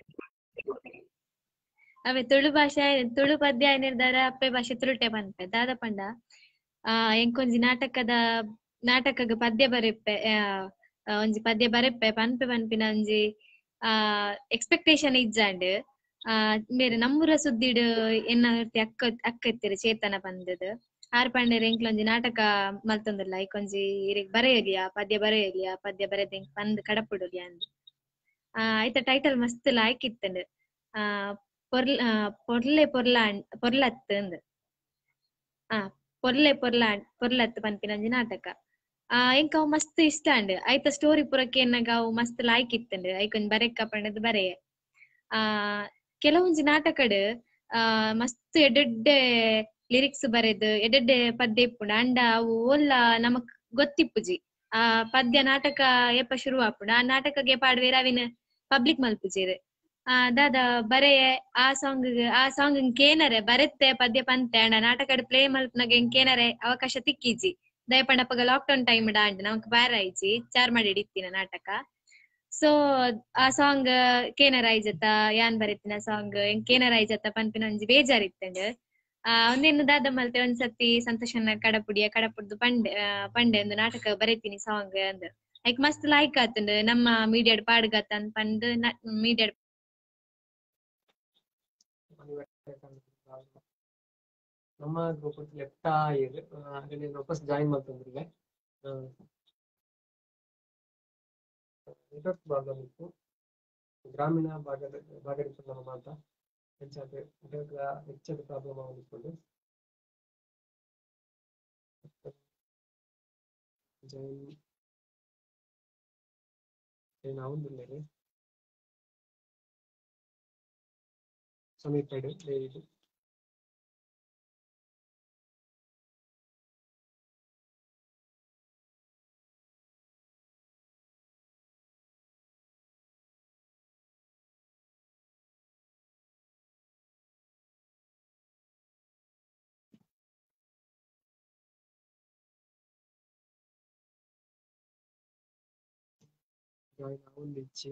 ಅವೆ ತುಳು ಭಾಷೆ ತುಳು ಪದ್ಯ ಏನಿರ್ದಾರ ಅಪ್ಪೆ ಭಾಷೆ ತುಳುಟೆ ಮನ್ಪೆ ದಾದ ಪಂಡ ಆ ಎಂಕೊಂಜಿ ನಾಟಕದ ನಾಟಕಗ್ ಪದ್ಯ ಬರೆಪ್ಪೆ ಆ, ಆ, ಒಂಜಿ ಪದ್ಯ ಬರೆಪ್ಪೆ ಪನ್ಪೆ ಪನ್ಪಿನ ಒಂಜಿ ಆ ಎಕ್ಸ್ಪೆಕ್ಟೇಷನ್ ಇಜ್ಜಾಂಡ್ ಆ ಬೇರೆ ನಮ್ಮೂರ ಸುದ್ದಿಡ್ ಎನ್ನ ಅಕ್ಕ ಅಕ್ಕ ಎತ್ತಿರ ಚೇತನ ಬಂದದ್ ಆರ್ ಪಂಡೆರ್ ಎಂಕ್ಲೊಂಜಿ ನಾಟಕ ಮಲ್ತೊಂದುಲ್ಲ ಐಕೊಂಜಿ ಇರೆಗ್ ಬರೆಯಲಿಯಾ ಪದ್ಯ ಬರೆಯಲಿಯಾ ಪದ್ಯ ಬರೆದ್ ಎಂಕ್ ಬಂದ್ ಕಡಪುಡುಲಿಯಾ ಅಂದ್ ಆ ಐತ ಟೈಟಲ್ ಮಸ್ತ್ ಲಾಯ್ಕ್ ಇತ್ತಂಡ್ ಆ ಪೊರ್ಲ ಆ, ಪೊರ್ಲೆ ಪೊರ್ಲಾಣ್ ಪೊರ್ಲತ್ ಅಂದ್ ಆ ಪೊರ್ಲೆ ಪೊರ್ಲಾಣ್ ಪೊರ್ಲತ್ ಪನ್ಪಿನಂಜಿ ನಾಟಕ ಆ ಎಂಕ್ ಅವು ಮಸ್ತ್ ಇಷ್ಟ ಅಂಡ್ ಐತ ಸ್ಟೋರಿ ಪೂರಕ್ಕೆ ಎನ್ನಗ ಅವು ಮಸ್ತ್ ಲಾಯ್ಕ್ ಇತ್ತಂಡ್ ಐಕೊಂಜ್ ಬರೆಕ್ಕ ಪಂಡದ್ ಬರೆಯೆ ಆ ಕೆಲವೊಂಜಿ ನಾಟಕಡ್ ಆ ಮಸ್ತ್ ಎಡ್ಡೆಡ್ಡೆ ಲಿರಿಕ್ಸ್ ಬರೆದ್ ಎಡ್ಡೆಡ್ಡೆ ಪದ್ಯ ಇಪ್ಪುಂಡು ಅಂಡ ಅವು ಓಲ್ಲ ನಮಕ್ ಗೊತ್ತಿಪ್ಪುಜಿ ಆ ಪದ್ಯ ನಾಟಕ ಏಪ ಶುರು ಆಪುಂಡು ಆ ನಾಟಕಗೆ ಪಾಡ್ವೆರ್ ಅವಿನ್ ಪಬ್ಲಿಕ್ ಮಲ್ಪುಜೆರ್ ಆ ದಾದ ಬರೆಯೆ ಆ ಸಾಂಗ್ ಆ ಸಾಂಗ್ ಕೇನರೆ ಬರೆತ್ತೆ ಪದ್ಯ ಪಂತೆ ಅಂಡ ನಾಟಕಡ್ ಪ್ಲೇ ಮಲ್ಪನಾಗ ಕೇನರೆ ಅವಕಾಶ ತಿಕ್ಕಿಜಿ ದಯಪಂಡಪ್ಪಗ ಲಾಕ್ಡೌನ್ ಟೈಮ್ ಡಾಂಡ್ ನಮಕ್ ಬಾರ ಆಯ್ಚಿ ಚಾರ್ ಮಾಡಿ ಇಡಿತ್ತಿನ ನಾಟಕ ಸೊ ಆ ಸಾಂಗ್ ಕೇನರ ಐಜತ್ತ ಯಾನ್ ಬರೆತಿನ ಸಾಂಗ್ ಕೇನರ ಐಜತ್ತ ಪನ್ಪಿನ ಒಂಜಿ ಬೇಜಾರಿತ್ತಂಡ್ ಆ ಒಂದೇನು ದಾದ ಮಲ್ತೆ ಒಂದ್ಸತಿ ಸಂತೋಷನ ಕಡಪುಡಿಯ ಕಡಪುಡ್ದು ಪಂಡೆ ಆ, ಪಂಡೆ ಒಂದು ನಾಟಕ ಬರೆತೀನಿ ಸಾಂಗ್ ಅಂದ್ ಐಕ್ ಮಸ್ತ್ ಲಾಯ್ಕ್ ಆತಂಡ್ ನಮ್ಮ ಮೀಡಿಯಾಡ್ ಪಾಡ್ಗತ್ತ ಅಂತ ಪಂದ್ ಮೀಡಿಯಾಡ್ ನಮ್ಮ ಗ್ರೂಪ್ ಲೆಫ್ಟ್ ಇರ್ ಹಾಗೆ ವಾಪಸ್ ಜಾಯಿನ್ ಮಾಡ್ತಂದ್ರಿಗೆ ನೆಟ್ವರ್ಕ್ ಪ್ರಾಬ್ಲಮ್ ಇತ್ತು ಗ್ರಾಮೀಣ ಭಾಗದ ಭಾಗದ ನಮ್ಮ ಅಂತ ಹೆಚ್ಚಾದ ನೆಟ್ವರ್ಕ್ ಹೆಚ್ಚಾದ ಪ್ರಾಬ್ಲಮ್ ಆಗಿಕೊಂಡು ಜಾಯಿನ್ ಜಾಯಿನ್ ಆಗುದಿಲ್ಲ ರೀ ಸಮೀಪ ಇಡು ದಯವಿಟ್ಟು ಜಾಯಿನ್ ಆಗುದಿಚ್ಚಿ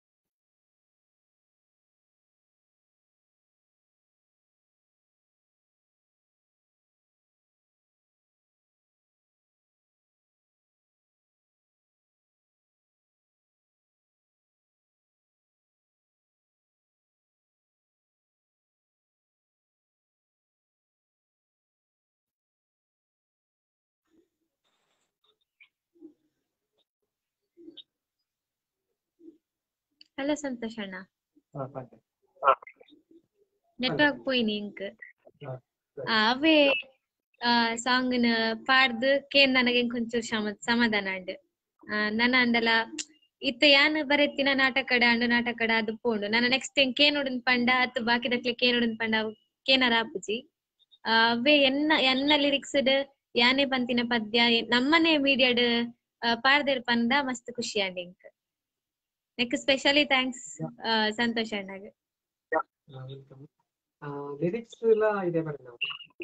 ಹಲೋ ಸಂತೋಷ್ ಅಣ್ಣ ಹಾ ಪಾಠ ನೆಟ್ವರ್ಕ್ ಪೋಯಿನಿ ಇಂಕ್ ಹಾ, ಸರಿ. ಆ, ಅವೇ ಸಾಂಗ್ ನ ಪಾಡ್ದು ಕೇನ್ ನನಗೆ ಕೊಂಚೂರು ಶಮ ಸಮಾಧಾನ ಅಂಡ್ ಆ, ನನ್ನ ಅಂಡಲ ಇತ್ತ ಯಾನ್ ಬರೆತಿನ ನಾಟಕಡ ಅಂಡು ನಾಟಕಡ ಅದು ಪೋಂಡು ನನ್ನ ನೆಕ್ಸ್ಟ್ ಟೈಮ್ ಕೇನೋಡನ್ ಪಂಡ ಅತ್ ಬಾಕಿದಕ್ಲೆ ಕೇನೋಡನ್ ಪಂಡ ಅವು ಕೇನರ ಆಪುಜಿ ಆ, ಅವೇ ಎನ್ನ ಎನ್ನ ಲಿರಿಕ್ಸ್ ಯಾನೇ ಪಂತಿನ ಪದ್ಯ ಎ- ನಮ್ಮನೆ ಮೀಡಿಯಾಡ್ ಪಾಡ್ದೇರ್ ಪಂದ ಮಸ್ತ್ ಖುಷಿ ಅಂಡ್ ಇಂಕ್ ನೆಕ್ ಸ್ಪೆಷಲಿ ಥ್ಯಾಂಕ್ಸ್ ಸಂತೋಷ್ ಅಣ್ಣಗ್ ವೆಲ್ಕಮ್ ಲಿರಿಕ್ಸ್ ಎಲ್ಲ ಇದೆ ಬರ್ರಿ ನಾವು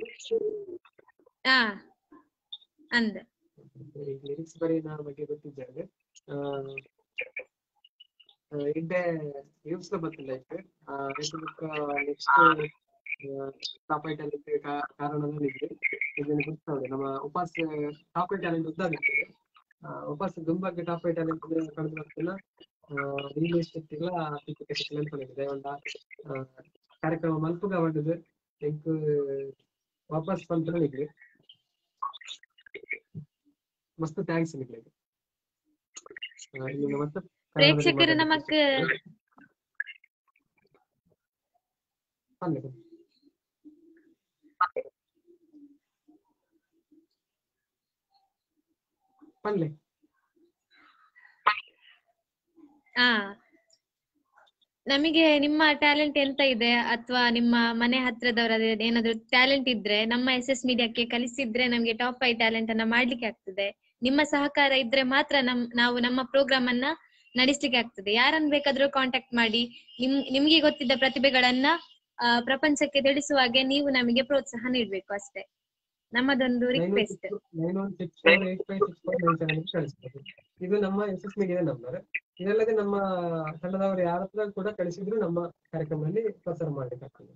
ಆ ಅಂದ್ ಲಿರಿಕ್ಸ್ ಬರೀ ನನ್ನ ಬಗ್ಗೆ ಗೊತ್ತಿದ್ದಾರೆ ಇಡ್ಡೆ ಯೂಸ್ ಬರ್ತಿಲ್ಲ ಇತ್ತು ಬುಕ್ ನೆಕ್ಸ್ಟ್ ಟಾಪ್ ಟ್ಯಾಲೆಂಟ್ ಕಾರಣದಲ್ಲಿದೆ ಇದನ್ನು ಗುರುತಾವೆ ನಮ್ಮ ಉಪಾಸ್ ಟಾಪ್ ಟ್ಯಾಲೆಂಟ್ ಉದ್ದಾಗಿತ್ತು ಉಪಾಸ್ ದುಂಬಾಗೆ ಟಾಪ್ ಟ್ಯಾಲೆಂಟ್ ಕಳೆದು ಬರ್ತಿಲ್ಲ ಇಂಗ್ಲಿಷ್ ಶಕ್ತಿಗಳ ನೆನಪಲ್ಲಿದೆ ಒಂದ ಆ, ಕಾರ್ಯಕ್ರಮ ಮಲ್ಪುಗ ಬಂದದ್ದು ಎಂಕ್ ವಾಪಸ್ ಬಂದ್ರೆ ನಿಗ್ಲಿ ಮಸ್ತ್ ಥ್ಯಾಂಕ್ಸ್ ನಿಗ್ಲಿ ಆ, ಇನ್ನು ಮತ್ತೆ ಕನ್ನಡದಲ್ಲಿ ಪ್ರೇಕ್ಷಕರು ಮಾತಾಡ್ಲಿಕ್ಕೆ ನಮಕ್ ಬನ್ನಿ, ಬನ್ನಿ. ಬನ್ನಿ ಆ ನಮಗೆ ನಿಮ್ಮ ಟ್ಯಾಲೆಂಟ್ ಎಂತ ಇದೆ ಅಥವಾ ನಿಮ್ಮ ಮನೆ ಹತ್ರದವರ ಏನಾದ್ರು ಟ್ಯಾಲೆಂಟ್ ಇದ್ರೆ ನಮ್ಮ ಎಸ್ ಎಸ್ ಮೀಡಿಯಾಕ್ಕೆ ಕಲಿಸಿದ್ರೆ ನಮ್ಗೆ ಟಾಪ್ ಫೈವ್ ಟ್ಯಾಲೆಂಟ್ ಅನ್ನ ಮಾಡ್ಲಿಕ್ಕೆ ಆಗ್ತದೆ ನಿಮ್ಮ ಸಹಕಾರ ಇದ್ರೆ ಮಾತ್ರ ನಮ್ ನಾವು ನಮ್ಮ ಪ್ರೋಗ್ರಾಮ್ ಅನ್ನ ನಡೆಸ್ಲಿಕ್ಕೆ ಆಗ್ತದೆ ಯಾರನ್ನ ಬೇಕಾದ್ರೂ ಕಾಂಟ್ಯಾಕ್ಟ್ ಮಾಡಿ ನಿಮ್ ನಿಮ್ಗೆ ಗೊತ್ತಿದ್ದ ಪ್ರತಿಭೆಗಳನ್ನ ಆ, ಪ್ರಪಂಚಕ್ಕೆ ತಿಳಿಸುವಾಗೆ ನೀವು ನಮಗೆ ಪ್ರೋತ್ಸಾಹ ನೀಡ್ಬೇಕು ಅಷ್ಟೇ ನಮ್ಮದೊಂದು request nine one six four eight five six four nine seven ಕಳಿಸ್ಬೋದು ಇದು ನಮ್ಮ ಎಸ್ ಎಸ್ ಮೀಡಿಯಾ ನಂಬರ್ ಇದಲ್ಲದೆ ನಮ್ಮ ತಂಡದವರು ಯಾರ ಹತ್ರ ಕೂಡ ಕಳಿಸಿದ್ರು ನಮ್ಮ ಕಾರ್ಯಕ್ರಮದಲ್ಲಿ ಪ್ರಸಾರ ಮಾಡಬೇಕಾಗ್ತದೆ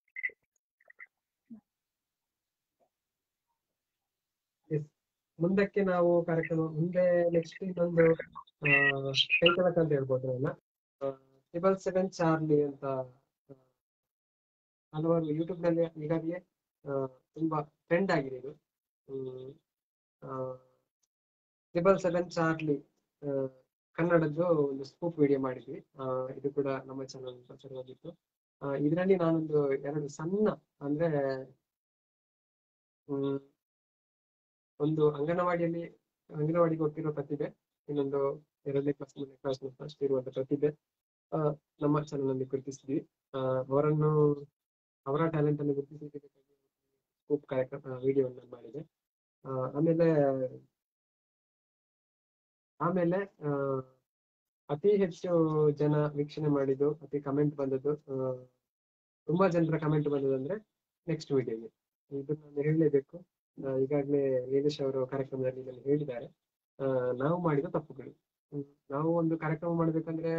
ಎಸ್ ಮುಂದಕ್ಕೆ ನಾವು ಕಾರ್ಯಕ್ರಮ ಮುಂದೆ ನೆಕ್ಸ್ಟ್ ಇನ್ನೊಂದು ಕೈಕಲಕ ಅಂತ ಹೇಳ್ಬೋದು ನನ್ನ ಟ್ರಿಬಲ್ ಸೆವೆನ್ ಚಾರ್ಲಿ ಅಂತ ಹಲವಾರು ಯೂಟ್ಯೂಬ್ ನಲ್ಲಿ ಈಗಾಗಲೇ ಆ, ತುಂಬಾ ಟ್ರೆಂಡ್ ಆಗಿದೆ ಇದು ಟ್ರಿಬಲ್ ಸೆವೆನ್ ಚಾರ್ಲಿ ಆ, ಕನ್ನಡದ್ದು ಒಂದು ಸ್ಕೂಪ್ ವಿಡಿಯೋ ಮಾಡಿದ್ವಿ ಆ, ಇದು ಕೂಡ ನಮ್ಮ ಚಾನಲ್ ಪ್ರಚಾರವಾಗಿತ್ತು ಇದರಲ್ಲಿ ನಾನೊಂದು ಎರಡು ಸಣ್ಣ ಅಂದ್ರೆ ಹ್ಮ್ ಒಂದು ಅಂಗನವಾಡಿಯಲ್ಲಿ ಅಂಗನವಾಡಿಗೆ ಹೋಗ್ತಿರೋ ಪ್ರತಿಭೆ ಇನ್ನೊಂದು ಎರಡನೇ ಕ್ಲಾಸ್ ಮೂರನೇ ಕ್ಲಾಸ್ ಫಸ್ಟ್ ಇರುವಂತ ಪ್ರತಿಭೆ ಆ, ನಮ್ಮ ಚಾನಲ್ ನಲ್ಲಿ ಗುರುತಿಸಿದ್ವಿ ಆ, ಅವರನ್ನು ಅವರ ಟ್ಯಾಲೆಂಟ್ ಅನ್ನು ಗುರುತಿಸಿ ಸ್ಕೂಪ್ ಕಾರ್ಯಕ್ರಮ ವಿಡಿಯೋವನ್ನು ಮಾಡಿದೆ ಆ, ಆಮೇಲೆ ಆಮೇಲೆ ಆ, ಅತಿ ಹೆಚ್ಚು ಜನ ವೀಕ್ಷಣೆ ಮಾಡಿದ್ದು ಅತಿ ಕಮೆಂಟ್ ಬಂದದ್ದು ಆ, ತುಂಬಾ ಜನರ ಕಮೆಂಟ್ ಬಂದದಂದ್ರೆ ನೆಕ್ಸ್ಟ್ ವಿಡಿಯೋಗೆ ಇದು ನಾನು ಹೇಳಲೇಬೇಕು ಆ, ಈಗಾಗಲೇ ವೀರೇಶ್ ಅವರು ಕಾರ್ಯಕ್ರಮದಲ್ಲಿ ಇದನ್ನು ಹೇಳಿದ್ದಾರೆ ಆ, ನಾವು ಮಾಡಿದ ತಪ್ಪುಗಳು ಹ್ಮ್. ನಾವು ಒಂದು ಕಾರ್ಯಕ್ರಮ ಮಾಡ್ಬೇಕಂದ್ರೆ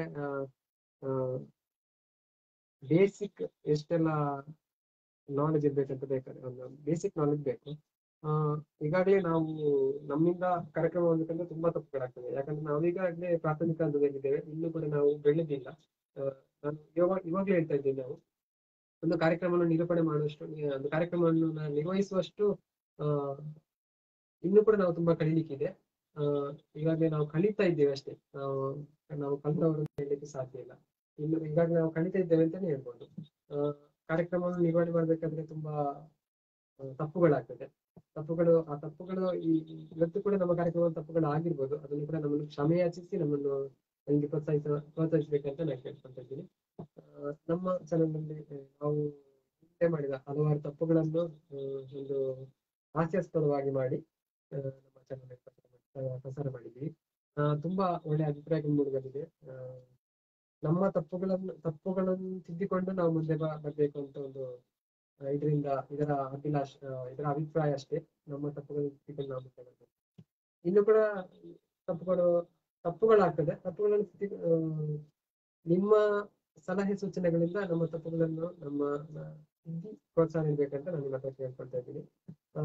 ಬೇಸಿಕ್ ಎಷ್ಟೆಲ್ಲ ನಾಲೆಜ್ ಇರ್ಬೇಕಂತ ಬೇಕಾದ್ರೆ ಒಂದು ಬೇಸಿಕ್ ನಾಲೆಜ್ ಬೇಕು ಆ, ಈಗಾಗಲೇ ನಾವು ನಮ್ಮಿಂದ ಕಾರ್ಯಕ್ರಮ ಮಾಡ್ಬೇಕಂದ್ರೆ ತುಂಬಾ ತಪ್ಪುಗಳಾಗ್ತದೆ ಯಾಕಂದ್ರೆ ನಾವು ಈಗಾಗಲೇ ಪ್ರಾಥಮಿಕ ಹಂತದಲ್ಲಿದ್ದೇವೆ ಇನ್ನೂ ಕೂಡ ನಾವು ಬೆಳೆದಿಲ್ಲ ಆ, ನಾನು ಇವಾಗ ಇವಾಗಲೇ ಹೇಳ್ತಾ ಇದ್ದೇನೆ ನಾವು ಒಂದು ಕಾರ್ಯಕ್ರಮವನ್ನು ನಿರೂಪಣೆ ಮಾಡುವಷ್ಟು ನಿ- ಒಂದು ಕಾರ್ಯಕ್ರಮವನ್ನು ನ- ನಿರ್ವಹಿಸುವಷ್ಟು ಆ ಇನ್ನೂ ಕೂಡ ನಾವು ತುಂಬಾ ಕಲೀಲಿಕ್ಕಿದೆ ಆ ಈಗಾಗಲೇ ನಾವು ಕಲಿತಾ ಇದ್ದೇವೆ ಅಷ್ಟೇ ನಾವು ನಾವು ಕಲಿತವರು ಅಂತ ಹೇಳಲಿಕ್ಕೆ ಸಾಧ್ಯ ಇಲ್ಲ ಇನ್ನು ಈಗಾಗಲೇ ನಾವು ಕಲಿತಾ ಇದ್ದೇವೆ ಅಂತಾನೆ ಹೇಳ್ಬೋದು ಆ ಕಾರ್ಯಕ್ರಮವನ್ನು ನಿರ್ವಹಣೆ ಮಾಡ್ಬೇಕಾದ್ರೆ ತುಂಬಾ ಆ, ತಪ್ಪುಗಳಾಗ್ತದೆ ತಪ್ಪುಗಳು ಆ ತಪ್ಪುಗಳು ಈ ಈ- ಇವತ್ತು ಕೂಡ ನಮ್ಮ ಕಾರ್ಯಕ್ರಮ ತಪ್ಪುಗಳು ಆಗಿರ್ಬೋದು ಅದನ್ನು ಕೂಡ ನಮ್ಮನ್ನು ಕ್ಷಮೆ ಯಾಚಿಸಿ ನಮ್ಮನ್ನು ನಮಗೆ ಪ್ರೋತ್ಸಾಹಿಸ ಪ್ರೋತ್ಸಾಹಿಸಬೇಕಂತ ನಾನು ಕೇಳ್ಕೊಂತ ಇದ್ದೀನಿ ಆ, ನಮ್ಮ ಚಾನಲ್ನಲ್ಲಿ ನಾವು ಹಿಂದೆ ಮಾಡಿದ ಹಲವಾರು ತಪ್ಪುಗಳನ್ನು ಆ, ಒಂದು ಹಾಸ್ಯಾಸ್ಪದವಾಗಿ ಮಾಡಿ ಆ, ನಮ್ಮ ಚಾನಲ್ ಪ್ರಸಾರ ಮಾಡಿದ್ವಿ ಆ, ತುಂಬಾ ಒಳ್ಳೆ ಅಭಿಪ್ರಾಯಗಳು ಮೂಡಿ ಬಂದಿದೆ ಆ, ನಮ್ಮ ತಪ್ಪುಗಳನ್ನು ತಪ್ಪುಗಳನ್ನು ತಿದ್ದಿಕೊಂಡು ನಾವು ಮುಂದೆ ಬ- ಬರ್ಬೇಕು ಅಂತ ಒಂದು ಆ, ಇದರಿಂದ ಇದರ ಅಭಿಲಾಷ ಆ, ಇದರ ಅಭಿಪ್ರಾಯ ಅಷ್ಟೇ ನಮ್ಮ ತಪ್ಪುಗಳನ್ನು ತಿದ್ದಿಕೊಂಡು ನಾವು ಮುಂದೆ ಬರ್ಬೇಕು ಇನ್ನು ಕೂಡ ತಪ್ಪುಗಳು ತಪ್ಪುಗಳಾಗ್ತದೆ ತಪ್ಪುಗಳನ್ನು ತಿದ್ದಿ ಆ, ನಿಮ್ಮ ಸಲಹೆ ಸೂಚನೆಗಳಿಂದ ನಮ್ಮ ತಪ್ಪುಗಳನ್ನು ನಮ್ಮ ನ- ತಿದ್ದಿ ಪ್ರೋತ್ಸಾಹ ನೀಡಬೇಕಂತ ನಾನು ನಿಮ್ಮ ಹತ್ರ ಕೇಳ್ಕೊಳ್ತಾ ಇದ್ದೀನಿ ಆ,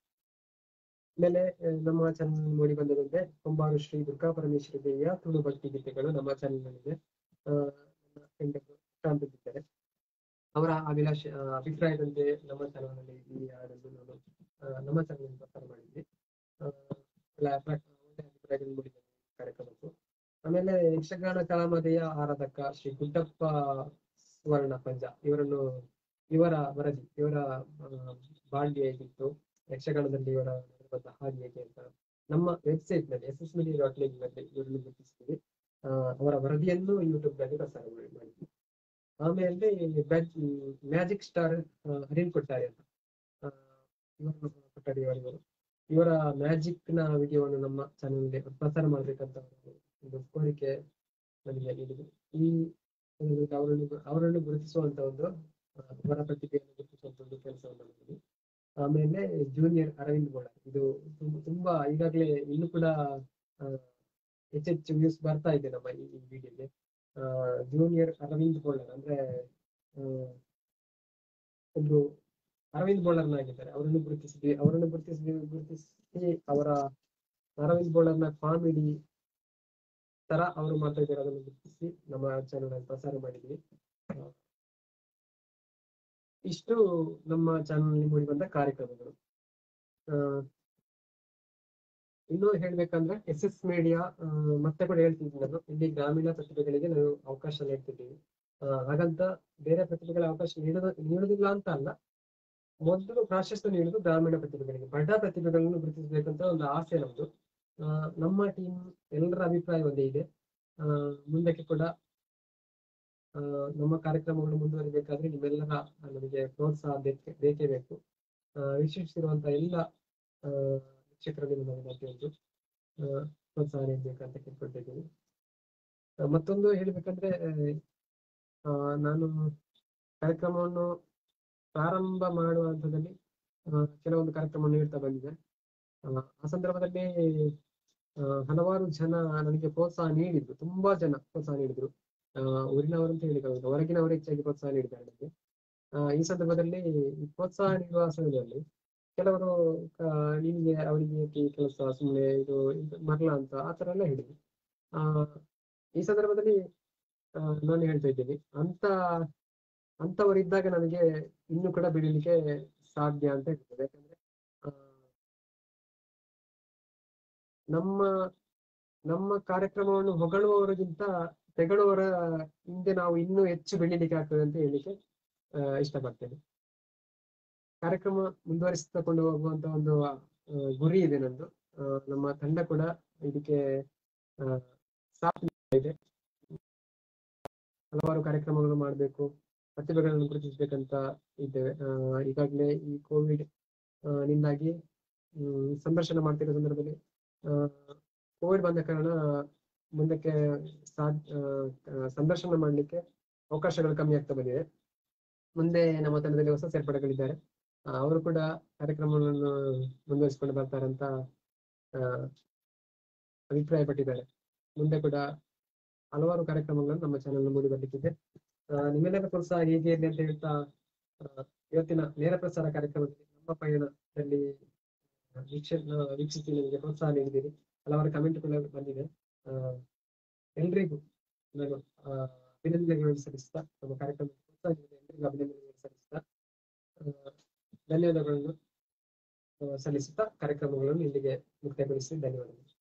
ಆಮೇಲೆ ಆ, ನಮ್ಮ ಚಾನಲ್ ಮೂಡಿ ಬಂದದಂತೆ ಕೊಂಬಾರು ಶ್ರೀ ದುರ್ಗಾ ಪರಮೇಶ್ವರಿ ದೇವಿಯ ತುಳು ಭಕ್ತಿ ಗೀತೆಗಳು ನಮ್ಮ ಚಾನಲ್ ನಲ್ಲಿದೆ ಆ, ನನ್ನ ಹೆಂಡರು ಕಾಣ್ತಿದ್ದಾರೆ ಅವರ ಅಭಿಲಾಷ ಆ, ಅಭಿಪ್ರಾಯದಂತೆ ನಮ್ಮ ಚಾನಲ್ ನಲ್ಲಿ ಈ ಹಾಡನ್ನು ನಾನು ಆ, ನಮ್ಮ ಚಾನಲ್ ಪ್ರಸಾರ ಮಾಡಿದ್ವಿ ಆ, ಒಳ್ಳೆ ಅಭಿಪ್ರಾಯ- ಒಳ್ಳೆ ಅಭಿಪ್ರಾಯಗಳು ಮೂಡಿದೆ ಈ ಕಾರ್ಯಕ್ರಮಕ್ಕೂ ಆಮೇಲೆ ಯಕ್ಷಗಾನ ಕಲಾಮದೆಯ ಆರಾಧಕ ಶ್ರೀ ಗುಡ್ಡಪ್ಪ ಸುವರ್ಣ ಪಂಜ ಇವರನ್ನು ಇವರ ವರದಿ ಇವರ ಆ, ಬಾಳ್ಯ ಹೇಗಿತ್ತು ಯಕ್ಷಗಾನದಲ್ಲಿ ಇವರ ನಡೆದಂತ ಹಾದಿ ಹೇಗೆ ಅಂತ ನಮ್ಮ ವೆಬ್ಸೈಟ್ ನಲ್ಲಿ S S media dot link ನಲ್ಲಿ ಇವರನ್ನು ಗುರುತಿಸಿದ್ವಿ ಆ, ಅವರ ವರದಿಯನ್ನು ಯೂಟ್ಯೂಬ್ ನಲ್ಲಿ ಪ್ರಸಾರ ಮಾಡಿ- ಮಾಡಿದ್ವಿ ಆಮೇಲೆ ಮ್ಯಾಜಿಕ್ ಸ್ಟಾರ್ ಅರಿನ್ ಕೊಟ್ಟಾರೆ ಅಂತ ಆ, ಇವರನ್ನು ಕೊಟ್ಟಾರೆ ಇವರಿವರು ಇವರ ಮ್ಯಾಜಿಕ್ ನ ವಿಡಿಯೋವನ್ನು ನಮ್ಮ ಚಾನೆಲ್ ಪ್ರಸಾರ ಮಾಡ್ಬೇಕಂತ ಅವರು ಒಂದು ಕೋರಿಕೆ ನನಗೆ ನೀಡಿದ್ರು ಈ ಸಂದರ್ಭದಲ್ಲಿ ಅವರನ್ನು ಅವರನ್ನು ಗುರುತಿಸುವಂತ ಒಂದು ಆ, ಅವರ ಪ್ರತಿಭೆಯನ್ನು ಗುರುತಿಸುವಂತ ಒಂದು ಕೆಲಸವನ್ನು ಮಾಡಿದ್ವಿ ಆಮೇಲೆ ಜೂನಿಯರ್ ಅರವಿಂದ್ ಬೋಳ ಇದು ತುಂಬ- ತುಂಬಾ ಈಗಾಗಲೇ ಇನ್ನು ಕೂಡ ಆ, ಹೆಚ್ಚೆಚ್ಚು ವ್ಯೂಸ್ ಬರ್ತಾ ಇದೆ ನಮ್ಮ ಈ ಈ ವಿಡಿಯೋಗೆ ಜೂನಿಯರ್ ಅರವಿಂದ್ ಬೋಳರ್ ಅಂದ್ರೆ ಆ, ಒಬ್ರು ಅರವಿಂದ್ ಬೋಳರ್ನಾಗಿದ್ದಾರೆ ಅವರನ್ನು ಗುರುತಿಸಿದ್ವಿ ಅವರನ್ನು ಗುರುತಿಸಿದ್ವಿ ಗುರುತಿಸಿ ಅವರ ಅರವಿಂದ್ ಬೋಳರ್ನ ಕಾಮಿಡಿ ತರ ಅವರು ಮಾಡ್ತಾ ಇದ್ದಾರೆ ಅದನ್ನು ಗುರುತಿಸಿ ನಮ್ಮ ಚಾನೆಲ್ ಅಲ್ಲಿ ಪ್ರಸಾರ ಮಾಡಿದ್ವಿ ಆ, ಇಷ್ಟು ನಮ್ಮ ಚಾನೆಲ್ ನಲ್ಲಿ ಮೂಡಿ ಬಂದ ಕಾರ್ಯಕ್ರಮಗಳು ಆ, ಇನ್ನು ಹೇಳ್ಬೇಕಂದ್ರೆ ಎಸ್ ಎಸ್ ಮೀಡಿಯಾ ಮತ್ತೆ ಕೂಡ ಹೇಳ್ತಿದ್ದೀನಿ ನಾನು ಇಲ್ಲಿ ಗ್ರಾಮೀಣ ಪ್ರತಿಭೆಗಳಿಗೆ ನಾವು ಅವಕಾಶ ನೀಡ್ತಿದ್ದೀವಿ ಆ, ಹಾಗಂತ ಬೇರೆ ಪ್ರತಿಭೆಗಳ ಅವಕಾಶ ನೀಡೋದ ನೀಡುದಿಲ್ಲ ಅಂತ ಅಲ್ಲ ಮೊದಲು ಪ್ರಾಶಸ್ತ್ಯ ನೀಡುದು ಗ್ರಾಮೀಣ ಪ್ರತಿಭೆಗಳಿಗೆ ಬಡ ಪ್ರತಿಭೆಗಳನ್ನು ಗುರುತಿಸಬೇಕಂತ ಒಂದು ಆಸೆ ನಮ್ದು ಆ, ನಮ್ಮ ಟೀಮ್ ಎಲ್ಲರ ಅಭಿಪ್ರಾಯ ಒಂದೇ ಇದೆ ಆ, ಮುಂದಕ್ಕೆ ಕೂಡ ಆ, ನಮ್ಮ ಕಾರ್ಯಕ್ರಮಗಳು ಮುಂದುವರಿಬೇಕಾದ್ರೆ ನಿಮ್ಮೆಲ್ಲರ ನಮಗೆ ಪ್ರೋತ್ಸಾಹ ಬೇಕೇ ಬೇಕೇ ಬೇಕು ಆ, ವೀಕ್ಷಿಸಿರುವಂತ ಎಲ್ಲ ಆ, ವೀಕ್ಷಕರಲ್ಲಿ ನನ್ನ ವಿನಂತಿ ಒಂದು ಆ, ಪ್ರೋತ್ಸಾಹ ನೀಡಬೇಕಂತ ಕೇಳ್ಕೊಳ್ತಿದ್ದೀನಿ ಆ, ಮತ್ತೊಂದು ಹೇಳ್ಬೇಕಂದ್ರೆ ಆ, ನಾನು ಕಾರ್ಯಕ್ರಮವನ್ನು ಪ್ರಾರಂಭ ಮಾಡುವ ಹಂತದಲ್ಲಿ ಆ, ಕೆಲವೊಂದು ಕಾರ್ಯಕ್ರಮ ನೀಡ್ತಾ ಬಂದಿದೆ ಆ, ಆ ಸಂದರ್ಭದಲ್ಲಿ ಆ, ಹಲವಾರು ಜನ ನನಗೆ ಪ್ರೋತ್ಸಾಹ ನೀಡಿದ್ರು ತುಂಬಾ ಜನ ಪ್ರೋತ್ಸಾಹ ನೀಡಿದ್ರು ಆ, ಊರಿನವರು ಅಂತ ಹೇಳಿದ್ರು ಹೊರಗಿನವರು ಹೆಚ್ಚಾಗಿ ಪ್ರೋತ್ಸಾಹ ನೀಡಿದ್ದಾರೆ ನನಗೆ ಆ, ಈ ಸಂದರ್ಭದಲ್ಲಿ ಈ ಪ್ರೋತ್ಸಾಹ ನೀಡುವ ಸಮಯದಲ್ಲಿ ಕೆಲವರು ಆ, ನಿನಗೆ ಅವರಿಗೆ ಏಕೆ ಈ ಕೆಲಸ ಸುಮ್ಮನೆ ಇದು ಇದು ಮರಲ ಅಂತ ಆ ತರ ಎಲ್ಲ ಹೇಳಿದ್ರು ಆ ಈ ಸಂದರ್ಭದಲ್ಲಿ ಆ, ನಾನು ಹೇಳ್ತಾ ಇದ್ದೀನಿ ಅಂತ ಅಂತವರು ಇದ್ದಾಗ ನಮಗೆ ಇನ್ನು ಕೂಡ ಬೆಳೀಲಿಕ್ಕೆ ಸಾಧ್ಯ ಅಂತ ಹೇಳ್ತದೆ ಯಾಕಂದ್ರೆ ಆ, ನಮ್ಮ ನಮ್ಮ ಕಾರ್ಯಕ್ರಮವನ್ನು ಹೊಗಳುವವರಿಗಿಂತ ತೆಗಳುವವರ ಹಿಂದೆ ನಾವು ಇನ್ನೂ ಹೆಚ್ಚು ಬೆಳೀಲಿಕ್ಕೆ ಆಗ್ತದೆ ಅಂತ ಹೇಳಲಿಕ್ಕೆ ಆ, ಇಷ್ಟಪಡ್ತೇನೆ ಕಾರ್ಯಕ್ರಮ ಮುಂದುವರಿಸಿಕೊಂಡು ಹೋಗುವಂತ ಒಂದು ಆ, ಗುರಿ ಇದೆ ನಂದು ಆ, ನಮ್ಮ ತಂಡ ಕೂಡ ಇದಕ್ಕೆ ಆ, ಸಾಥ್ ನೀಡ್ತಾ ಇದೆ ಹಲವಾರು ಕಾರ್ಯಕ್ರಮಗಳು ಮಾಡಬೇಕು ಪ್ರತಿಭೆಗಳನ್ನು ಗುರುತಿಸ್ಬೇಕಂತ ಇದ್ದೇವೆ ಆ, ಈಗಾಗಲೇ ಈ ಕೋವಿಡ್ ನಿಂದಾಗಿ ಹ್ಮ್, ಸಂದರ್ಶನ ಮಾಡ್ತಿರೋ ಸಂದರ್ಭದಲ್ಲಿ ಕೋವಿಡ್ ಬಂದ ಕಾರಣ ಮುಂದಕ್ಕೆ ಸಾಧ್ ಆ, ಆ, ಸಂದರ್ಶನ ಮಾಡ್ಲಿಕ್ಕೆ ಅವಕಾಶಗಳು ಕಮ್ಮಿ ಆಗ್ತಾ ಬಂದಿದೆ ಮುಂದೆ ನಮ್ಮ ತಂಡದಲ್ಲಿ ಹೊಸ ಸೇರ್ಪಡೆಗಳಿದ್ದಾರೆ ಆ, ಅವರು ಕೂಡ ಕಾರ್ಯಕ್ರಮವನ್ನು ಮುಂದುವರಿಸಿಕೊಂಡು ಬರ್ತಾರಂತ ಆ, ಅಭಿಪ್ರಾಯ ಪಟ್ಟಿದ್ದಾರೆ ಮುಂದೆ ಕೂಡ ಹಲವಾರು ಕಾರ್ಯಕ್ರಮಗಳನ್ನು ನಮ್ಮ ಚಾನೆಲ್ ಮೂಡಿ ಬರ್ಲಿಕ್ಕಿದೆ ಆ, ನಿಮ್ಮೆಲ್ಲರ ಪ್ರೋತ್ಸಾಹ ಹೇಗೆ ಇರಲಿ ಅಂತ ಹೇಳ್ತಾ ಆ, ಇವತ್ತಿನ ನೇರ ಪ್ರಸಾರ ಕಾರ್ಯಕ್ರಮದಲ್ಲಿ ನಮ್ಮ ಪಯಣದಲ್ಲಿ ವೀಕ್ಷ ವೀಕ್ಷಿಸಿ ನನಗೆ ಪ್ರೋತ್ಸಾಹ ನೀಡಿದ್ದೀರಿ ಹಲವಾರು ಕಮೆಂಟ್ ಕೂಡ ಬಂದಿದೆ ಆ, ಎಲ್ರಿಗೂ ನಾನು ಆ, ಅಭಿನಂದನೆಗಳನ್ನು ಸಲ್ಲಿಸ್ತಾ ನಮ್ಮ ಕಾರ್ಯಕ್ರಮಕ್ಕೆ ಪ್ರೋತ್ಸಾಹ ನೀಡಿದ ಎಲ್ರಿಗೂ ಅಭಿನಂದನೆಗಳನ್ನು ಸಲ್ಲಿಸ್ತಾ ಆ, ಧನ್ಯವಾದಗಳನ್ನು ಆ, ಸಲ್ಲಿಸುತ್ತಾ ಕಾರ್ಯಕ್ರಮಗಳನ್ನು ಇಲ್ಲಿಗೆ ಮುಕ್ತಾಯಗೊಳಿಸಿ ಧನ್ಯವಾದಗಳು